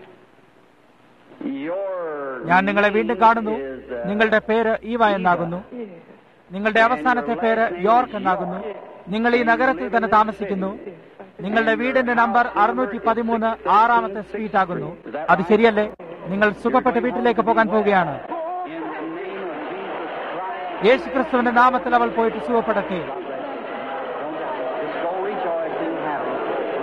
Your ഞാൻ നിങ്ങളെ വീണ്ടും കാണുന്നു name is, uh, നിങ്ങളുടെ പേര് ഈവ എന്നാകുന്നു നിങ്ങളുടെ അവസാനത്തെ പേര് യോർക്ക് എന്നാകുന്നു നിങ്ങൾ ഈ നഗരത്തിൽ തന്നെ താമസിക്കുന്നു നിങ്ങളുടെ വീടിന്റെ നമ്പർ അറുന്നൂറ്റി പതിമൂന്ന് ആറാമത്തെ സ്ട്രീറ്റ് ആകുന്നു അത് ശരിയല്ലേ നിങ്ങൾ സുഖപ്പെട്ട വീട്ടിലേക്ക് പോകാൻ പോവുകയാണ് in the name of Jesus Christ. യേശു ക്രിസ്തുവിന്റെ നാമത്തിൽ അവൾ പോയിട്ട് സുഖപ്പെടട്ടെ Just go rejoice in heaven.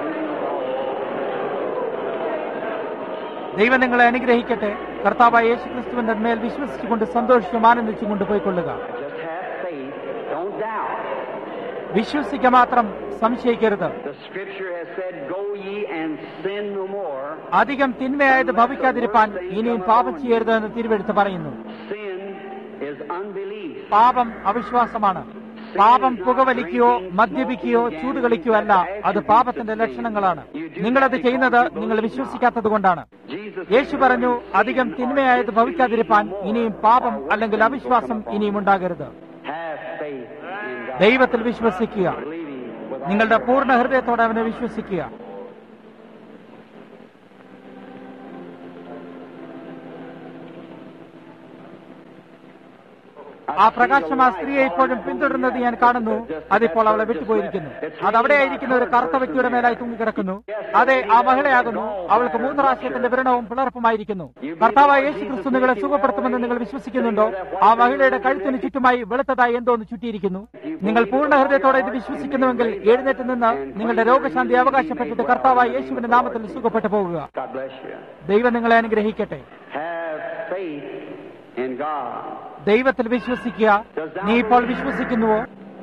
ദൈവം നിങ്ങളെ അനുഗ്രഹിക്കട്ടെ കർത്താവായ യേശു ക്രിസ്തുവിന്റെ മേൽ വിശ്വസിച്ചുകൊണ്ട് സന്തോഷിച്ചും ആനന്ദിച്ചും കൊണ്ട് പോയിക്കൊള്ളുക Just have faith. Don't doubt. വിശ്വസിക്ക മാത്രം സംശയിക്കരുത് The scripture has said, Go ye and sin no more. അധികം തിന്മയായത് ഭവിക്കാതിരിപ്പാൻ ഇനിയും പാപം ചെയ്യരുത് എന്ന് തിരുവെടുത്ത് പറയുന്നു Sin is unbelief. പാപം അവിശ്വാസമാണ് പാപം പുകവലിക്കുകയോ മദ്യപിക്കുകയോ ചൂടുകളിക്കുകയോ അല്ല അത് പാപത്തിന്റെ ലക്ഷണങ്ങളാണ് നിങ്ങളത് ചെയ്യുന്നത് നിങ്ങൾ വിശ്വസിക്കാത്തത് കൊണ്ടാണ് Jesus യേശു പറഞ്ഞു അധികം തിന്മയായത് ഭവിക്കാതിരിപ്പാൻ ഇനിയും പാപം അല്ലെങ്കിൽ അവിശ്വാസം ഇനിയും ഉണ്ടാകരുത് have faith in God. ദൈവത്തിൽ വിശ്വസിക്കുക Believing with all നിങ്ങളുടെ പൂർണ്ണ ഹൃദയത്തോടെ അവനെ വിശ്വസിക്കുക ആ പ്രകാശം ആ സ്ത്രീയെ ഇപ്പോഴും പിന്തുടരുന്നത് ഞാൻ കാണുന്നു അതിപ്പോൾ അവളെ വിട്ടുപോയിരിക്കുന്നു അത് അവിടെയായിരിക്കുന്ന ഒരു കറുത്ത വ്യക്തിയുടെ മേലായി തൂങ്ങിക്കിടക്കുന്നു അതെ ആ മഹിളയാകുന്നു അവൾക്ക് മൂത്രരാശയത്തിന്റെ വ്രണവും പിളർപ്പുമായിരിക്കുന്നു കർത്താവായ യേശു ക്രിസ്തു നിങ്ങളെ സുഖപ്പെടുത്തുമെന്ന് നിങ്ങൾ വിശ്വസിക്കുന്നുണ്ടോ ആ മഹിളയുടെ കഴുത്തിന് ചുറ്റുമായി വെളുത്തതായി എന്തോ ഒന്ന് ചുറ്റിയിരിക്കുന്നു നിങ്ങൾ പൂർണ്ണ ഹൃദയത്തോടെ ഇത് വിശ്വസിക്കുന്നുവെങ്കിൽ എഴുന്നേറ്റ് നിന്ന് നിങ്ങളുടെ രോഗശാന്തി അവകാശപ്പെട്ടിട്ട് കർത്താവായ യേശുവിന്റെ നാമത്തിൽ സുഖപ്പെട്ടു പോകുക God bless you. ദൈവം നിങ്ങളെ അനുഗ്രഹിക്കട്ടെ Have faith in God. ദൈവത്തിൽ വിശ്വസിക്കുക നീ ഇപ്പോൾ വിശ്വസിക്കുന്നുവോ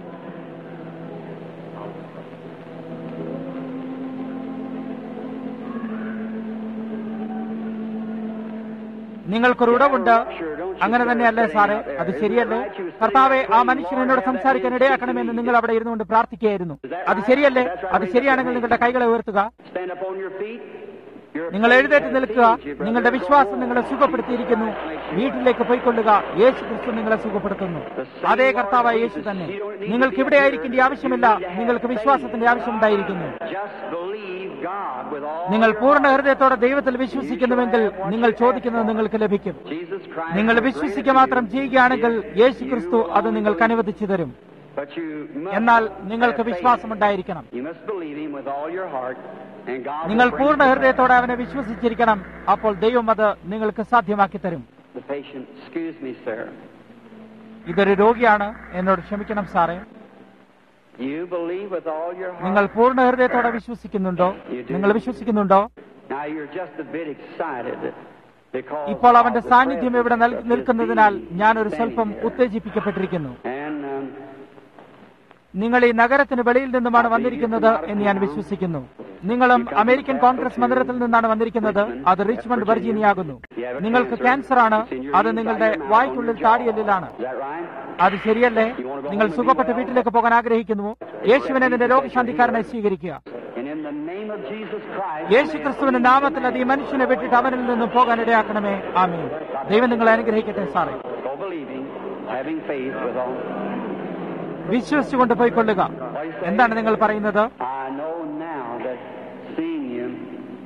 നിങ്ങൾക്കൊരു ഉടവുണ്ട് അങ്ങനെ തന്നെയല്ലേ സാറേ അത് ശരിയല്ലേ കർത്താവെ ആ മനുഷ്യൻ എന്നോട് സംസാരിക്കാൻ ഇടയാക്കണമെന്ന് നിങ്ങൾ അവിടെ ഇരുന്നുകൊണ്ട് പ്രാർത്ഥിക്കുകയായിരുന്നു അത് ശരിയല്ലേ അത് ശരിയാണെങ്കിൽ നിങ്ങളുടെ കൈകളെ ഉയർത്തുക Stand up on your feet. Your നിങ്ങൾ എഴുന്നേറ്റ് നിൽക്കുക നിങ്ങളുടെ വിശ്വാസം നിങ്ങളെ സുഖപ്പെടുത്തിയിരിക്കുന്നു വീട്ടിലേക്ക് പോയിക്കൊള്ളുക യേശു ക്രിസ്തു നിങ്ങളെ സുഖപ്പെടുത്തുന്നു അതേ കർത്താവായ യേശു തന്നെ നിങ്ങൾക്ക് ഇവിടെ ആയിരിക്കേണ്ട ആവശ്യമില്ല നിങ്ങൾക്ക് വിശ്വാസത്തിന്റെ ആവശ്യമുണ്ടായിരിക്കുന്നു Just believe God with all നിങ്ങൾ your പൂർണ്ണ heart. ഹൃദയത്തോടെ ദൈവത്തിൽ വിശ്വസിക്കുന്നുവെങ്കിൽ നിങ്ങൾ ചോദിക്കുന്നത് നിങ്ങൾക്ക് ലഭിക്കും Jesus Christ. നിങ്ങൾ has വിശ്വസിക്കുക granted മാത്രം you ചെയ്യുകയാണെങ്കിൽ if യേശു you ക്രിസ്തു അത് only നിങ്ങൾക്ക് believe. അനുവദിച്ചു തരും But you must എന്നാൽ നിങ്ങൾക്ക് have faith. വിശ്വാസമുണ്ടായിരിക്കണം You must believe Him with all your heart, and God will നിങ്ങൾ bring പൂർണ്ണ you ഹൃദയത്തോടെ അവനെ വിശ്വസിച്ചിരിക്കണം അപ്പോൾ ദൈവം അത് നിങ്ങൾക്ക് സാധ്യമാക്കി തരും The patient, excuse me, sir. ഇതൊരു രോഗിയാണ് എന്നോട് ക്ഷമിക്കണം സാറേ You believe with all your heart. നിങ്ങൾ പൂർണ്ണ ഹൃദയത്തോടെ വിശ്വസിക്കുന്നുണ്ടോ നിങ്ങൾ വിശ്വസിക്കുന്നുണ്ടോ Now you're just a bit excited because ഇപ്പോൾ അവന്റെ of the സാന്നിധ്യം ഇവിടെ presence നൽ- of His നിൽക്കുന്നതിനാൽ being ഞാനൊരു standing സ്വല്പം here. ഉത്തേജിപ്പിക്കപ്പെട്ടിരിക്കുന്നു And um, നിങ്ങൾ ഈ നഗരത്തിന് വെളിയിൽ നിന്നുമാണ് വന്നിരിക്കുന്നത് എന്ന് ഞാൻ വിശ്വസിക്കുന്നു നിങ്ങളും അമേരിക്കൻ കോൺഗ്രസ് മന്ദിരത്തിൽ നിന്നാണ് വന്നിരിക്കുന്നത് അത് റിച്ച്മണ്ട് വെർജീനിയാകുന്നു നിങ്ങൾക്ക് ക്യാൻസർ ആണ് അത് നിങ്ങളുടെ വായ്ക്കുള്ളിൽ താടിയല്ലിലാണ് is that right? അത് ശരിയല്ലേ നിങ്ങൾ സുഖപ്പെട്ട് വീട്ടിലേക്ക് പോകാൻ ആഗ്രഹിക്കുന്നുവോ യേശുവിനെ നിന്റെ രോഗശാന്തിക്കാരനായി സ്വീകരിക്കുക And in the name of Jesus Christ, യേശു ക്രിസ്തുവിന്റെ നാമത്തിൽ അത് ഈ മനുഷ്യനെ വിട്ടിട്ട് അവനിൽ നിന്നും പോകാൻ ഇടയാക്കണമേ ആമേ ദൈവം നിങ്ങളെ അനുഗ്രഹിക്കട്ടെ സാറേ go believing, having faith with all. വിശ്വസിച്ചുകൊണ്ട് പോയിക്കൊള്ളുക എന്താണ് നിങ്ങൾ പറയുന്നത് I know now that seeing you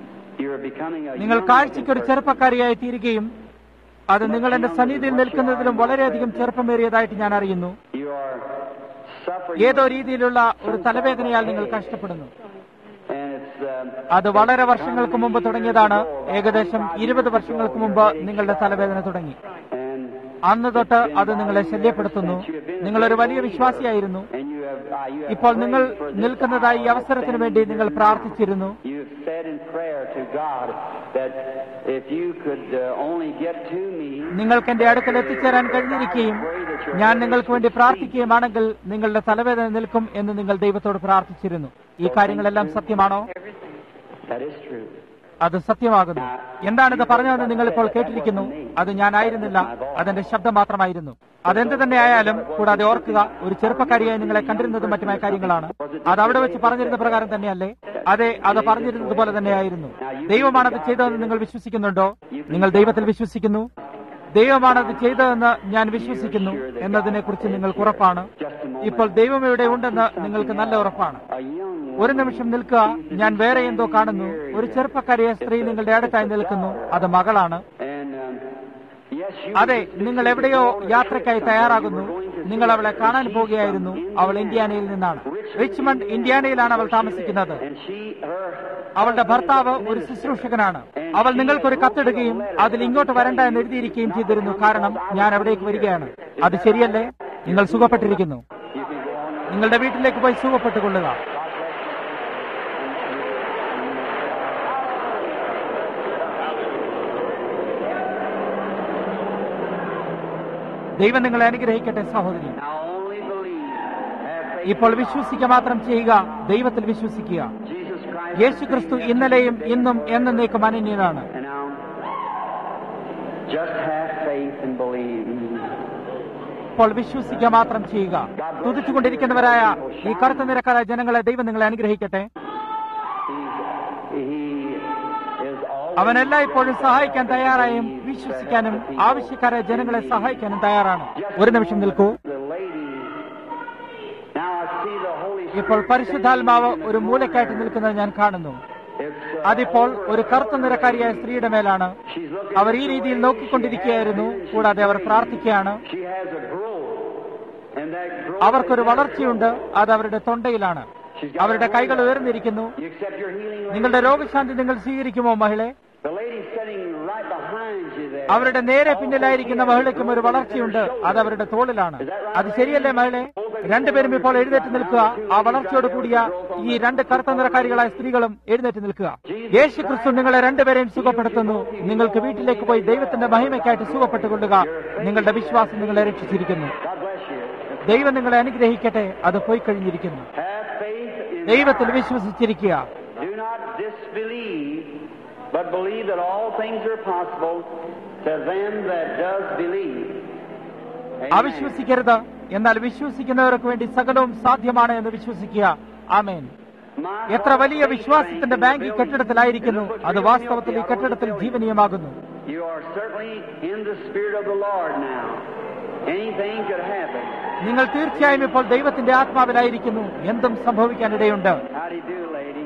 becoming a നിങ്ങൾ young കാഴ്ചയ്ക്ക് ഒരു person. ചെറുപ്പക്കാരിയായി തീരുകയും അത് നിങ്ങൾ എന്റെ സന്നിധിയിൽ നിൽക്കുന്നതിലും വളരെയധികം ചെറുപ്പമേറിയതായിട്ട് ഞാൻ അറിയുന്നു You are suffering. ഏതോ രീതിയിലുള്ള ഒരു തലവേദനയാൽ നിങ്ങൾ കഷ്ടപ്പെടുന്നു And it's, um, അത് വളരെ വർഷങ്ങൾക്ക് മുമ്പ് തുടങ്ങിയതാണ് ഏകദേശം ഇരുപത് വർഷങ്ങൾക്ക് മുമ്പ് നിങ്ങളുടെ തലവേദന തുടങ്ങി and, അന്ന് തൊട്ട് അത് നിങ്ങളെ ശല്യപ്പെടുത്തുന്നു നിങ്ങളൊരു വലിയ വിശ്വാസിയായിരുന്നു and you have, uh, you have ഇപ്പോൾ നിങ്ങൾ prayed for this നിൽക്കുന്നതായി ഈ അവസരത്തിന് വേണ്ടി നിങ്ങൾ പ്രാർത്ഥിച്ചിരുന്നു You have said in prayer to God that if you could uh, only get to me, നിങ്ങൾക്ക് എന്റെ അടുക്കൽ എത്തിച്ചേരാൻ കഴിഞ്ഞിരിക്കുകയും ഞാൻ നിങ്ങൾക്ക് വേണ്ടി പ്രാർത്ഥിക്കുകയുമാണെങ്കിൽ നിങ്ങളുടെ തലവേദന നിൽക്കും എന്ന് നിങ്ങൾ ദൈവത്തോട് പ്രാർത്ഥിച്ചിരുന്നു ഈ കാര്യങ്ങളെല്ലാം സത്യമാണോ that is true. അത് സത്യമാകുന്നു എന്താണിത് പറഞ്ഞതെന്ന് നിങ്ങൾ ഇപ്പോൾ കേട്ടിരിക്കുന്നു അത് ഞാനായിരുന്നില്ല അതെന്റെ ശബ്ദം മാത്രമായിരുന്നു അതെന്ത് തന്നെ ആയാലും കൂടാതെ ഓർക്കുക ഒരു ചെറുപ്പക്കാരിയായി നിങ്ങളെ കണ്ടിരുന്നതും മറ്റുമായ കാര്യങ്ങളാണ് അത് അവിടെ വെച്ച് പറഞ്ഞിരുന്ന പ്രകാരം തന്നെയല്ലേ അതെ അത് പറഞ്ഞിരുന്നത് പോലെ തന്നെയായിരുന്നു ദൈവമാണ് അത് ചെയ്തതെന്ന് നിങ്ങൾ വിശ്വസിക്കുന്നുണ്ടോ നിങ്ങൾ ദൈവത്തിൽ വിശ്വസിക്കുന്നു ദൈവമാണ് അത് ചെയ്തതെന്ന് ഞാൻ വിശ്വസിക്കുന്നു എന്നതിനെ കുറിച്ച് നിങ്ങൾക്ക് ഉറപ്പാണ് ഇപ്പോൾ ദൈവം ഇവിടെ ഉണ്ടെന്ന് നിങ്ങൾക്ക് നല്ല ഉറപ്പാണ് A young ഒരു നിമിഷം നിൽക്കുക ഞാൻ വേറെ എന്തോ കാണുന്നു ഒരു ചെറുപ്പക്കാരിയ സ്ത്രീ നിങ്ങളുടെ അടുത്തായി നിൽക്കുന്നു അത് മകളാണ് and um, yes, you അതെ നിങ്ങൾ എവിടെയോ യാത്രയ്ക്കായി തയ്യാറാകുന്നു നിങ്ങൾ അവളെ കാണാൻ പോകുകയായിരുന്നു അവൾ ഇന്ത്യാനയിൽ നിന്നാണ് റിച്ച്മണ്ട് ഇന്ത്യാനയിലാണ് അവൾ താമസിക്കുന്നത് and she her അവളുടെ ഭർത്താവ് ഒരു ശുശ്രൂഷകനാണ് അവൾ നിങ്ങൾക്കൊരു കത്തിടുകയും അതിൽ ഇങ്ങോട്ട് വരണ്ട എന്ന് എഴുതിയിരിക്കുകയും ചെയ്തിരുന്നു കാരണം ഞാൻ അവിടേക്ക് വരികയാണ് അത് ശരിയല്ലേ നിങ്ങൾ സുഖപ്പെട്ടിരിക്കുന്നു you can go on. നിങ്ങളുടെ വീട്ടിലേക്ക് പോയി സുഖപ്പെട്ടുകൊള്ളുക ദൈവം നിങ്ങളെ അനുഗ്രഹിക്കട്ടെ സഹോദരി Now only believe. Have faith. ഇപ്പോൾ വിശ്വസിക്കുക മാത്രം ചെയ്യുക ദൈവത്തിൽ വിശ്വസിക്കുക Jesus Christ. യേശു ക്രിസ്തു ഇന്നലെയും ഇന്നും എന്നേക്കും അനന്യനാണ് And now, just have faith and believe. ഇപ്പോൾ വിശ്വസിക്കുക മാത്രം ചെയ്യുക തുതിച്ചുകൊണ്ടിരിക്കുന്നവരായ ഈ കറുത്ത നിരക്കാരായ ജനങ്ങളെ ദൈവം നിങ്ങളെ അനുഗ്രഹിക്കട്ടെ He's, he is all. അവൻ എല്ലായ്പ്പോഴും സഹായിക്കാൻ തയ്യാറായും വിശ്വസിക്കാനും ആവശ്യക്കാരായ ജനങ്ങളെ സഹായിക്കാനും തയ്യാറാണ് ഒരു നിമിഷം നിൽക്കൂ The lady. Now I see the Holy Spirit. ഇപ്പോൾ പരിശുദ്ധാത്മാവ് ഒരു മൂലക്കായിട്ട് നിൽക്കുന്നത് ഞാൻ കാണുന്നു It's, uh, അതിപ്പോൾ ഒരു കറുത്ത നിരക്കാരിയായ സ്ത്രീയുടെ മേലാണ് she's looking. അവർ ഈ രീതിയിൽ നോക്കിക്കൊണ്ടിരിക്കുകയായിരുന്നു കൂടാതെ അവർ പ്രാർത്ഥിക്കുകയാണ് She has a growth, and that growth. അവർക്കൊരു വളർച്ചയുണ്ട് അത് അവരുടെ തൊണ്ടയിലാണ് അവരുടെ കൈകൾ ഉയർന്നിരിക്കുന്നു You accept your healing. lady? നിങ്ങളുടെ രോഗശാന്തി നിങ്ങൾ സ്വീകരിക്കുമോ മഹിളെ The lady sitting right behind you there. അവരുടെ നേരെ പിന്നിലായിരിക്കുന്ന മഹിളയ്ക്കും ഒരു വളർച്ചയുണ്ട് അത് അവരുടെ തോളിലാണ് അത് ശരിയല്ലേ മഹിളെ രണ്ടുപേരും ഇപ്പോൾ എഴുന്നേറ്റ് നിൽക്കുക ആ വളർച്ചയോട് കൂടിയ ഈ രണ്ട് കറുത്ത നിറക്കാരികളായ സ്ത്രീകളും എഴുന്നേറ്റ് നിൽക്കുക യേശു ക്രിസ്തു നിങ്ങളെ രണ്ടുപേരെയും സുഖപ്പെടുത്തുന്നു നിങ്ങൾക്ക് വീട്ടിലേക്ക് പോയി ദൈവത്തിന്റെ മഹിമയ്ക്കായിട്ട് സുഖപ്പെട്ടുകൊള്ളുക നിങ്ങളുടെ വിശ്വാസം നിങ്ങളെ രക്ഷിച്ചിരിക്കുന്നു God bless you. ദൈവം നിങ്ങളെ അനുഗ്രഹിക്കട്ടെ അത് പോയി കഴിഞ്ഞിരിക്കുന്നു Have faith in ദൈവത്തിൽ വിശ്വസിച്ചിരിക്കുക Do not disbelieve, but believe that all things are possible to them that does believe. Amen. അവിശ്വസിക്കരുത് എന്നാൽ വിശ്വസിക്കുന്നവർക്ക് വേണ്ടി സകലവും സാധ്യമാണ് എന്ന് വിശ്വസിക്കുക ആമേൻ My എത്ര വലിയ വിശ്വാസത്തിന്റെ ബാങ്ക് ഈ കെട്ടിടത്തിലായിരിക്കുന്നു അത് വാസ്തവത്തിൽ ഈ കെട്ടിടത്തിൽ ജീവനീയമാകുന്നു You are certainly in the Spirit of the Lord now. Anything could happen. നിങ്ങൾ തീർച്ചയായും ഇപ്പോൾ ദൈവത്തിന്റെ ആത്മാവിലായിരിക്കുന്നു എന്തും സംഭവിക്കാനിടയുണ്ട് How do you do, lady?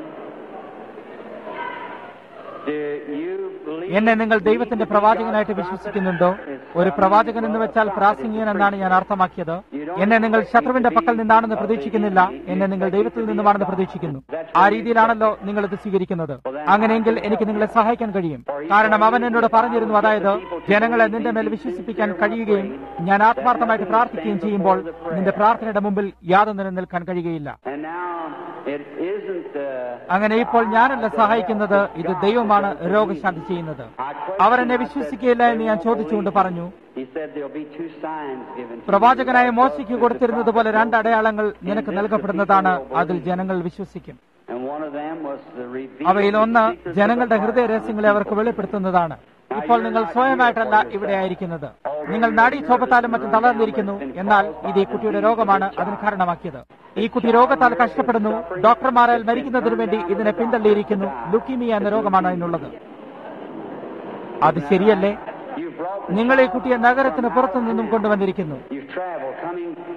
Do you believe? എന്നെ നിങ്ങൾ ദൈവത്തിന്റെ പ്രവാചകനായിട്ട് വിശ്വസിക്കുന്നുണ്ടോ ഒരു പ്രവാചകൻ എന്ന് വെച്ചാൽ പ്രാസംഗികൻ എന്നാണ് ഞാൻ അർത്ഥമാക്കിയത് എന്നെ നിങ്ങൾ ശത്രുവിന്റെ പക്കൽ നിന്നാണെന്ന് പ്രതീക്ഷിക്കുന്നില്ല എന്നെ നിങ്ങൾ ദൈവത്തിൽ നിന്നുമാണെന്ന് പ്രതീക്ഷിക്കുന്നു ആ രീതിയിലാണല്ലോ നിങ്ങൾ ഇത് സ്വീകരിക്കുന്നത് അങ്ങനെയെങ്കിൽ എനിക്ക് നിങ്ങളെ സഹായിക്കാൻ കഴിയും കാരണം അവൻ എന്നോട് പറഞ്ഞിരുന്നു അതായത് ജനങ്ങളെ നിന്റെ മേൽ വിശ്വസിപ്പിക്കാൻ കഴിയുകയും ഞാൻ ആത്മാർത്ഥമായിട്ട് പ്രാർത്ഥിക്കുകയും ചെയ്യുമ്പോൾ നിന്റെ പ്രാർത്ഥനയുടെ മുമ്പിൽ യാതൊന്നിനും നിൽക്കാൻ കഴിയുകയില്ല And now it isn't. Uh, അങ്ങനെ ഇപ്പോൾ ഞാനല്ല സഹായിക്കുന്നത് ഇത് ദൈവമാണ് രോഗശാന്തി ചെയ്യുന്നത് അവർ എന്നെ വിശ്വസിക്കുകയില്ല എന്ന് ഞാൻ ചോദിച്ചുകൊണ്ട് പറഞ്ഞു he said there'll be two signs given. to you. പ്രവാചകനായ മോശയ്ക്ക് കൊടുത്തിരുന്നത് പോലെ രണ്ട് അടയാളങ്ങൾ നിനക്ക് നൽകപ്പെടുന്നതാണ് അതിൽ ജനങ്ങൾ വിശ്വസിക്കും And one of them was the revealing അവയിൽ ഒന്ന് of the secrets of ജനങ്ങളുടെ the ഹൃദയ heart. രഹസ്യങ്ങളെ അവർക്ക് വെളിപ്പെടുത്തുന്നതാണ് ഇപ്പോൾ നിങ്ങൾ സ്വയമായിട്ടല്ല ഇവിടെ ആയിരിക്കുന്നത് നിങ്ങൾ നാഡീക്ഷോഭത്താലും മറ്റും തളർന്നിരിക്കുന്നു എന്നാൽ ഇത് ഈ കുട്ടിയുടെ രോഗമാണ് അതിന് കാരണമാക്കിയത് ഈ കുട്ടി രോഗത്താൽ കഷ്ടപ്പെടുന്നു ഡോക്ടർമാരാൽ മരിക്കുന്നതിനു വേണ്ടി ഇതിനെ പിന്തള്ളിയിരിക്കുന്നു ലുക്കീമിയ എന്ന രോഗമാണ് അതിനുള്ളത് അത് ശരിയല്ലേ You've brought നിങ്ങൾ ഈ കുട്ടിയെ നഗരത്തിന് പുറത്തു നിന്നും കൊണ്ടുവന്നിരിക്കുന്നു You've traveled, coming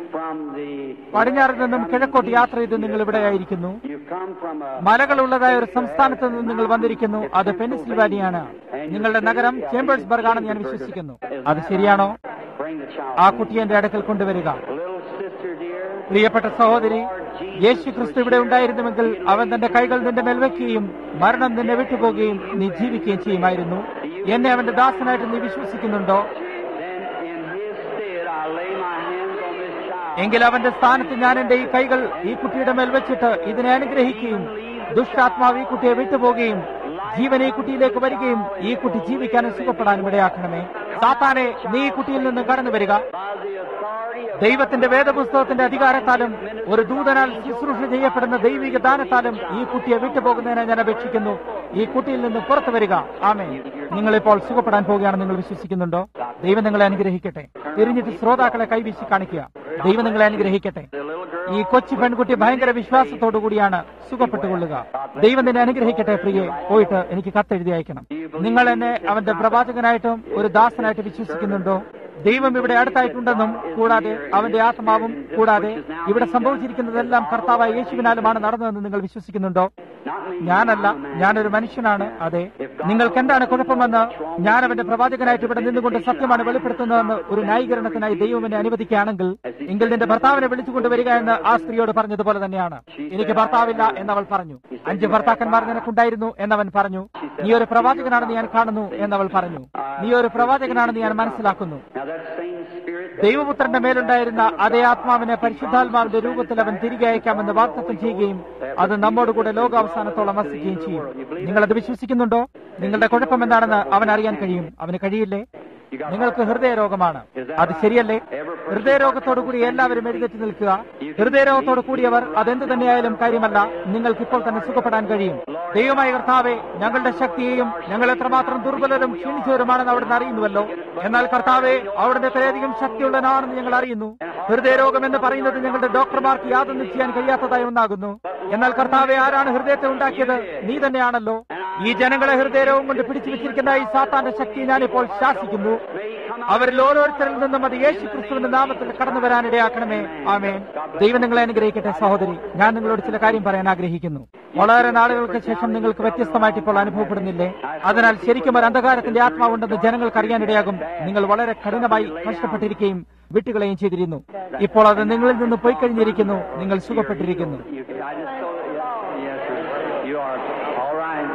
from the പടിഞ്ഞാറിൽ നിന്നും കിഴക്കോട്ട് യാത്ര ചെയ്ത് നിങ്ങൾ ഇവിടെയായിരിക്കുന്നു you've come from a മലകളുള്ളതായ ഒരു സംസ്ഥാനത്ത് നിന്ന് നിങ്ങൾ വന്നിരിക്കുന്നു അത് പെനിസിൽവാനിയാണ് നിങ്ങളുടെ നഗരം ചേംബേഴ്സ്ബർഗ് ആണെന്ന് ഞാൻ വിശ്വസിക്കുന്നു അത് ശരിയാണോ bring the child. ആ കുട്ടിയെ എന്റെ അടുക്കൽ കൊണ്ടുവരിക Little sister dear, പ്രിയപ്പെട്ട സഹോദരി യേശു ക്രിസ്തു ഇവിടെ ഉണ്ടായിരുന്നുവെങ്കിൽ അവൻ തന്റെ കൈകൾ നിന്റെ മേൽ വെക്കുകയും മരണം നിന്നെ വിട്ടുപോകുകയും നീ ജീവിക്കുകയും ചെയ്യുമായിരുന്നു എന്നെ അവന്റെ ദാസനായിട്ട് നീ വിശ്വസിക്കുന്നുണ്ടോ then in his stead I lay my hands on this child. എങ്കിൽ അവന്റെ സ്ഥാനത്ത് ഞാൻ എന്റെ ഈ കൈകൾ ഈ കുട്ടിയുടെ മേൽ വെച്ചിട്ട് ഇതിനെ അനുഗ്രഹിക്കുകയും ദുഷ്ടാത്മാവ് ഈ കുട്ടിയെ വിട്ടുപോകുകയും ജീവൻ ഈ കുട്ടിയിലേക്ക് വരികയും ഈ കുട്ടി ജീവിക്കാനും സുഖപ്പെടാനും ഇടയാക്കണമേ സാത്താനെ നീ ഈ കുട്ടിയിൽ നിന്ന് കടന്നു വരിക By the authority of ദൈവത്തിന്റെ വേദപുസ്തകത്തിന്റെ അധികാരത്താലും ഒരു ദൂതനാൽ ശുശ്രൂഷ ചെയ്യപ്പെടുന്ന ദൈവിക ദാനത്താലും ഈ കുട്ടിയെ വിട്ടുപോകുന്നതിനെ ഞാൻ അപേക്ഷിക്കുന്നു ഈ കുട്ടിയിൽ നിന്ന് പുറത്തു വരിക ആമേ നിങ്ങളിപ്പോൾ സുഖപ്പെടാൻ പോവുകയാണെന്ന് നിങ്ങൾ വിശ്വസിക്കുന്നുണ്ടോ ദൈവം നിങ്ങളെ അനുഗ്രഹിക്കട്ടെ തിരിഞ്ഞിട്ട് ശ്രോതാക്കളെ കൈവീശി കാണിക്കുക ദൈവം നിങ്ങളെ അനുഗ്രഹിക്കട്ടെ the little girl ഈ കൊച്ചു പെൺകുട്ടി ഭയങ്കര വിശ്വാസത്തോടു കൂടിയാണ് സുഖപ്പെട്ടുകൊള്ളുക ദൈവം നിന്നെ അനുഗ്രഹിക്കട്ടെ പ്രിയെ പോയിട്ട് എനിക്ക് കത്തെഴുതി അയക്കണം നിങ്ങൾ എന്നെ അവന്റെ പ്രവാചകനായിട്ടും ഒരു ദാസനായിട്ട് വിശ്വസിക്കുന്നുണ്ടോ ദൈവം ഇവിടെ അടുത്തായിട്ടുണ്ടെന്നും കൂടാതെ അവന്റെ ആത്മാവും കൂടാതെ ഇവിടെ സംഭവിച്ചിരിക്കുന്നതെല്ലാം കർത്താവായ യേശുവിനാലുമാണ് നടന്നതെന്ന് നിങ്ങൾ വിശ്വസിക്കുന്നുണ്ടോ not me. ഞാനല്ല ഞാനൊരു മനുഷ്യനാണ് അതെ നിങ്ങൾക്ക് എന്താണ് കുഴപ്പമെന്ന് ഞാൻ അവന്റെ പ്രവാചകനായിട്ട് ഇവിടെ നിന്നുകൊണ്ട് സത്യമാണ് വെളിപ്പെടുത്തുന്നതെന്ന് ഒരു ന്യായീകരണത്തിനായി ദൈവം എന്നെ അനുവദിക്കുകയാണെങ്കിൽ എങ്കിൽ നിന്റെ ഭർത്താവിനെ വിളിച്ചുകൊണ്ട് വരിക എന്ന് ആ സ്ത്രീയോട് പറഞ്ഞതുപോലെ തന്നെയാണ് എനിക്ക് ഭർത്താവില്ല എന്നവൾ പറഞ്ഞു അഞ്ച് ഭർത്താക്കന്മാർ നിനക്കുണ്ടായിരുന്നു എന്നവൻ പറഞ്ഞു നീ ഒരു പ്രവാചകനാണെന്ന് ഞാൻ കാണുന്നു എന്നവൾ പറഞ്ഞു നീ ഒരു പ്രവാചകനാണെന്ന് ഞാൻ മനസ്സിലാക്കുന്നു Now that same spirit ദൈവപുത്രന്റെ മേലുണ്ടായിരുന്ന അതേ ആത്മാവിനെ പരിശുദ്ധാത്മാവിന്റെ രൂപത്തിൽ അവൻ തിരികെ അയക്കാമെന്ന് വാഗ്ദത്തം ചെയ്യുകയും അത് നമ്മോട് കൂടെ ലോകാവസാനത്തോളം വസിക്കുകയും ചെയ്യും നിങ്ങളത് വിശ്വസിക്കുന്നുണ്ടോ നിങ്ങളുടെ കുഴപ്പം എന്താണെന്ന് അവൻ അറിയാൻ കഴിയും അവന് കഴിയില്ലേ നിങ്ങൾക്ക് ഹൃദയരോഗമാണ് അത് ശരിയല്ലേ ഹൃദയരോഗത്തോടു കൂടി എല്ലാവരും എഴുന്നേറ്റ് നിൽക്കുക ഹൃദയരോഗത്തോടു കൂടിയവർ അതെന്ത് തന്നെയായാലും കാര്യമല്ല നിങ്ങൾക്ക് ഇപ്പോൾ തന്നെ സുഖപ്പെടാൻ കഴിയും ദൈവമായ കർത്താവെ ഞങ്ങളുടെ ശക്തിയെയും ഞങ്ങൾ എത്രമാത്രം ദുർബലരും ക്ഷീണിച്ചവരുമാണെന്ന് അവിടുന്ന് അറിയുന്നുവല്ലോ എന്നാൽ കർത്താവെ അവിടുന്ന് എത്രയധികം ശക്തിയുള്ളവനാണെന്ന് ഞങ്ങൾ അറിയുന്നു ഹൃദയരോഗം എന്ന് പറയുന്നത് ഞങ്ങളുടെ ഡോക്ടർമാർക്ക് യാതൊന്നും ചെയ്യാൻ കഴിയാത്തതായി ഒന്നാകുന്നു എന്നാൽ കർത്താവെ ആരാണ് ഹൃദയത്തെ ഉണ്ടാക്കിയത് നീ തന്നെയാണല്ലോ ഈ ജനങ്ങളെ ഹൃദയരോഗം കൊണ്ട് പിടിച്ചു വെച്ചിരിക്കുന്ന ഈ സാത്താന്റെ ശക്തി ഞാനിപ്പോൾ ശാസിക്കുന്നു അവരിൽ ഓരോരുത്തരിൽ നിന്നും അത് യേശു ക്രിസ്തുവിന്റെ നാമത്തിൽ കടന്നു വരാൻ ഇടയാക്കണമേ ആമേ ദൈവം നിങ്ങളെ അനുഗ്രഹിക്കട്ടെ സഹോദരി ഞാൻ നിങ്ങളോട് ചില കാര്യം പറയാൻ ആഗ്രഹിക്കുന്നു വളരെ നാളുകൾക്ക് ശേഷം നിങ്ങൾക്ക് വ്യത്യസ്തമായിട്ട് ഇപ്പോൾ അനുഭവപ്പെടുന്നില്ലേ അതിനാൽ ശരിക്കും ഒരു അന്ധകാരത്തിന്റെ ആത്മാവുണ്ടെന്ന് ജനങ്ങൾക്ക് അറിയാനിടയാകും നിങ്ങൾ വളരെ കഠിനമായി കഷ്ടപ്പെട്ടിരിക്കുകയും വിട്ടുകളയും ചെയ്തിരുന്നു ഇപ്പോൾ അത് നിങ്ങളിൽ നിന്ന് പോയി കഴിഞ്ഞിരിക്കുന്നു നിങ്ങൾ സുഖപ്പെട്ടിരിക്കുന്നു You, I just saw that. Yes, sir. You are all right.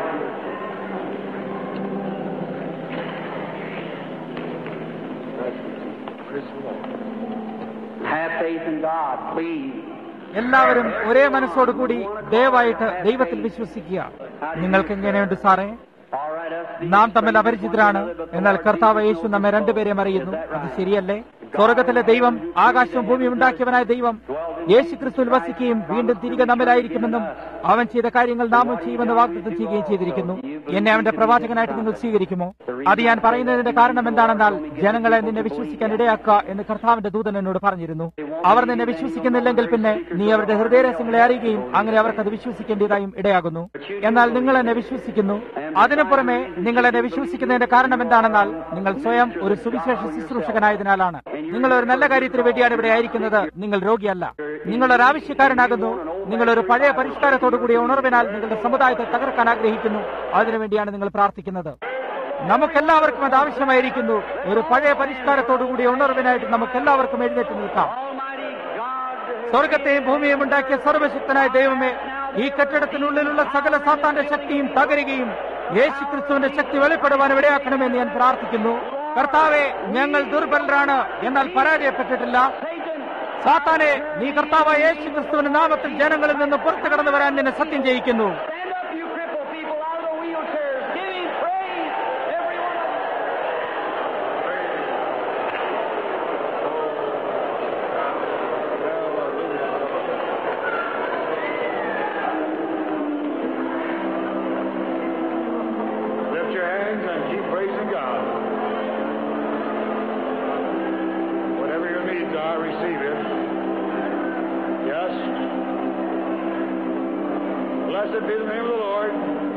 Have faith in God, please. എല്ലാവരും ഒരേ മനസ്സോടുകൂടി ദയവായിട്ട് ദൈവത്തിൽ വിശ്വസിക്കുക നിങ്ങൾക്ക് എങ്ങനെയുണ്ട് സാറേ All right, us. നാം തമ്മിൽ അപരിചിതരാണ് എന്നാൽ കർത്താവ് യേശു നമ്മെ രണ്ടുപേരെയും അറിയുന്നു അത് ശരിയല്ലേ സ്വർഗത്തിലെ ദൈവം ആകാശവും ഭൂമിയും ഉണ്ടാക്കിയവനായ ദൈവം യേശു ക്രിസ്തുവിൽ വസിക്കുകയും വീണ്ടും തിരികെ നമ്മിലായിരിക്കുമെന്നും അവൻ ചെയ്ത കാര്യങ്ങൾ നാമും ചെയ്യുമെന്ന് വാഗ്ദത്തം ചെയ്യുകയും ചെയ്തിരിക്കുന്നു എന്നെ അവന്റെ പ്രവാചകനായിട്ട് നിങ്ങൾ സ്വീകരിക്കുമോ അത് ഞാൻ പറയുന്നതിന്റെ കാരണം എന്താണെന്നാൽ ജനങ്ങളെ നിന്നെ വിശ്വസിക്കാൻ ഇടയാക്കുക എന്ന് കർത്താവിന്റെ ദൂതൻ എന്നോട് പറഞ്ഞിരുന്നു അവർ നിന്നെ വിശ്വസിക്കുന്നില്ലെങ്കിൽ പിന്നെ നീ അവരുടെ ഹൃദയരഹസ്യങ്ങളെ അറിയുകയും അങ്ങനെ അവർക്കത് വിശ്വസിക്കേണ്ടതായും ഇടയാകുന്നു എന്നാൽ നിങ്ങൾ എന്നെ വിശ്വസിക്കുന്നു അതിനു പുറമെ നിങ്ങൾ എന്നെ വിശ്വസിക്കുന്നതിന്റെ കാരണം എന്താണെന്നാൽ നിങ്ങൾ സ്വയം ഒരു സുവിശേഷ ശുശ്രൂഷകനായതിനാലാണ് നിങ്ങൾ ഒരു നല്ല കാര്യത്തിന് വേണ്ടിയാണ് ഇവിടെ ആയിരിക്കുന്നത് നിങ്ങൾ രോഗിയല്ല നിങ്ങൾ ഒരു ആവശ്യക്കാരനാകുന്നു നിങ്ങൾ ഒരു പഴയ പരിഷ്കാരത്തോടു കൂടിയ ഉണർവിനാൽ നിങ്ങളുടെ സമുദായത്തെ തകർക്കാൻ ആഗ്രഹിക്കുന്നു അതിനുവേണ്ടിയാണ് നിങ്ങൾ പ്രാർത്ഥിക്കുന്നത് നമുക്കെല്ലാവർക്കും അത് ആവശ്യമായിരിക്കുന്നു ഒരു പഴയ പരിഷ്കാരത്തോടു കൂടിയ ഉണർവിനായിട്ട് നമുക്കെല്ലാവർക്കും എഴുന്നേറ്റ് നിൽക്കാം Almighty God, സ്വർഗത്തെയും ഭൂമിയും ഉണ്ടാക്കിയ സർവശക്തനായ ദൈവമേ ഈ കെട്ടിടത്തിനുള്ളിലുള്ള സകല സാത്താന്റെ ശക്തിയും തകരുകയും യേശു ക്രിസ്തുവിന്റെ ശക്തി വെളിപ്പെടുവാൻ ഇടയാക്കണമെന്ന് ഞാൻ പ്രാർത്ഥിക്കുന്നു കർത്താവെ ഞങ്ങൾ ദുർബലരാണ് എന്നാൽ പരാജയപ്പെട്ടിട്ടില്ല സാത്താനെ നീ കർത്താവായ യേശു ക്രിസ്തുവിന്റെ നാമത്തിൽ ജനങ്ങളിൽ നിന്ന് പുറത്തു കടന്നു വരാൻ നിന്നെ സത്യം ചെയ്യിക്കുന്നു stand up, you crippled people, out of the wheelchairs. Give him praise, every one of you. Lift your hands and keep praising God. Whatever your needs are, receive it. Yes. Blessed be the name of the Lord.